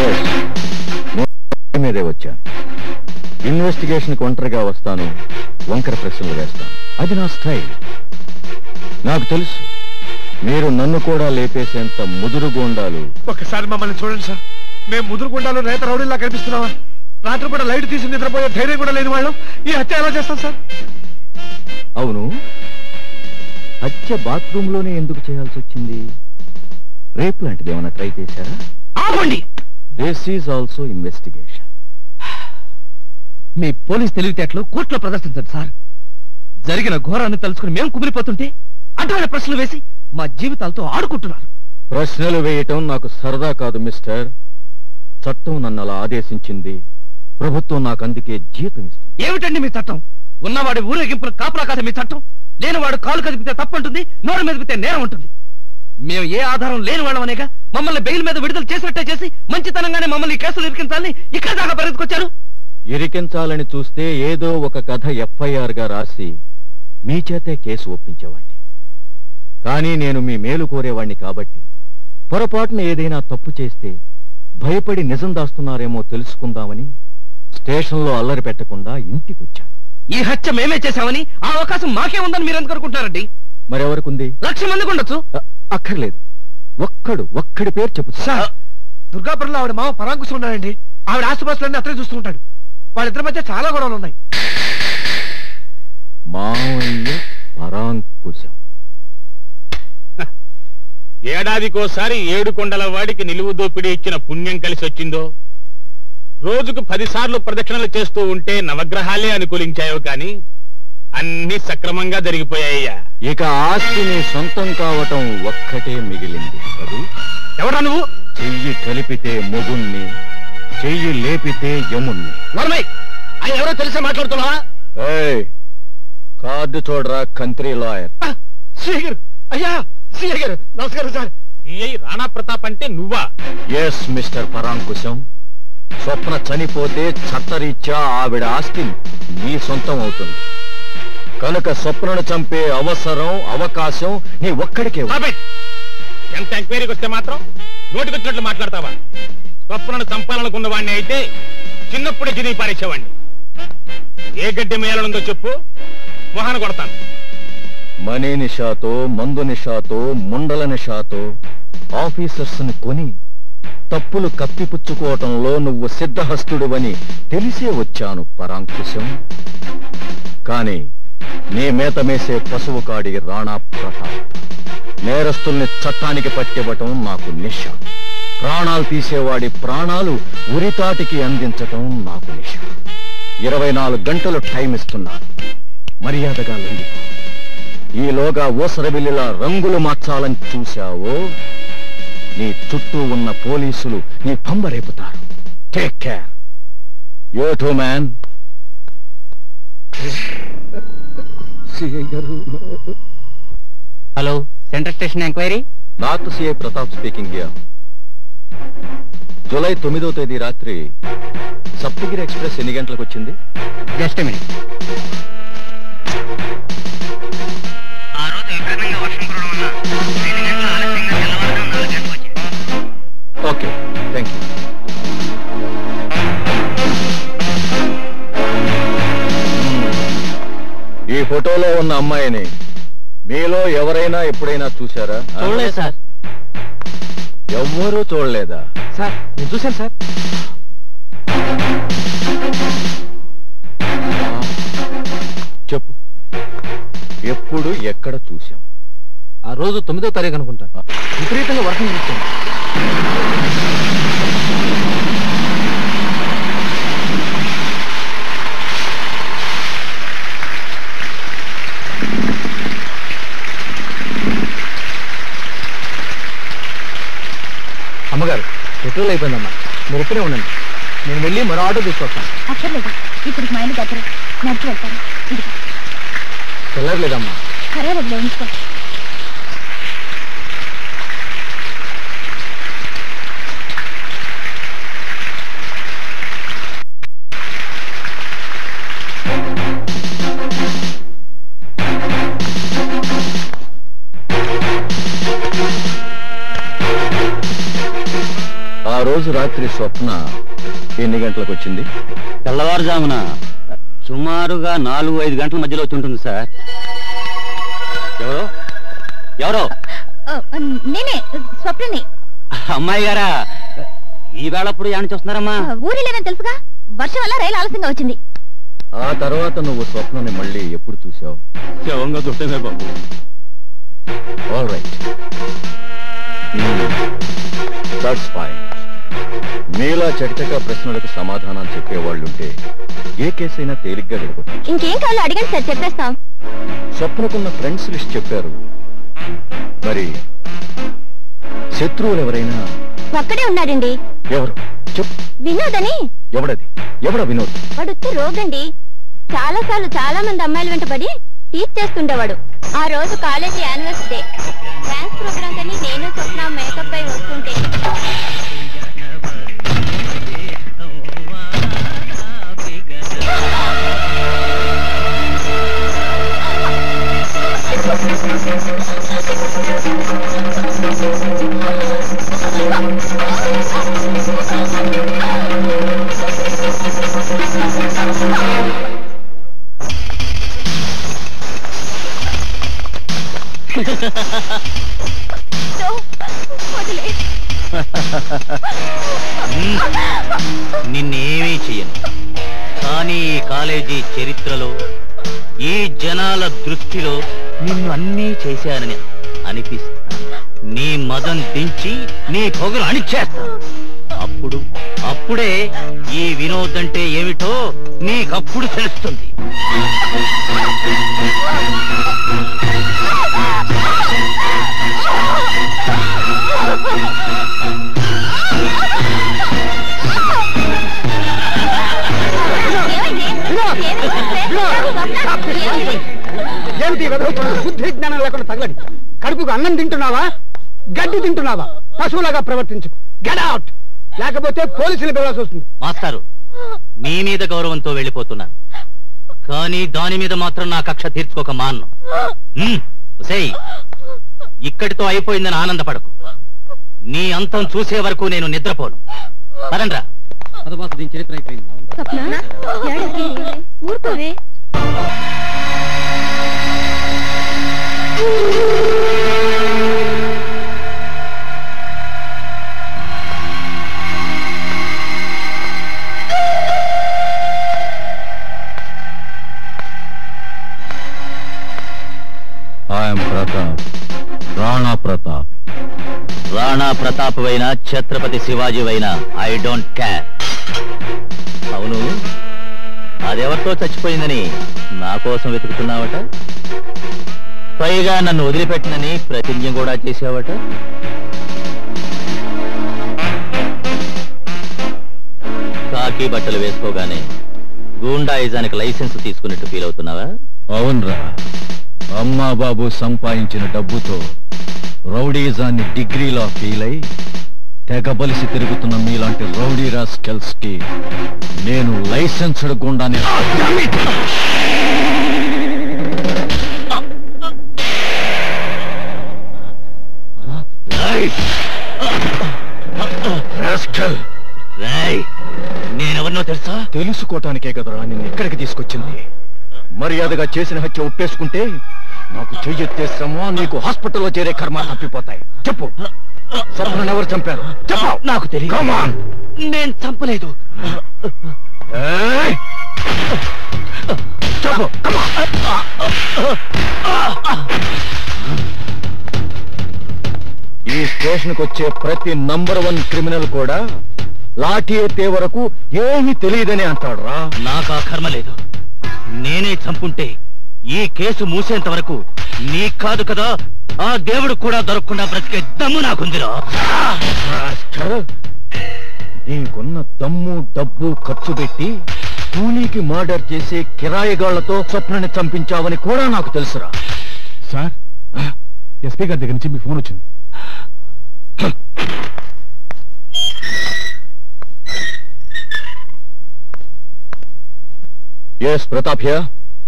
ఎస్ మీదే వచ్చాను ఇన్వెస్టిగేషన్ ఒంటరిగా వస్తాను వంకర ప్రశ్నలు వేస్తాను అది నా స్టైల్ నాకు తెలుసు మీరు నన్ను కూడా లేపేసేంత ముదురు గోండాలు ఒక్కసారి మమ్మల్ని చూడండి సార్ మేము ముదురుకుండాలో రేత రౌడీలా కనిపిస్తున్నావా రాత్రి కూడా లైట్ తీసి నిద్రపోయే ధైర్యం కూడా లేని వాళ్ళం ఈ హత్య ఎలా చేస్తాం సార్ అవును హత్య బాత్రూమ్ లోనే ఎందుకు చేయాల్సి వచ్చింది రేపు లాంటిది ఏమైనా ట్రై చేశారా ఆపండి దిస్ ఈజ్ ఆల్సో ఇన్వెస్టిగేషన్ మీ పోలీస్ తెలివితేటలు కోర్టులో ప్రదర్శించండి సార్ జరిగిన ఘోరాన్ని తలుచుకుని మేము కుమిలిపోతుంటే అడ్డమైన ప్రశ్నలు వేసి మా జీవితాలతో ఆడుకుంటున్నారు ప్రశ్నలు వేయటం నాకు సరదా కాదు మిస్టర్ చట్టం నన్ను అలా ఆదేశించింది ప్రభుత్వం నాకు అందుకే జీతం ఇస్తుంది ఏమిటండి మీ చట్టం ఉన్నవాడి ఊరేగింపులు కాపలా కాదు మీ చట్టం లేనివాడు కాలు కదిపితే తప్పంటుంది నోరు మెదిపితే నేరం ఉంటుంది మేము ఏ ఆధారం లేని వాళ్ళం అనేగా మమ్మల్ని బెయిల్ మీద విడుదల చేసినట్టే చేసి మంచితనంగానే మమ్మల్ని ఈ కేసులు ఇరికించాలని ఇక్కడ దాకా పరిగెత్తుకొచ్చారు ఇరికించాలని చూస్తే ఏదో ఒక కథ ఎఫ్ఐఆర్ గా రాసి మీ చేతే కేసు ఒప్పించేవాణ్ణి కానీ నేను మీ మేలు కోరేవాణ్ణి కాబట్టి పొరపాటున ఏదైనా తప్పు చేస్తే భయపడి నిజం దాస్తున్నారేమో తెలుసుకుందామని స్టేషన్లో అల్లరి పెట్టకుండా ఇంటికొచ్చాను ఈ హత్య మేమే చేశామని ఆ అవకాశం మాకే ఉందని మీరు ఎందుకు అనుకుంటున్నారండి మరెవరికుంది లక్ష మందికి ఉండొచ్చు అ- అక్కర్లేదు ఒక్కడు ఒక్కడి పేరు చెప్పుతా సార్ దుర్గాపురంలో ఆవిడ మామ పరాంకుశం ఉన్నాడండి ఆవిడ ఆస్తుపాస్తులన్నీ అతనే చూస్తూ ఉంటాడు వాళ్ళిద్దరి మధ్య చాలా గొడవలు ఉన్నాయి మావయ్య పరాంకుశం ఏడాదికోసారి ఏడు కొండల వాడికి నిలువు దోపిడీ ఇచ్చిన పుణ్యం కలిసి వచ్చిందో రోజుకు పదిసార్లు ప్రదక్షిణలు చేస్తూ ఉంటే నవగ్రహాలే అనుకూలించాయో కాని అన్ని సక్రమంగా జరిగిపోయాయ్యా ఇక ఆస్తి నీ సొంతం కావటం ఒక్కటే మిగిలింది కదూ ఎవరా నువ్వు చెయ్యి కలిపితే మొగుణ్ణి చెయ్యి లేపితే యముణ్ణి నర్మయ్ ఆయన ఎవరో తెలిసే మాట్లాడుతున్నావా ఏయ్ కార్డు చూడరా కంత్రి లాయర్ సిఐ గారు అయ్యా సిఐ గారు నమస్కారం సార్ సిఐ రాణా ప్రతాప్ అంటే నువ్వా ఎస్ మిస్టర్ పరాంకుశం స్వప్న చనిపోతే చట్టరీత్యా ఆవిడ ఆస్తి నీ సొంతం అవుతుంది కనుక స్వప్నను చంపే అవసరం అవకాశం నీ ఒక్కడికే ఉంది. Stop it. ఎంత ఎంక్వైరీకి వస్తే మాత్రం నోటికొచ్చినట్లు మాట్లాడతావా స్వప్నను చంపాలనుకున్న వాడిని అయితే చిన్నప్పుడే జిని పారేసేవాడిని ఏ గడ్డి మేయాలనుందో చెప్పు మొహాన కొడతాను మనీ నిషాతో మందు నిషాతో ముండల నిషాతో ఆఫీసర్స్ ని కొని తప్పులు కప్పిపుచ్చుకోవటంలో నువ్వు సిద్ధహస్తుడువని తెలిసే వచ్చాను పరాంకుశం కాని నీ మేత మేసే పశువు కాడి రాణా ప్రతాప్ నేరస్తుల్ని చట్టానికి పట్టివ్వటం నాకు నిష ప్రాణాలు తీసేవాడి ప్రాణాలు ఉరితాటికి అందించటం నాకు నిష ఇరవై నాలుగు గంటలు టైం ఇస్తున్నాను మర్యాదగా లొంగిపో ఈలోగా ఊసరవిల్లిలా రంగులు మార్చాలని చూశావో నీ చుట్టూ ఉన్న పోలీసులు నీ పంబరేపుతారు take care you too man CI గారు hello central station enquiry north CI Pratap speaking here July తొమ్మిదో తేదీ రాత్రి సప్తగిరి ఎక్స్ప్రెస్ ఎన్ని గంటలకు వచ్చింది just minute okay thank you ఈ ఫోటోలో ఉన్న అమ్మాయిని మీలో ఎవరైనా ఎప్పుడైనా చూశారా చూడలేదు సార్ ఎవ్వరూ చూడలేదా సార్ నేను చూశాను సార్ చెప్పు ఎప్పుడు ఎక్కడ చూశావు ఆ రోజు తొమ్మిదో తారీఖు అనుకుంటాను విపరీతంగా వర్షం చూస్తుంది అమ్మగారు పెట్రోల్ అయిపోయిందమ్మా మీరు ఇక్కడే ఉండండి నేను వెళ్ళి మరో ఆటో తీసుకొస్తాను అక్కర్లేదు ఇప్పుడు మా ఆయన దగ్గర నడిచి వెళ్తాను ఇదిగో, తెల్లర్లేదమ్మా సరే వదిలే ఉంచుకో ఆ రోజు రాత్రి స్వప్న ఎన్ని గంటలకు వచ్చింది తెల్లవారుజామున సుమారుగా నాలుగు ఐదు గంటల మధ్యలో వచ్చి ఉంటుంది సార్ ఎవరో ఎవరో నేనే స్వప్నని అమ్మాయి గారా ఈ వేళప్పుడు ఏమని చూస్తున్నారమ్మా ఊరిలేదని తెలుసుగా వర్షం వల్ల రైలు ఆలస్యంగా వచ్చింది ఆ తర్వాత నువ్వు స్వప్నని మళ్ళీ ఎప్పుడు చూసావు శవంగా చుట్టమే బాబు ఆల్ రైట్ దట్స్ ఫైన్ మీలా చకచక ప్రశ్నలకు సమాధానాలు చెప్పేవాళ్ళుంటే ఏ కేసైనా తేలిగ్గా గడిపోతుంది ఇంకేం కావాలో అడిగండి సార్ చెప్పేస్తాం స్వప్నకున్న ఫ్రెండ్స్ లిస్ట్ చెప్పారు మరి శత్రువులు ఎవరైనా ఒక్కడే ఉన్నాడండి ఎవరు చెప్పు వినోద్ అని ఎవడది ఎవడ వినోద్ వాడు ఉత్తి రోగండి చాలా సార్లు చాలా మంది అమ్మాయిల వెంటబడి టీచ్ చేస్తుండేవాడు ఆ రోజు college anniversary day dance programme కని నేను స్వప్న మేకప్ అయి వస్తుంటే నిన్నేమీ చెయ్యను కానీ ఈ కాలేజీ చరిత్రలో ఈ జనాల దృష్టిలో నిన్ను అన్నీ చేశానని అనిపిస్తా నీ మదం దించి నీ పొగలు అణిచేస్తాను అప్పుడు అప్పుడే ఈ వినోద్ అంటే ఏమిటో నీకప్పుడు తెలుస్తుంది ఏమిటి వెదవుతున్నా బుద్ధి జ్ఞానం లేకుండా తగలడి కడుపుకు అన్నం తింటున్నావా గడ్డి తింటున్నావా పశువులాగా ప్రవర్తించు గెట్ అవుట్ లేకపోతే పోలీసులు పిలవాల్సి వస్తుంది మాస్టారు మీ మీద గౌరవంతో వెళ్ళిపోతున్నాను కానీ దాని మీద మాత్రం నా కక్ష తీర్చుకోక మాన్ను ఉమ్, ఒసేయ్ ఇక్కడితో అయిపోయిందని ఆనందపడకు నీ అంతం చూసే వరకు నేను నిద్రపోను పదండ్రా దీని చరిత్ర అయిపోయింది ఊరుకోవే ఐఎమ్ ప్రతాప్ రాణా ప్రతాప్ రాణా ప్రతాప్ అయినా ఛత్రపతి శివాజీ అయినా ఐ డోంట్ కేర్ అవును అదెవరితో చచ్చిపోయిందని నా కోసం వెతుకుతున్నావట పైగా నన్ను వదిలిపెట్టనని ప్రతిజ్ఞ కూడా చేసావట కాకి బట్టలు వేసుకోగానే గూండాయిజానికి లైసెన్స్ తీసుకున్నట్టు ఫీల్ అవుతున్నావా అవునరా అమ్మా బాబు సంపాదించిన డబ్బుతో రౌడీజాన్ని డిగ్రీలా ఫీల్ అయి తెగబలిసి తిరుగుతున్న మీలాంటి రౌడీ రాస్కెల్స్ కి నేను లైసెన్స్డ్ గుండానే రాస్కెల్ రేయ్, నేనెవరినో తెలుసా తెలుసుకోవటానికే కదరా నిన్ను ఇక్కడికి తీసుకొచ్చింది మర్యాదగా చేసిన హత్య ఒప్పేసుకుంటే నాకు చెయ్యెత్తేస్తామో నీకు హాస్పిటల్లో చేరే కర్మ తప్పిపోతాయి చెప్పు స్వప్నను ఎవరు చంపారు చెప్పు నాకు తెలియదు Come on. నేను చంపలేదు ఏయ్! చెప్పు come on. ఈ స్టేషన్కి వచ్చే ప్రతి నంబర్ వన్ క్రిమినల్ కూడా లాఠీ ఎత్తే వరకు ఏమీ తెలియదని అంటాడు రా నాకు ఆ కర్మ లేదు నేనే చంపుంటే ఈ కేసు మూసేంత వరకు నీ కాదు కదా ఆ దేవుడు కూడా దొరకకుండా బ్రతికే దమ్ము నాకుందిరా నీకున్న దమ్ము డబ్బు ఖర్చు పెట్టి కూలీకి మర్డర్ చేసే కిరాయిగాళ్లతో స్వప్నని చంపించావని కూడా నాకు తెలుసురా సార్ ఎస్పీ గారి దగ్గర నుంచి మీ ఫోన్ వచ్చింది ఎస్ ప్రతాప్ హియర్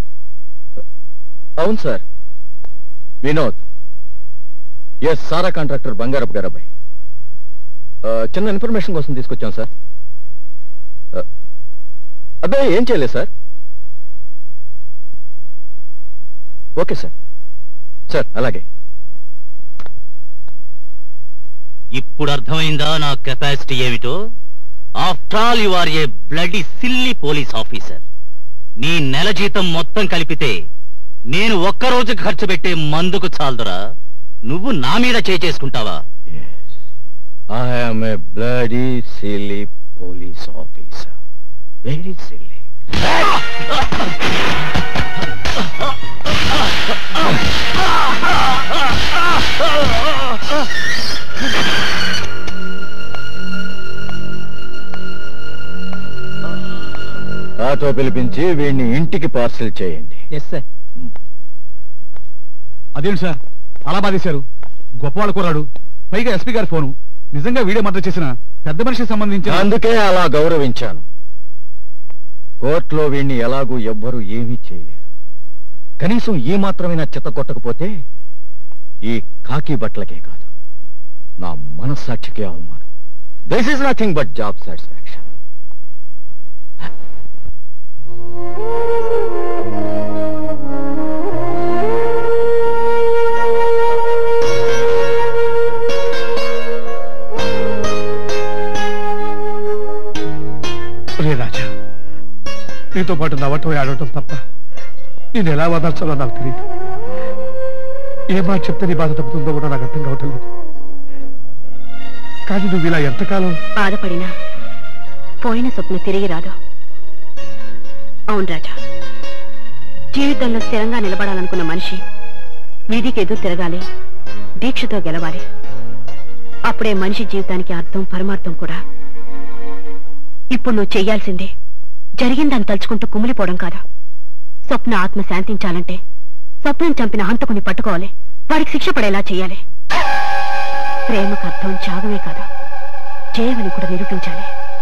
అవును సార్ వినోద్ ఎస్ సారా కాంట్రాక్టర్ బంగారపు గారబ్బాయి ఆ, చిన్న ఇన్ఫర్మేషన్ కోసం తీసుకొచ్చాం సార్ ఆ, అబ్బే ఏం చేయలేదు సార్ ఓకే సార్ సార్ అలాగే ఇప్పుడు అర్థమైందా నా కెపాసిటీ ఏమిటో after all you are a bloody silly police officer నీ నెల జీతం మొత్తం కలిపితే నేను ఒక్క రోజు ఖర్చు పెట్టే మందుకు చాలదురా నువ్వు నా మీద చేసుకుంటావా I am a bloody silly police officer. Very silly. Auto పిలిపించి వీడిని ఇంటికి పార్సిల్ చేయండి ఎస్ సార్ అదేంటి సార్ అలా బాధేశారు గొప్పవాళ్ళ కూరాడు పైగా ఎస్పీ గారి ఫోను నిజంగా వీడియో మద్దతు చేసిన పెద్ద మనిషికి సంబంధించిన అందుకే అలా గౌరవించాను కోర్టులో వీణ్ణి ఎలాగూ ఎవ్వరూ ఏమీ చేయలేరు కనీసం ఈ మాత్రమైనా చెత్త కొట్టకపోతే ఈ కాకి బట్టలకే కాదు నా మనస్సాక్షికే అవమానం this is nothing but job satisfaction రే రాజా నీతో పాటు నవ్వటం ఆడటం తప్ప నేను ఎలా వదర్చాలో నాకు తెలియదు ఏ మాట చెప్తే నీ బాధ తప్పుతుందో కూడా నాకు అర్థం కావటం లేదు కానీ నువ్వు ఇలా ఎంతకాలం బాధపడినా పోయిన స్వప్న తిరిగి రాదు అవును రాజా జీవితంలో స్థిరంగా నిలబడాలనుకున్న మనిషి విధికి ఎదురు తిరగాలి దీక్షతో గెలవాలి అప్పుడే మనిషి జీవితానికి అర్థం పరమార్థం కూడా ఇప్పుడు నువ్వు చెయ్యాల్సిందే జరిగిందని తలుచుకుంటూ కుమిలిపోవడం కాదు స్వప్న ఆత్మ శాంతించాలంటే స్వప్నం చంపిన హంతకుని పట్టుకోవాలి వాడికి శిక్ష పడేలా చేయాలి ప్రేమకు అర్థం త్యాగమే కాదు చేయమని కూడా నిరూపించాలి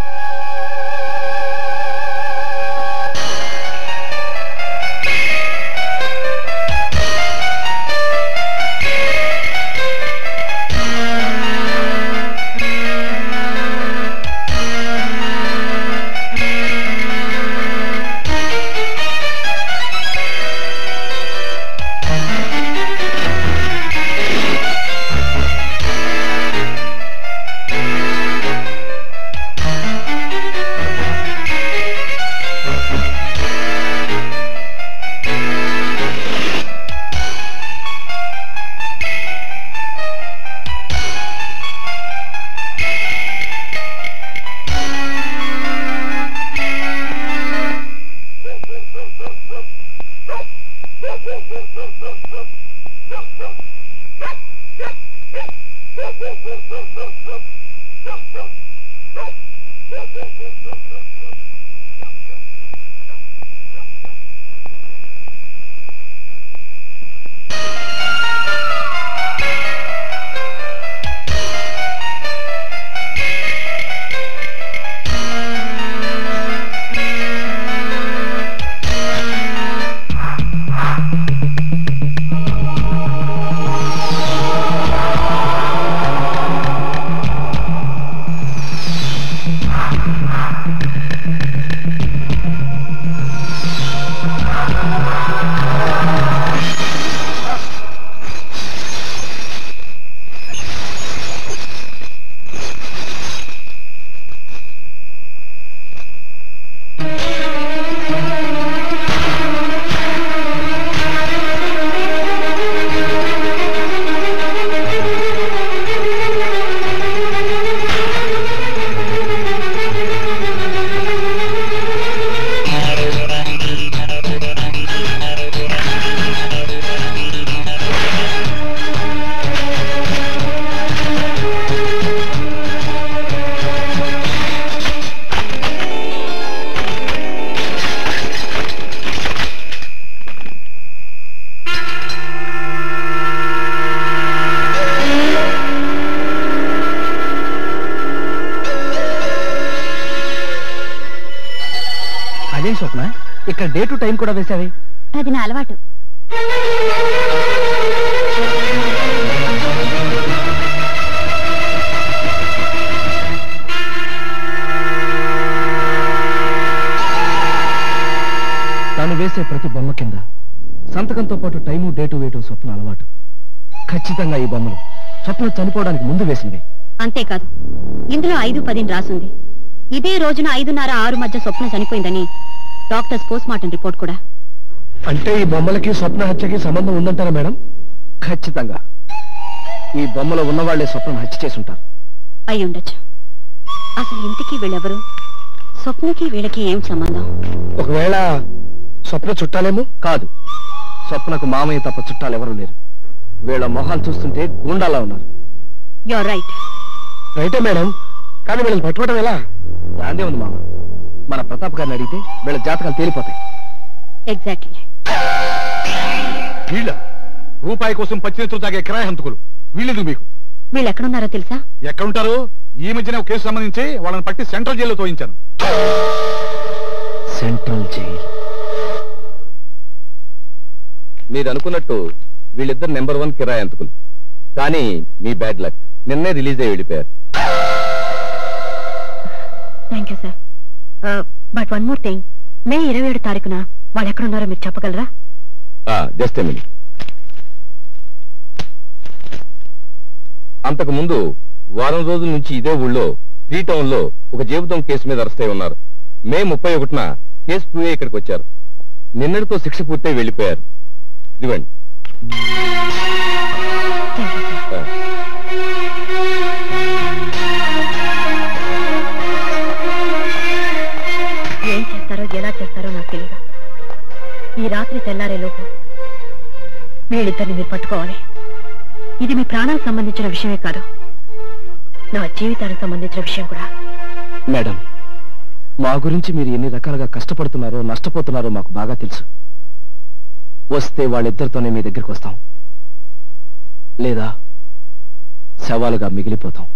అదేం స్వప్న ఇక్కడ డే టు టైం కూడా వేసావి అది నా అలవాటు తాను వేసే ప్రతి బొమ్మ కింద సంతకంతో పాటు టైము డేటు వేయటం స్వప్న అలవాటు ఖచ్చితంగా ఈ బొమ్మలు స్వప్న చనిపోవడానికి ముందు వేసింది అంతేకాదు ఇందులో ఐదు పదిని రాసుంది ఇదే రోజున ఐదున్నర ఆరు మధ్య స్వప్న చనిపోయిందని డాక్టర్స్ పోస్ట్ మార్టం రిపోర్ట్ కూడా అంటే ఈ బొమ్మలకి స్వప్న హత్యకి సంబంధం ఉందంటారా మేడం ఖచ్చితంగా ఈ బొమ్మలో ఉన్నవాళ్లే స్వప్నం హత్య చేసుంటారు అయి ఉండొచ్చు అసలు ఇంటికి వీళ్ళెవరు స్వప్నకి వీళ్ళకి ఏం సంబంధం ఒకవేళ స్వప్న చుట్టాలేమో కాదు స్వప్నకు మామయ్య తప్ప చుట్టాలు ఎవరూ లేరు వీళ్ళ మొహాలు చూస్తుంటే గుండాలా ఉన్నారు యువర్ రైట్ రైటే మేడం కానీ వీళ్ళని పట్టుకోవడం ఎలా దాందే ఉంది మామ మన ప్రతాప్ గారిని అడిగితే వీళ్ళ జాతకాలు తేలిపోతాయి ఎగ్జాక్ట్లీ వీళ్ళ రూపాయి కోసం పచ్చినెత్తులు తాగే కిరాయి హంతకులు వీళ్ళెందుకు మీకు వీళ్ళు ఎక్కడున్నారో తెలుసా ఎక్కడుంటారు ఈ మధ్యన ఒక కేసు సంబంధించి వాళ్ళని పట్టి సెంట్రల్ జైల్లో తోయించాను సెంట్రల్ జైల్ మీరు అనుకున్నట్టు వీళ్ళిద్దరు నెంబర్ వన్ కిరాయి అంతకులు కానీ మీ బ్యాడ్ లక్ నిన్నే రిలీజ్ అయ్యి వెళ్ళిపోయారు thank you sir but one more thing May ఇరవై ఏడు తారీఖున వాళ్ళు ఎక్కడున్నారో మీరు చెప్పగలరా జస్ట్ మినిట్ అంతకు ముందు వారం రోజుల నుంచి ఇదే ఊళ్ళో త్రీ టౌన్ లో ఒక జీవితం కేసు మీద అరెస్ట్ అయి ఉన్నారు మే ముప్పై ఒకటిన కేసు పూయే ఇక్కడికి వచ్చారు నిన్నటితో శిక్ష పూర్తయి వెళ్ళిపోయారు ఇదిగోండి ఆ. ఏం చేస్తారో ఎలా చేస్తారో నాకు తెలియదు ఈ రాత్రి తెల్లారే లోపు వీళ్ళిద్దరిని మీరు పట్టుకోవాలి ఇది మీ ప్రాణాలకు సంబంధించిన విషయమే కాదు నా జీవితానికి సంబంధించిన విషయం కూడా మేడం మా గురించి మీరు ఎన్ని రకాలుగా కష్టపడుతున్నారో నష్టపోతున్నారో మాకు బాగా తెలుసు వస్తే వాళ్ళిద్దరితోనే మీ దగ్గరికి వస్తాం లేదా శవాలుగా మిగిలిపోతాం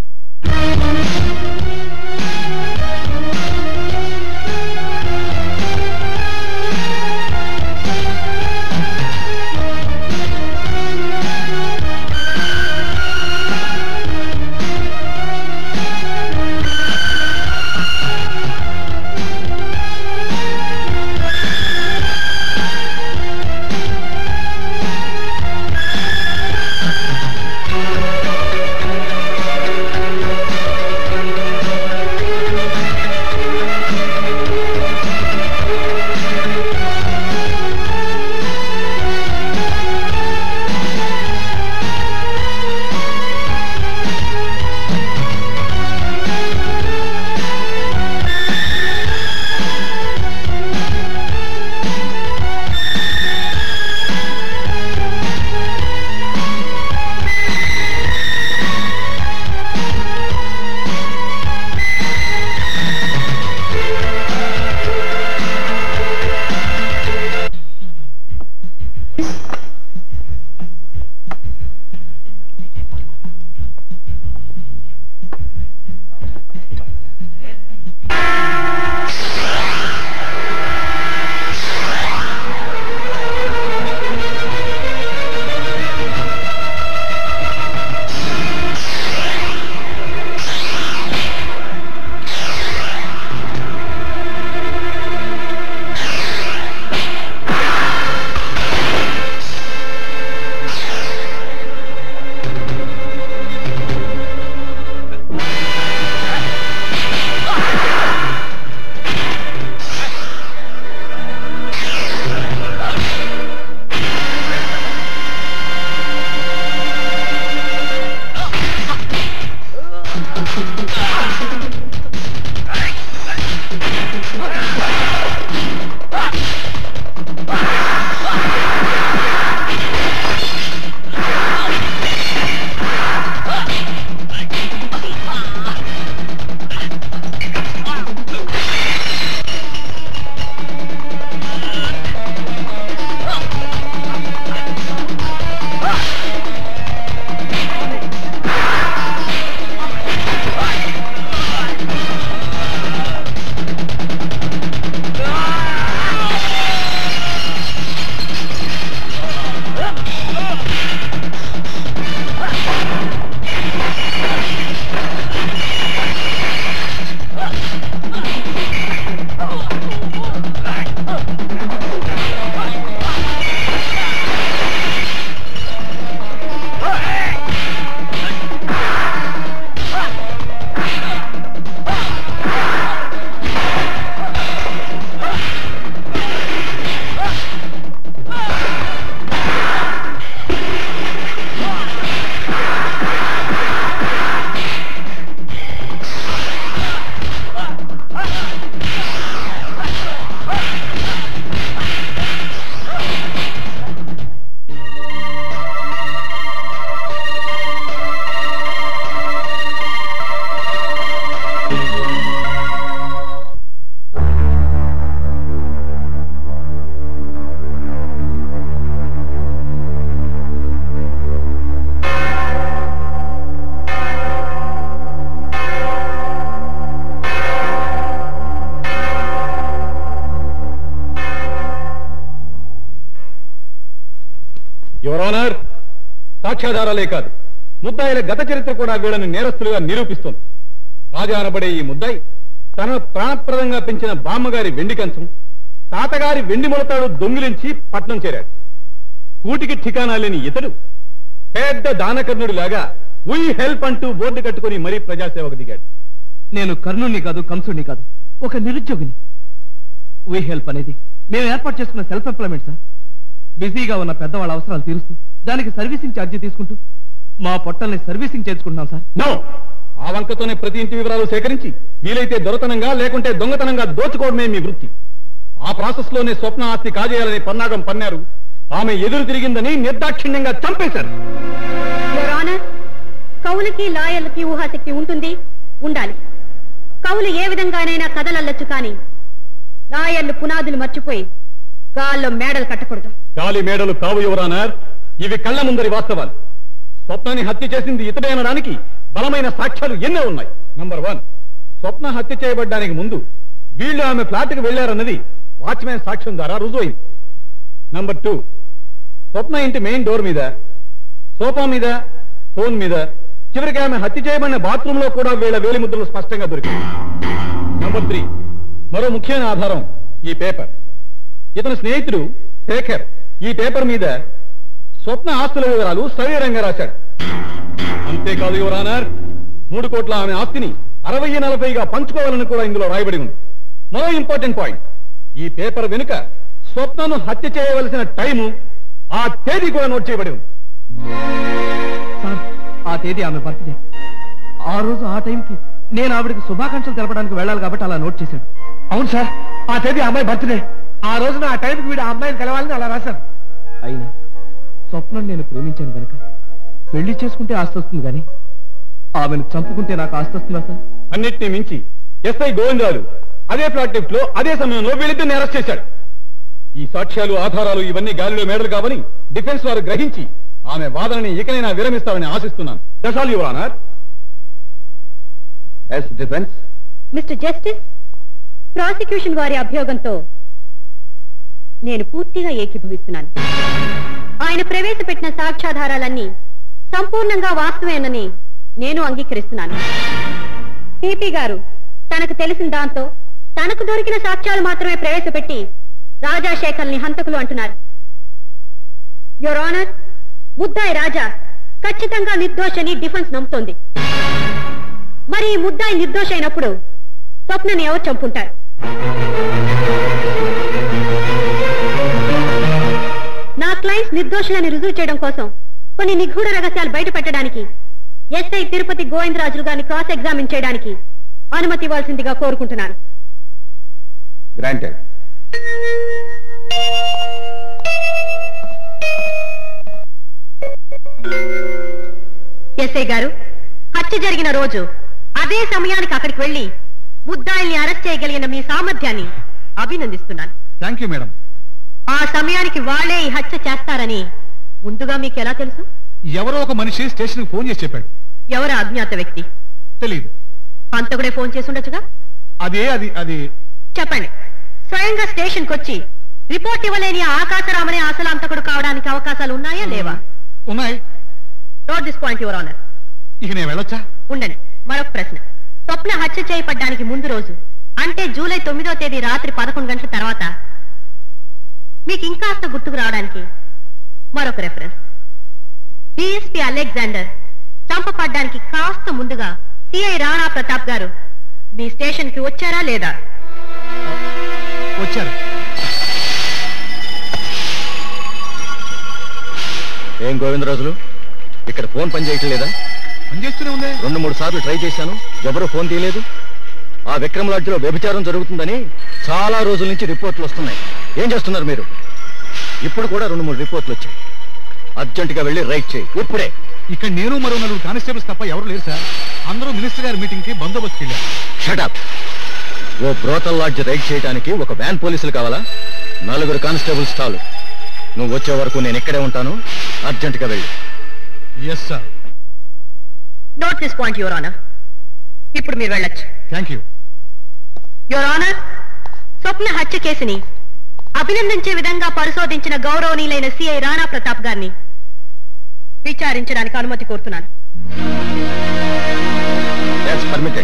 యువరానర్ సాక్ష్యాధారాలే కాదు ముద్దాయిల గత చరిత్ర కూడా వీళ్ళని నేరస్తులుగా నిరూపిస్తుంది రాజా అనబడే ఈ ముద్దాయి తన ప్రాణప్రదంగా పెంచిన బామ్మగారి వెండి కంచం తాతగారి వెండి మొలతాడు దొంగిలించి పట్నం చేరాడు కూటికి ఠికానా లేని ఇతడు పెద్ద దానకర్ణుడి లాగా వీ హెల్ప్ అంటూ బోర్డు కట్టుకుని మరీ ప్రజాసేవకు దిగాడు నేను కర్ణుణ్ణి కాదు కంసుణ్ణి కాదు ఒక నిరుద్యోగిని వీ హెల్ప్ అనేది మేము ఏర్పాటు చేసుకున్న సెల్ఫ్ ఎంప్లాయ్మెంట్ సార్ బిజీగా ఉన్న పెద్దవాళ్ళ అవసరాలు తీరుస్తూ దానికి సర్వీసింగ్ ఛార్జీ తీసుకుంటూ మా పొట్టల్ని సర్వీసింగ్ చేసుకుంటున్నాం సార్ నో ఆ వంకతోనే ప్రతి ఇంటి వివరాలు సేకరించి వీలైతే దొరతనంగా లేకుంటే దొంగతనంగా దోచుకోవడమే మీ వృత్తి ఆ ప్రాసెస్ లోనే స్వప్న ఆస్తి కాజేయాలని పన్నాగం పన్నారు ఆమె ఎదురు తిరిగిందని నిర్దాక్షిణ్యంగా చంపేశారు యువర్ ఆనర్ కవులకి లాయర్లకి ఊహాశక్తి ఉంటుంది ఉండాలి కవులు ఏ విధంగానైనా కథలల్లొచ్చు కానీ లాయర్లు పునాదులు మర్చిపోయి గాల్లో మేడలు కట్టకూడదు గాలి మేడలు కావు యువరానర్ ఇవి కళ్ళ ముందరి వాస్తవాలు స్వప్నాన్ని హత్య చేసింది ఇతడే అనడానికి బలమైన సాక్ష్యాలు ఎన్నో ఉన్నాయి నంబర్ వన్ స్వప్న హత్య చేయబడ్డానికి ముందు వీళ్ళు ఆమె ఫ్లాట్కి వెళ్లారన్నది వాచ్మెన్ సాక్ష్యం ద్వారా రుజువైంది నంబర్ టూ స్వప్న ఇంటి మెయిన్ డోర్ మీద సోఫా మీద ఫోన్ మీద చివరికి ఆమె హత్య చేయబడిన బాత్రూమ్ లో కూడా వీళ్ళ వేలిముద్రలు స్పష్టంగా దొరికాయి నంబర్ త్రీ మరో ముఖ్యమైన ఆధారం ఈ పేపర్ ఇతని స్నేహితుడు శేఖర్ ఈ పేపర్ మీద స్వప్న ఆస్తుల వివరాలు సవివరంగా రాశాడు అంతేకాదు యువరానర్ మూడు కోట్ల ఆమె ఆస్తిని అరవై నలభైగా పంచుకోవాలని కూడా ఇందులో రాయబడి ఉంది మరో ఇంపార్టెంట్ పాయింట్ ఈ పేపర్ వెనుక స్వప్నను హత్య చేయవలసిన టైము ఆ తేదీ కూడా నోట్ చేయబడి ఉంది సార్ ఆ తేదీ ఆమె బర్త్డే ఆ రోజు ఆ టైంకి నేను ఆవిడకి శుభాకాంక్షలు తెలపడానికి వెళ్ళాలి కాబట్టి అలా నోట్ చేశాడు అవును సార్ ఆ తేదీ అమ్మాయి బర్త్డే ఆ రోజున ఆ టైంకి వీడు ఆ అమ్మాయిని కలవాలని అలా రాశారు అయినా స్వప్నం నేను ప్రేమించాను గనక పెళ్లి చేసుకుంటే ఆస్తి వస్తుంది కానీ ఆమెను చంపుకుంటే నాకు ఆస్తి వస్తుందా సార్ అన్నిటినీ మించి ఎస్ఐ గోవిందరాజు అదే ప్రాజెక్ట్ లో అదే సమయంలో వీళ్ళిద్దరిని అరెస్ట్ చేశాడు ఈ సాక్ష్యాలు ఆధారాలు ఇవన్నీ గాలిలో మేడలు కావని డిఫెన్స్ వారు గ్రహించి ఆమె వాదనని ఇకనైనా విరమిస్తారని ఆశిస్తున్నాను దశాలు your honour yes defence mister justice prosecution వారి అభియోగంతో నేను పూర్తిగా ఏకీభవిస్తున్నాను ఆయన ప్రవేశపెట్టిన సాక్ష్యాధారాలన్నీ సంపూర్ణంగా వాస్తవేనని నేను అంగీకరిస్తున్నాను పీపీ గారు తనకు తెలిసిన దాంతో తనకు దొరికిన సాక్ష్యాలు మాత్రమే ప్రవేశపెట్టి రాజాశేఖర్ని హంతకులు అంటున్నారు యువర్ ఆనర్ ముద్దాయి రాజా ఖచ్చితంగా నిర్దోషని డిఫెన్స్ నమ్ముతోంది మరి ఈ ముద్దాయి నిర్దోష అయినప్పుడు స్వప్నని ఎవరు చంపుంటారు నా క్లయింట్స్ నిర్దోషులని రుజువు చేయడం కోసం కొన్ని నిగూఢ రహస్యాలు బయట పెట్టడానికి ఎస్ఐ తిరుపతి గోవిందరాజులు గారిని క్రాస్ ఎగ్జామిన్ చేయడానికి అనుమతి ఇవ్వాల్సిందిగా కోరుకుంటున్నాను గ్రాంటెడ్ ఎస్ఐ గారు హత్య జరిగిన రోజు అదే సమయానికి అక్కడికి వెళ్లి ముద్దాయిల్ని అరెస్ట్ చేయగలిగిన మీ సామర్థ్యాన్ని అభినందిస్తున్నాను థ్యాంక్ యూ మేడం ఆ సమయానికి వాళ్లే ఈ హత్య చేస్తారని ముందుగా మీకు ఎలా తెలుసు ఎవరో ఒక మనిషి స్టేషన్ ఫోన్ చేసి చెప్పాడు ఎవరు అజ్ఞాత వ్యక్తి తెలియదు అంతకుడే ఫోన్ చేసి ఉండొచ్చుగా అదే అది అది చెప్పండి స్వయంగా స్టేషన్ కి వచ్చి రిపోర్ట్ ఇవ్వలేని ఆ ఆకాశరామనే అసలు అంతకుడు కావడానికి అవకాశాలు ఉన్నాయా లేవా ఉన్నాయి note this point your honour ఇక నేను వెళ్ళొచ్చా ఉండండి మరొక ప్రశ్న స్వప్న హత్య చేయబడ్డానికి ముందు రోజు అంటే జూలై తొమ్మిదో తేదీ రాత్రి పదకొండు గంటల తర్వాత మీకు ఇంకాస్త గుర్తుకు రావడానికి మరొక రెఫరెన్స్ డిఎస్పి అలెగ్జాండర్ చంపబడ్డానికి కాస్త ముందుగా సిఐ రాణా ప్రతాప్ గారు మీ స్టేషన్ కి వచ్చారా లేదా వచ్చారు ఏం గోవిందరాజులు ఇక్కడ ఫోన్ పని చేయటం లేదా పనిచేస్తూనే ఉంది రెండు మూడు సార్లు ట్రై చేశాను ఎవరూ ఫోన్ తీయలేదు ఆ విక్రమ్ లాడ్జిలో వ్యభిచారం జరుగుతుందని చాలా రోజుల నుంచి రిపోర్ట్లు వస్తున్నాయి ఏం చేస్తున్నారు మీరు ఇప్పుడు కూడా రెండు మూడు రిపోర్ట్లు వచ్చాయి అర్జెంటుగా వెళ్ళి రైట్ చేయి ఇప్పుడే ఇక్కడ నేను మరో నలుగురు కానిస్టేబుల్స్ తప్ప ఎవరు లేరు సార్ అందరూ మినిస్టర్ గారి మీటింగ్ కి బందోబస్తు వెళ్ళారు షటప్ ఓ బ్రోతల్ లాడ్జ్ రైడ్ చేయడానికి ఒక వ్యాన్ పోలీసులు కావాలా నలుగురు కానిస్టేబుల్స్ చాలు నువ్వు వచ్చే వరకు నేను ఇక్కడే ఉంటాను అర్జెంటుగా వెళ్ళి yes sir note this point your honour ఇప్పుడు మీరు వెళ్ళొచ్చు thank you your honour Swapna హత్య కేసుని అభినందించే విధంగా పరిశోధించిన గౌరవనీయులైన సిఐ రాణా ప్రతాప్ గారిని విచారించడానికి అనుమతి కోరుతున్నాను That's permitted.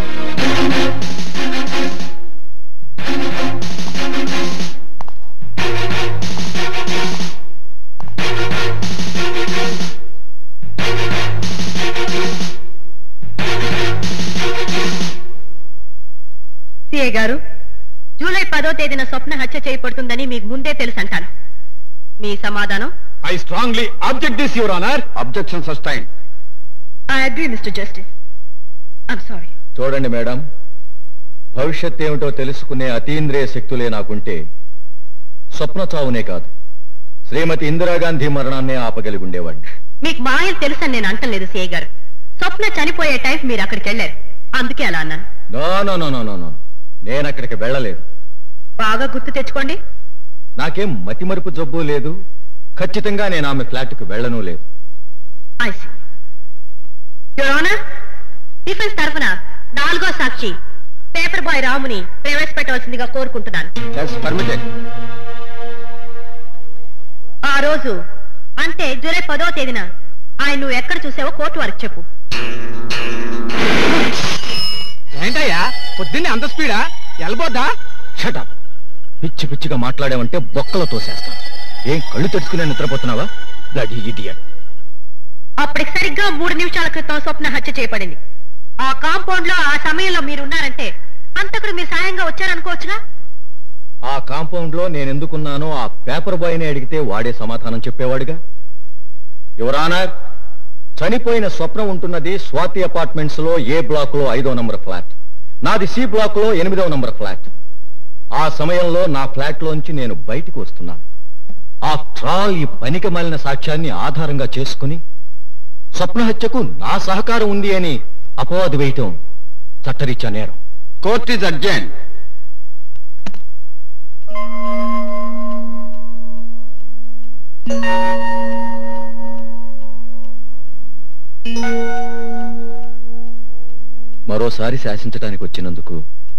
సిఐ గారు జూలై పదో తేదీన స్వప్న హత్య చేయబడుతుందని మీకు ముందే తెలుసు అంటాను మీ సమాధానం I strongly object this, Your Honor. Objection sustained. I agree mister justice I'm sorry చూడండి మేడం భవిష్యత్ ఏమిటో తెలుసుకునే అతీంద్రియ శక్తులే నాకుంటే స్వప్న చావునే కాదు శ్రీమతి ఇందిరాగాంధీ మరణాన్నే ఆపగలిగి ఉండేవాడిని మీకు మాయలు తెలుసని నేను అంటలేదు సిఐ గారు స్వప్న చనిపోయే టైం మీరు అక్కడికి వెళ్ళారు అందుకే అలా అన్నాను no no no no no no నేను అక్కడికి వెళ్ళలేదు బాగా గుర్తు తెచ్చుకోండి నాకేం మతిమరుపు జబ్బు లేదు ఖచ్చితంగా నేను ఆమె ఫ్లాట్కి వెళ్ళను లేదు I see your honour defence తరఫున నాలుగో సాక్షి పేపర్ బాయ్ రాముని ప్రవేశపెట్టవలసిందిగా కోరుకుంటున్నాను పర్మిటెడ్ ఆ రోజు అంటే జూలై పదో తేదీన ఆయన నువ్వు ఎక్కడ చూసావో కోర్టు వారికి చెప్పు ఏంటయ్యా పొద్దున్నే అంత స్పీడా వెళ్ళబోద్దా షటప్ పిచ్చి పిచ్చిగా మాట్లాడావంటే బొక్కలో తోసేస్తాను ఏం కళ్ళు తెచ్చుకునే నిద్రపోతున్నావా బ్లడీ ఇడియట్ అప్పటికి సరిగ్గా మూడు నిమిషాల క్రితం స్వప్న హత్య చేయబడింది ఆ కాంపౌండ్ లో ఆ సమయంలో మీరు ఉన్నారంటే అంతకుడు మీరు సాయంగా వచ్చారనుకోవచ్చుగా ఆ కాంపౌండ్ లో నేను ఎందుకున్నానో ఆ పేపర్ బాయ్ ని అడిగితే వాడే సమాధానం చెప్పేవాడుగా యువరానర్ చనిపోయిన స్వప్నం ఉంటున్నది స్వాతి అపార్ట్మెంట్స్ లో ఏ బ్లాక్ లో ఐదో నంబర్ ఫ్లాట్ నాది సి బ్లాక్ లో ఎనిమిదవ నంబర్ ఫ్లాట్ ఆ సమయంలో నా ఫ్లాట్ లోంచి నేను బయటికి వస్తున్నాను ఆ ట్రాల్ ఈ పనికి మాలిన సాక్ష్యాన్ని ఆధారంగా చేసుకుని స్వప్న హత్యకు నా సహకారం ఉంది అని అపవాదు వేయటం చట్టరీత్యా నేరం కోర్ట్ ఇస్ అర్జెంట్ మరోసారి శాసించడానికి వచ్చినందుకు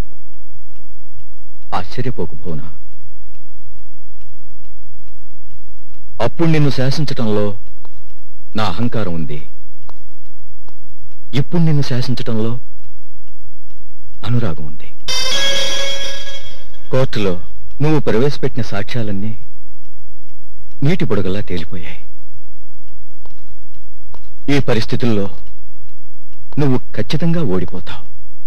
ఆశ్చర్యపోకు భువన అప్పుడు నిన్ను శాసించటంలో నా అహంకారం ఉంది ఇప్పుడు నిన్ను శాసించటంలో అనురాగం ఉంది కోర్టులో నువ్వు ప్రవేశపెట్టిన సాక్ష్యాలన్నీ నీటి బుడగల్లా తేలిపోయాయి ఈ పరిస్థితుల్లో నువ్వు ఖచ్చితంగా ఓడిపోతావు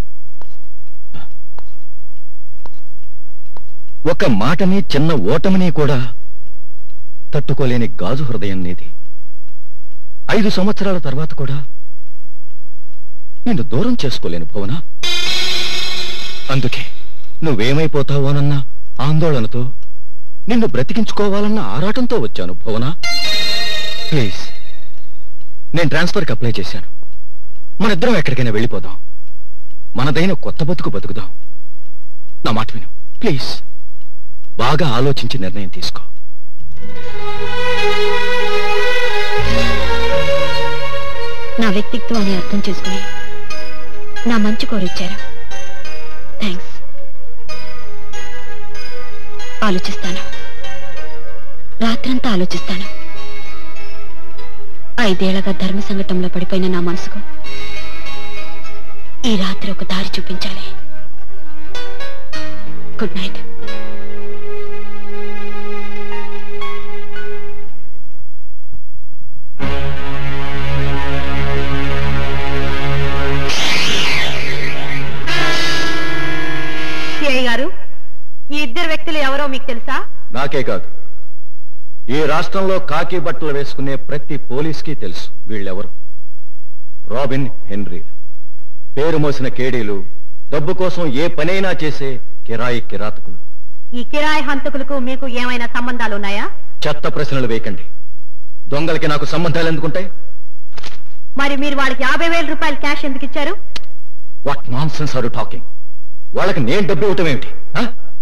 ఒక మాటని చిన్న ఓటమిని కూడా తట్టుకోలేని గాజు హృదయం నీది ఐదు సంవత్సరాల తర్వాత కూడా నిన్ను దూరం చేసుకోలేను భువన అందుకే నువ్వేమైపోతావోనన్న ఆందోళనతో నిన్ను బ్రతికించుకోవాలన్న ఆరాటంతో వచ్చాను భువన ప్లీజ్ నేను ట్రాన్స్ఫర్కి అప్లై చేశాను మనిద్దరం ఎక్కడికైనా వెళ్ళిపోదాం మనదైన కొత్త బతుకు బతుకుదాం నా మాట విను ప్లీజ్ బాగా ఆలోచించి నిర్ణయం తీసుకో నా వ్యక్తిత్వాన్ని అర్థం చేసుకుని నా మంచి కోరిచ్చారు థ్యాంక్స్ ఆలోచిస్తాను రాత్రంతా ఆలోచిస్తాను ఐదేళ్లగా ధర్మ సంకటంలో పడిపోయిన నా మనసుకు ఈ రాత్రి ఒక దారి చూపించాలి గుడ్ నైట్ సిఐ గారు ఈ ఇద్దరు వ్యక్తులు ఎవరో మీకు తెలుసా నాకే కాదు ఈ రాష్ట్రంలో కాకి బట్టలు వేసుకునే ప్రతి పోలీస్కి తెలుసు వీళ్ళెవరు రాబిన్ హెన్రీ పేరు మోసిన కేడీలు డబ్బు కోసం ఏ పనైనా చేసే కిరాయి కిరాతకులు ఈ కిరాయి హంతకులకు మీకు ఏమైనా సంబంధాలు ఉన్నాయా చెత్త ప్రశ్నలు వేయకండి దొంగలకి నాకు సంబంధాలు ఎందుకుంటాయి మరి మీరు వాళ్ళకి యాభై వేల రూపాయలు క్యాష్ ఎందుకు ఇచ్చారు what nonsense are talking వాళ్ళకి నేను డబ్బు ఇవ్వటం ఏమిటి ఆ?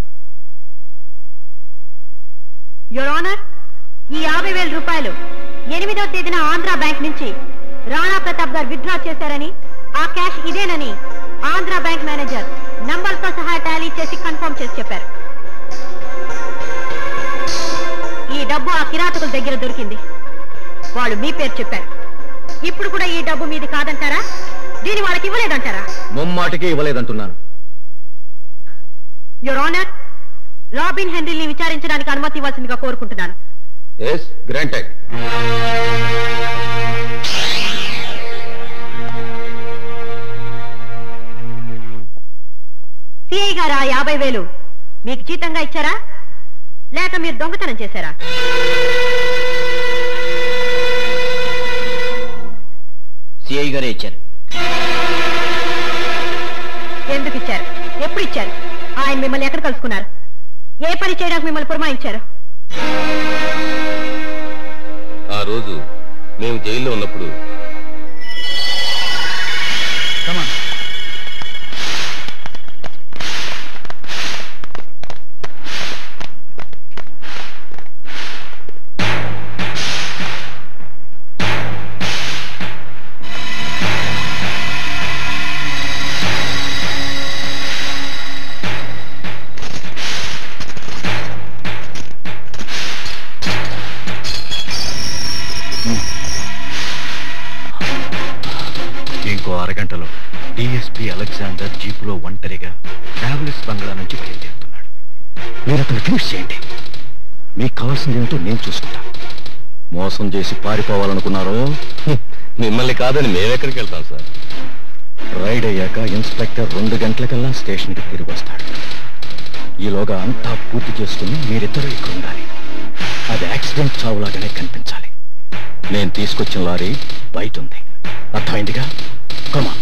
యువర్ ఆనర్ ఈ యాభై వేల రూపాయలు ఎనిమిదవ తేదీన ఆంధ్ర బ్యాంక్ నుంచి రాణా ప్రతాప్ గారు విత్డ్రా చేశారని ఆ క్యాష్ ఇదేనని ఆంధ్ర బ్యాంక్ మేనేజర్ నంబర్తో సహా టాలీ చేసి కన్ఫర్మ్ చేసి చెప్పారు ఈ డబ్బు ఆ కిరాతకుల దగ్గర దొరికింది వాళ్ళు మీ పేరు చెప్పారు ఇప్పుడు కూడా ఈ డబ్బు మీది కాదంటారా దీని వాళ్ళకి ఇవ్వలేదంటారా ముమ్మాటికి ఇవ్వలేదంటున్నాను యువర్ ఆనర్ రాబిన్ హెన్రీని విచారించడానికి అనుమతి ఇవ్వాల్సిందిగా కోరుకుంటున్నాను ఎస్ గ్రాంటెడ్ సిఐ గారు ఆ యాభై వేలు మీకు జీతంగా ఇచ్చారా లేక మీరు దొంగతనం చేశారా సిఐ గారే ఇచ్చారు ఎందుకు ఇచ్చారు ఎప్పుడు ఇచ్చారు ఆయన మిమ్మల్ని ఎక్కడ కలుసుకున్నారు ఏ పని చేయడానికి మిమ్మల్ని పురమాయించారు ఆ రోజు మేము జైల్లో ఉన్నప్పుడు ఇంకో అరగంటలో డిఎస్పీ అలెగ్జాండర్ జీపులో ఒంటరిగా ట్రావెలర్స్ బంగ్లా నుంచి బయలుదేరుతున్నాడు మీరు అతను ఫినిష్ చేయండి మీకు కావాల్సింది ఏమిటో నేను చూసుకుంటా మోసం చేసి పారిపోవాలనుకున్నారో మిమ్మల్ని కాదని మేమెక్కడికి వెళ్తాం సార్ రైడ్ అయ్యాక ఇన్స్పెక్టర్ రెండు గంటలకల్లా స్టేషన్కి తిరిగి వస్తాడు ఈలోగా అంతా పూర్తి చేసుకుని మీరిద్దరూ ఇక్కడ ఉండాలి అది యాక్సిడెంట్ చావులాగానే కనిపించాలి నేను తీసుకొచ్చిన లారీ బయట ఉంది అర్థమైందిగా కమా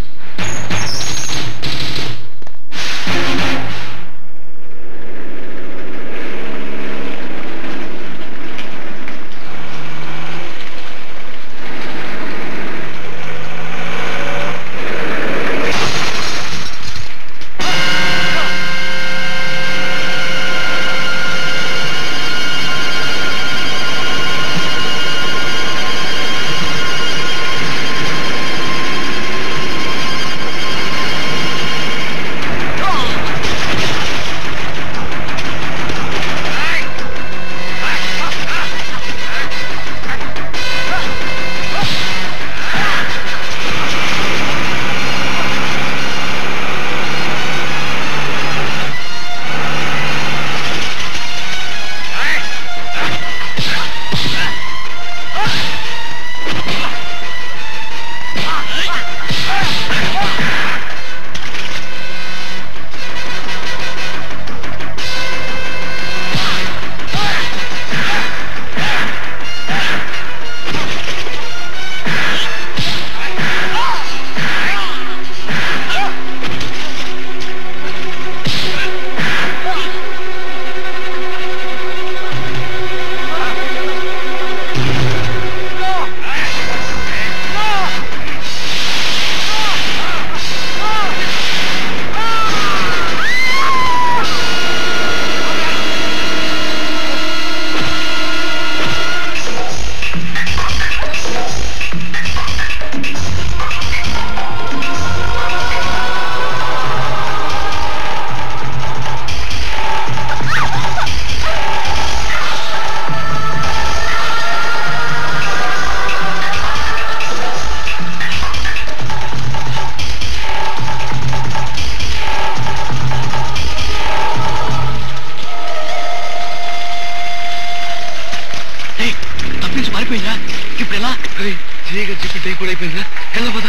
తప్పించి మారిపోయిందా ఇప్పుడు ఎలా చేయగా చెప్పి టైం కూడా అయిపోయిందా ఎలా పద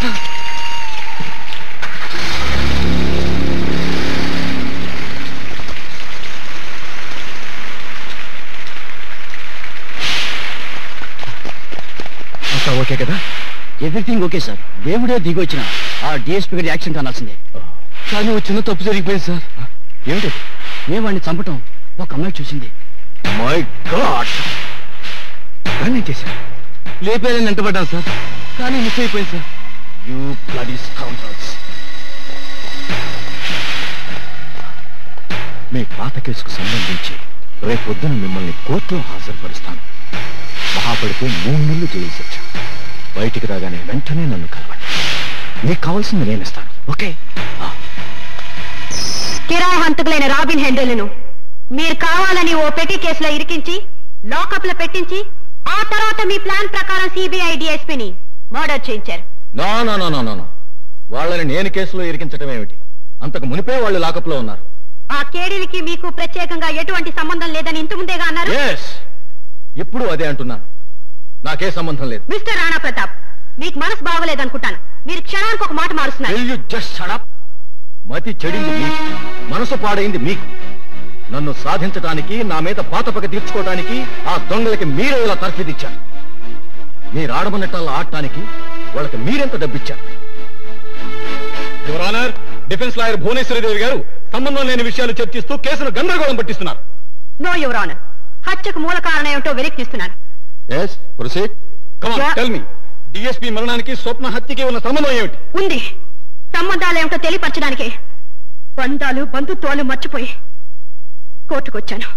అంతా ఓకే కదా ఎవ్రీథింగ్ ఓకే సార్ దేవుడే దిగి వచ్చిన ఆ డిఎస్పీ గారి యాక్సిడెంట్ అనాల్సిందే కానీ ఓ చిన్న తప్పు జరిగిపోయింది సార్ ఏమిటి మేము వాడిని చంపటం ఒక అమ్మాయి చూసింది మై గాడ్ దాన్ని చేశారు లేపేయాలని వెంటబడ్డాను సార్ కానీ మిస్ అయిపోయింది సార్ యూ బ్లడీ స్కౌండర్స్ మీ పాత కేసుకు సంబంధించి రేపొద్దున మిమ్మల్ని కోర్టులో హాజరుపరుస్తాను మహాపడితే మూడు నెలలు జైలు శిక్ష బయటికి రాగానే వెంటనే నన్ను కలవండి మీకు కావాల్సింది నేను ఇస్తాను ఓకే కిరాయి హంతకులైన రాబిన్ హెండోలను మీరు కావాలని ఓ పెట్టి కేసులో ఇరికించి లాకప్ లో పెట్టించి ఆ తర్వాత మీ ప్లాన్ ప్రకారం సిబిఐ డిఎస్పీని మర్డర్ చేయించారు no no no no no no వాళ్ళని నేను కేసులో ఇరికించడం ఏమిటి అంతకు మునిపే వాళ్ళు లాకప్లో ఉన్నారు ఆ కేడీలకి మీకు ప్రత్యేకంగా ఎటువంటి సంబంధం లేదని ఇంత ముందేగా అన్నారు ఎస్ ఇప్పుడు అదే అంటున్నాను నాకే సంబంధం లేదు మిస్టర్ రాణా ప్రతాప్ మీకు మనసు బాగోలేదనుకుంటాను మీరు క్షణానికి ఒక మాట మారుస్తున్నారు Will you just shut up? మతి చెడింది మీకు మనసు పాడైంది మీకు నన్ను సాధించటానికి నా మీద పాతపగ తీర్చుకోవడానికి ఆ దొంగలకి మీరే ఇలా తర్ఫీదిచ్చారు మీరు ఆడమన్నట్టు ఆడటానికి వాళ్ళకి మీరెంత డబ్బిచ్చారు your honour defence lawyer Bhuvaneshwari Devi గారు సంబంధం లేని విషయాలు చర్చిస్తూ కేసును గందరగోళం పట్టిస్తున్నారు నో యువర్ ఆనర్ హత్యకు మూల కారణం ఏమిటో వెలికి తీస్తున్నాను yes proceed Yeah. Tell me DSP మరణానికి స్వప్న హత్యకి ఉన్న సంబంధం ఏమిటి ఉంది సంబంధాలు ఏమిటో తెలియపరచడానికి బంధాలు బంధుత్వాలు మర్చిపోయి కోర్టుకొచ్చాను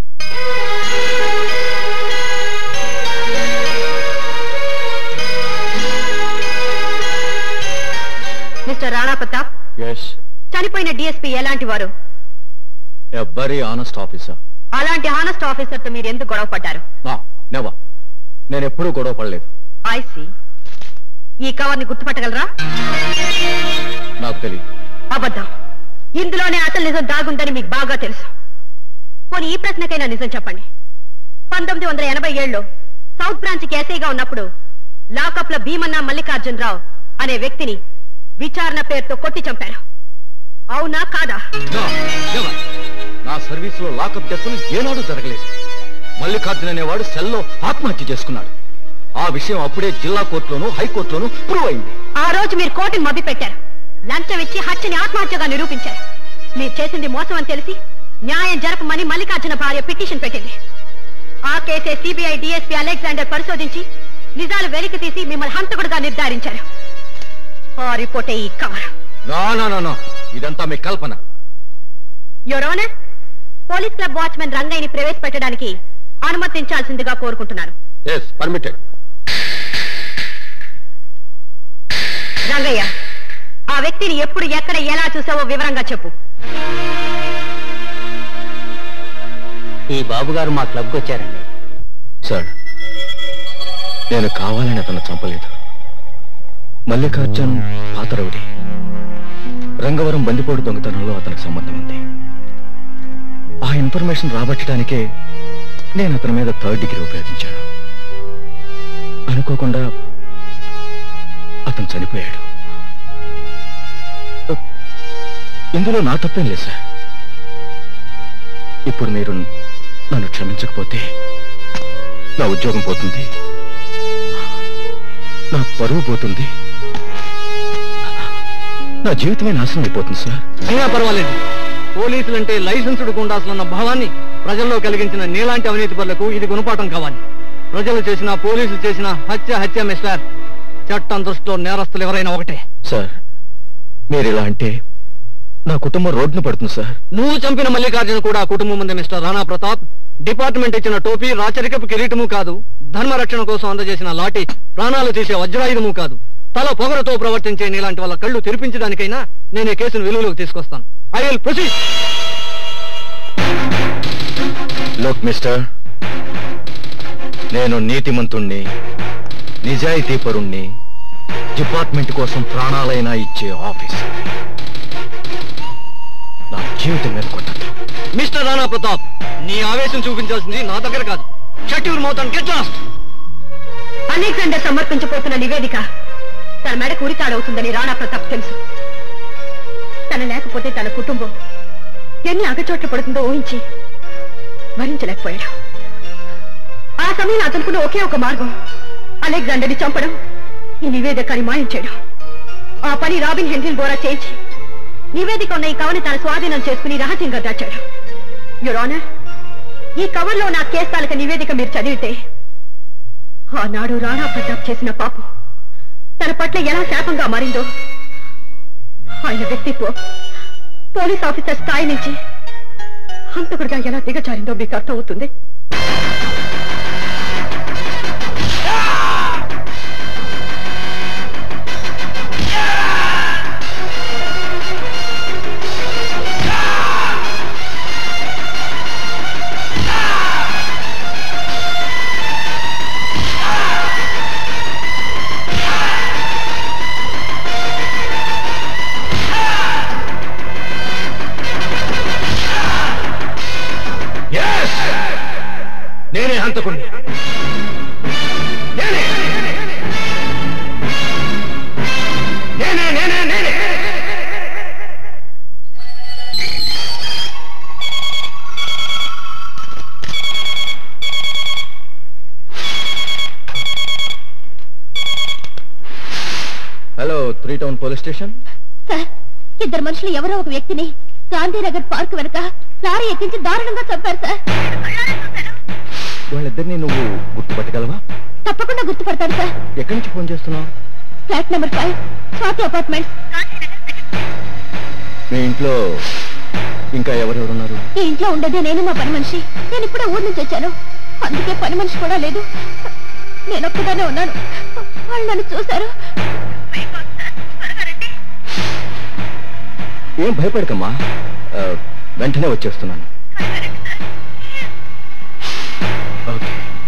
మిస్టర్ రాణా ప్రతాప్ ఎస్ చనిపోయిన డిఎస్పీ ఎలాంటి వారు ఎ వెరీ ఆనెస్ట్ ఆఫీసర్ అలాంటి హానెస్ట్ ఆఫీసర్ తో మీరు ఎందుకు గొడవ పడ్డారు నెవర్ నేను ఎప్పుడూ గొడవ పడలేదు ఐసి ఈ కవర్ ని గుర్తుపట్టగలరా నాకు తెలియదు అబద్ధం ఇందులోనే అసలు నిజం దాగుందని మీకు బాగా తెలుసు పోనీ ఈ ప్రశ్నకైనా నిజం చెప్పండి పంతొమ్మిది వందల ఎనభై ఏడులో సౌత్ బ్రాంచ్ కి ఎస్ఐగా ఉన్నప్పుడు లాకప్ లో భీమన్న మల్లికార్జునరావు అనే వ్యక్తిని విచారణ పేరుతో కొట్టి చంపారు అవునా కాదా నా సర్వీస్ లో లాకప్ డెత్తులు ఏనాడు జరగలేదు మల్లికార్జున అనేవాడు సెల్లో ఆత్మహత్య చేసుకున్నాడు ఆ విషయం అప్పుడే జిల్లా కోర్టులోను హైకోర్టులోను ప్రూవ్ అయింది ఆ రోజు మీరు కోర్టును మభ్య పెట్టారు లంచం ఇచ్చి హత్యని ఆత్మహత్యగా నిరూపించారు మీరు చేసింది మోసం అని తెలిసి న్యాయం జరపమని మల్లికార్జున భార్య పిటిషన్ పెట్టింది ఆ కేసే సిబిఐ డిఎస్పీ అలెగ్జాండర్ పరిశోధించి నిజాలు వెలికి తీసి మిమ్మల్ని హంతకుడుగా నిర్ధారించారు ఆ రిపోర్టే ఈ cover no no no no ఇదంతా మీ కల్పన your honour police club watchman రంగయ్యని ప్రవేశపెట్టడానికి అనుమతించాల్సిందిగా కోరుకుంటున్నాను ఎస్ పర్మిటెడ్ రంగయ్య ఆ వ్యక్తిని ఎప్పుడు ఎక్కడ ఎలా చూసావో వివరంగా చెప్పు ఈ బాబు గారు మా క్లబ్కి వచ్చారండి సార్ నేను కావాలని అతను చంపలేదు మల్లికార్జున్ పాతరవుడి రంగవరం బందిపోటు దొంగతనంలో అతనికి సంబంధం ఉంది ఆ ఇన్ఫర్మేషన్ రాబట్టడానికే నేను అతని మీద థర్డ్ డిగ్రీ ఉపయోగించాను అనుకోకుండా అతను చనిపోయాడు ఇందులో నా తప్పేం లేదు సార్ ఇప్పుడు మీరు నన్ను క్షమించకపోతే నా ఉద్యోగం పోతుంది నా పరువు పోతుంది నా జీవితమే నాశనం అయిపోతుంది సార్ అయినా పర్వాలేదు పోలీసులంటే లైసెన్సుడు గుండాసులన్న భావాన్ని ప్రజల్లో కలిగించిన నీలాంటి అవినీతి పరులకు ఇది గుణపాఠం కావాలి ప్రజలు చేసిన పోలీసులు చేసిన హత్య హత్య మిస్టర్ చట్టం దృష్టిలో నేరస్తులు ఎవరైనా ఒకటే సార్ మీరు ఇలా అంటే నా కుటుంబం రోడ్డున పడుతుంది సార్ నువ్వు చంపిన మల్లికార్జున కూడా కుటుంబం ఉంది మిస్టర్ రాణా ప్రతాప్ డిపార్ట్మెంట్ ఇచ్చిన టోపీ రాచరికపు కిరీటము కాదు ధర్మరక్షణ కోసం అందజేసిన లాఠీ ప్రాణాలు తీసే వజ్రాయుధము కాదు తల పొగరతో ప్రవర్తించే నీలాంటి వాళ్ళ కళ్ళు తెరిపించడానికైనా నేను ఈ కేసును వెలుగులోకి తీసుకొస్తాను ఐ విల్ ప్రొసీడ్ లోక్ మిస్టర్ నేను నీతిమంతుణ్ణి నిజాయితీపరుణ్ణి డిపార్ట్మెంట్ కోసం ప్రాణాలైనా ఇచ్చే ఆఫీసర్ నా జీవితం మీద కొట్టద్దు మిస్టర్ రాణా ప్రతాప్ నీ ఆవేశం చూపించాల్సింది నా దగ్గర కాదు shut your mouth and get lost Alexander సమర్పించబోతున్న నివేదిక తన మెడకు ఉరితాడవుతుందని రాణా ప్రతాప్ తెలుసు తన లేకపోతే తన కుటుంబం ఎన్ని అగచోట్ల పడుతుందో ఊహించి భరించలేకపోయాడు ఆ సమయంలో అతనుకున్న ఒకే ఒక మార్గం అలెగ్జాండర్ని చంపడం ఈ నివేదికని మాయం చేయడం ఆ పని రాబిన్ హెన్రిల్ ద్వారా చేయించి నివేదిక ఉన్న ఈ కవని తన స్వాధీనం చేసుకుని రహస్యంగా దాచాడు యువర్ ఆనర్ ఈ కవర్లో నా కేసు తాలూకా నివేదిక మీరు చదివితే ఆనాడు రాణా ప్రతాప్ చేసిన పాపం తన పట్ల ఎలా శాపంగా మారిందో ఆయన వ్యక్తిత్వం పోలీస్ ఆఫీసర్ స్థాయి నుంచి హంతకుడిగా ఎలా దిగజారిందో మీకు అర్థమవుతుంది హంతకుణ్ణి నేనే నేనే నేనే నేనే hello three town police station sir ఇద్దరు మనుషులు ఎవరో ఒక వ్యక్తిని గాంధీనగర్ పార్క్ వెనక లారీ ఎక్కించి దారుణంగా చంపారు సార్ వాళ్ళిద్దరిని నువ్వు గుర్తుపట్టగలవా తప్పకుండా గుర్తుపడతాను సార్ ఎక్కడి నుంచి ఫోన్ చేస్తున్నావు flat number five Swathi apartment మీ ఇంట్లో ఇంకా ఎవరెవరున్నారు ఈ ఇంట్లో ఉండేదే నేను మా పని మనిషి నేను ఇప్పుడే ఊరు నుంచి వచ్చాను అందుకే పని మనిషి కూడా లేదు నేను ఒక్కదానే ఉన్నాను వాళ్ళు నన్ను చూశారు ఏం భయపడకమ్మా ఆ, వెంటనే వచ్చేస్తున్నాను okay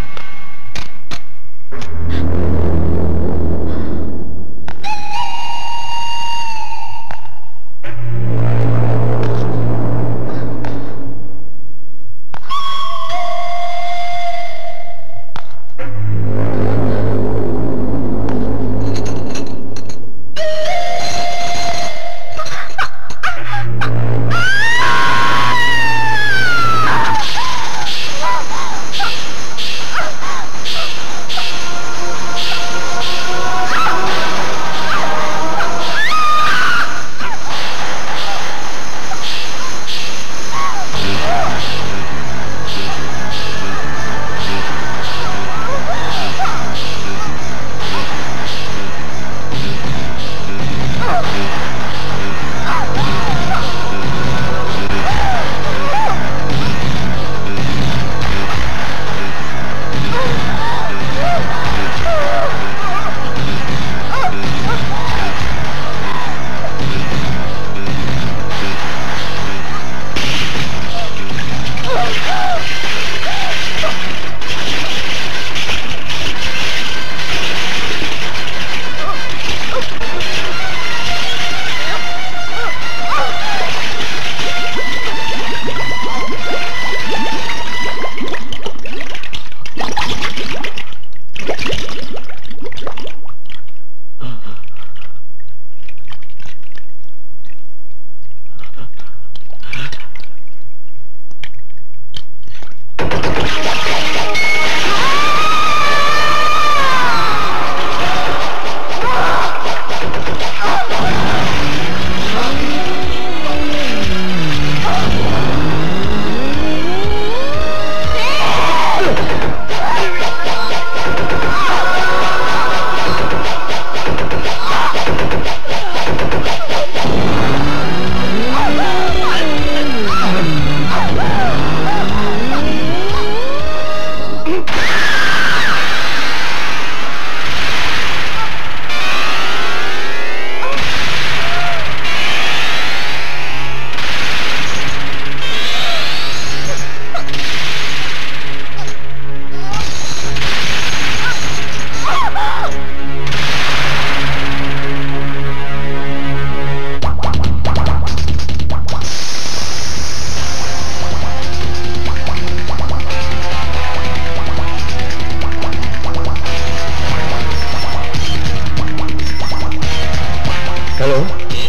hello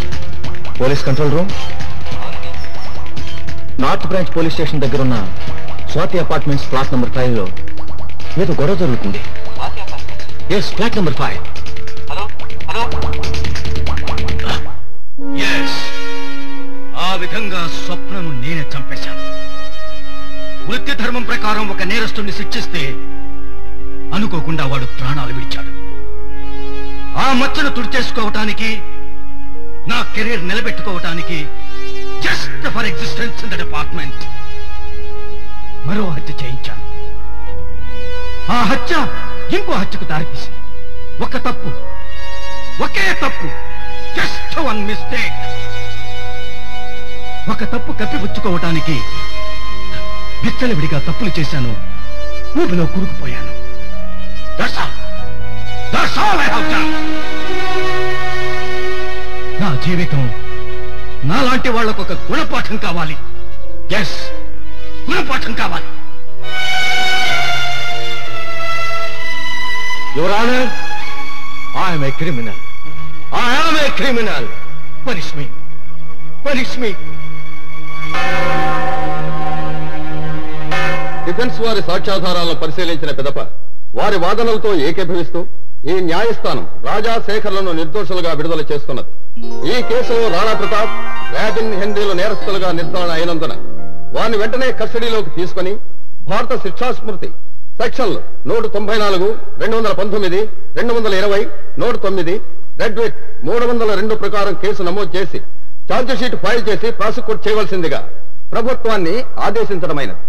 police control room north branch police station దగ్గర ఉన్న Swathi apartments flat number five లో ఏదో గొడవ జరుగుతుంది yes flat number five yes ఆ విధంగా స్వప్నను నేనే చంపేశాను వృత్తి ధర్మం ప్రకారం ఒక నేరస్తుడిని శిక్షిస్తే అనుకోకుండా వాడు ప్రాణాలు విడిచాడు ఆ మచ్చను తుడిచేసుకోవటానికి నా కెరీర్ నిలబెట్టుకోవటానికి just for existence in the department మరో హత్య చేయించాను ఆ హత్య ఇంకో హత్యకు దారితీసింది ఒక తప్పు ఒకే తప్పు జస్ట్ వన్ మిస్టేక్ ఒక తప్పు కప్పిపుచ్చుకోవటానికి విచ్చలవిడిగా తప్పులు చేశాను ఊపిలో కురుకుపోయాను That's all. That's all I have done. నా జీవితం నాలాంటి వాళ్లకు ఒక గుణపాఠం కావాలి ఎస్ గుణపాఠం కావాలి your honour I'm a criminal I'm a criminal punish me punish me defence వారి సాక్ష్యాధారాలను పరిశీలించిన పిదప వారి వాదనలతో ఏకీభవిస్తూ ఈ న్యాయస్థానం రాజా శేఖర్లను నిర్దోషులుగా విడుదల చేస్తున్నది ఈ కేసులో రాణా ప్రతాప్ రాబిన్ హెన్రీలు నేరస్తులుగా నిర్ధారణ అయినందున వారిని వెంటనే కస్టడీలోకి తీసుకొని భారత శిక్షా స్మృతి సెక్షన్లు నూట తొంభై నాలుగు రెండు వందల పంతొమ్మిది రెండు వందల ఇరవై నూట తొమ్మిది రెడ్ విట్ మూడు వందల రెండు ప్రకారం కేసు నమోదు చేసి ఛార్జ్ షీట్ ఫైల్ చేసి ప్రాసిక్యూట్ చేయవలసిందిగా ప్రభుత్వాన్ని ఆదేశించడమైనది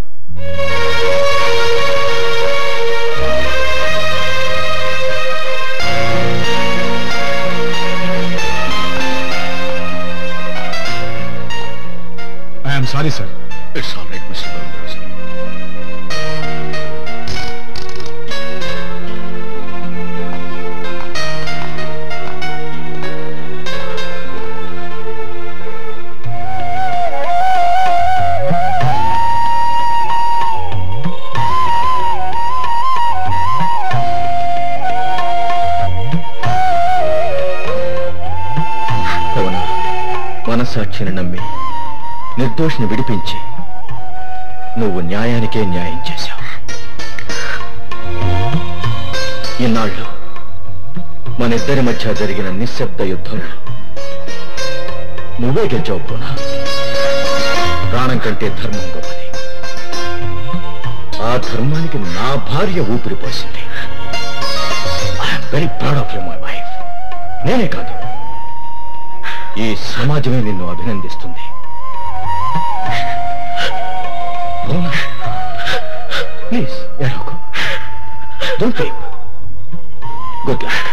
I'm sorry sir it's all right mister Govindaraju పవన మనసాక్షిని నమ్మి నిర్దోషిని విడిపించి నువ్వు న్యాయానికే న్యాయం చేశావు ఇన్నాళ్ళు మన ఇద్దరి మధ్య జరిగిన నిశ్శబ్ద యుద్ధంలో నువ్వే గెలిచావు పోనా ప్రాణం కంటే ధర్మం గొప్పది ఆ ధర్మానికి నా భార్య ఊపిరి పోసింది very proud of you my wife నేనే కాదు ఈ సమాజమే నిన్ను అభినందిస్తుంది అవునా ప్లీజ్ ఎడవకు డోంట్ గుడ్ లక్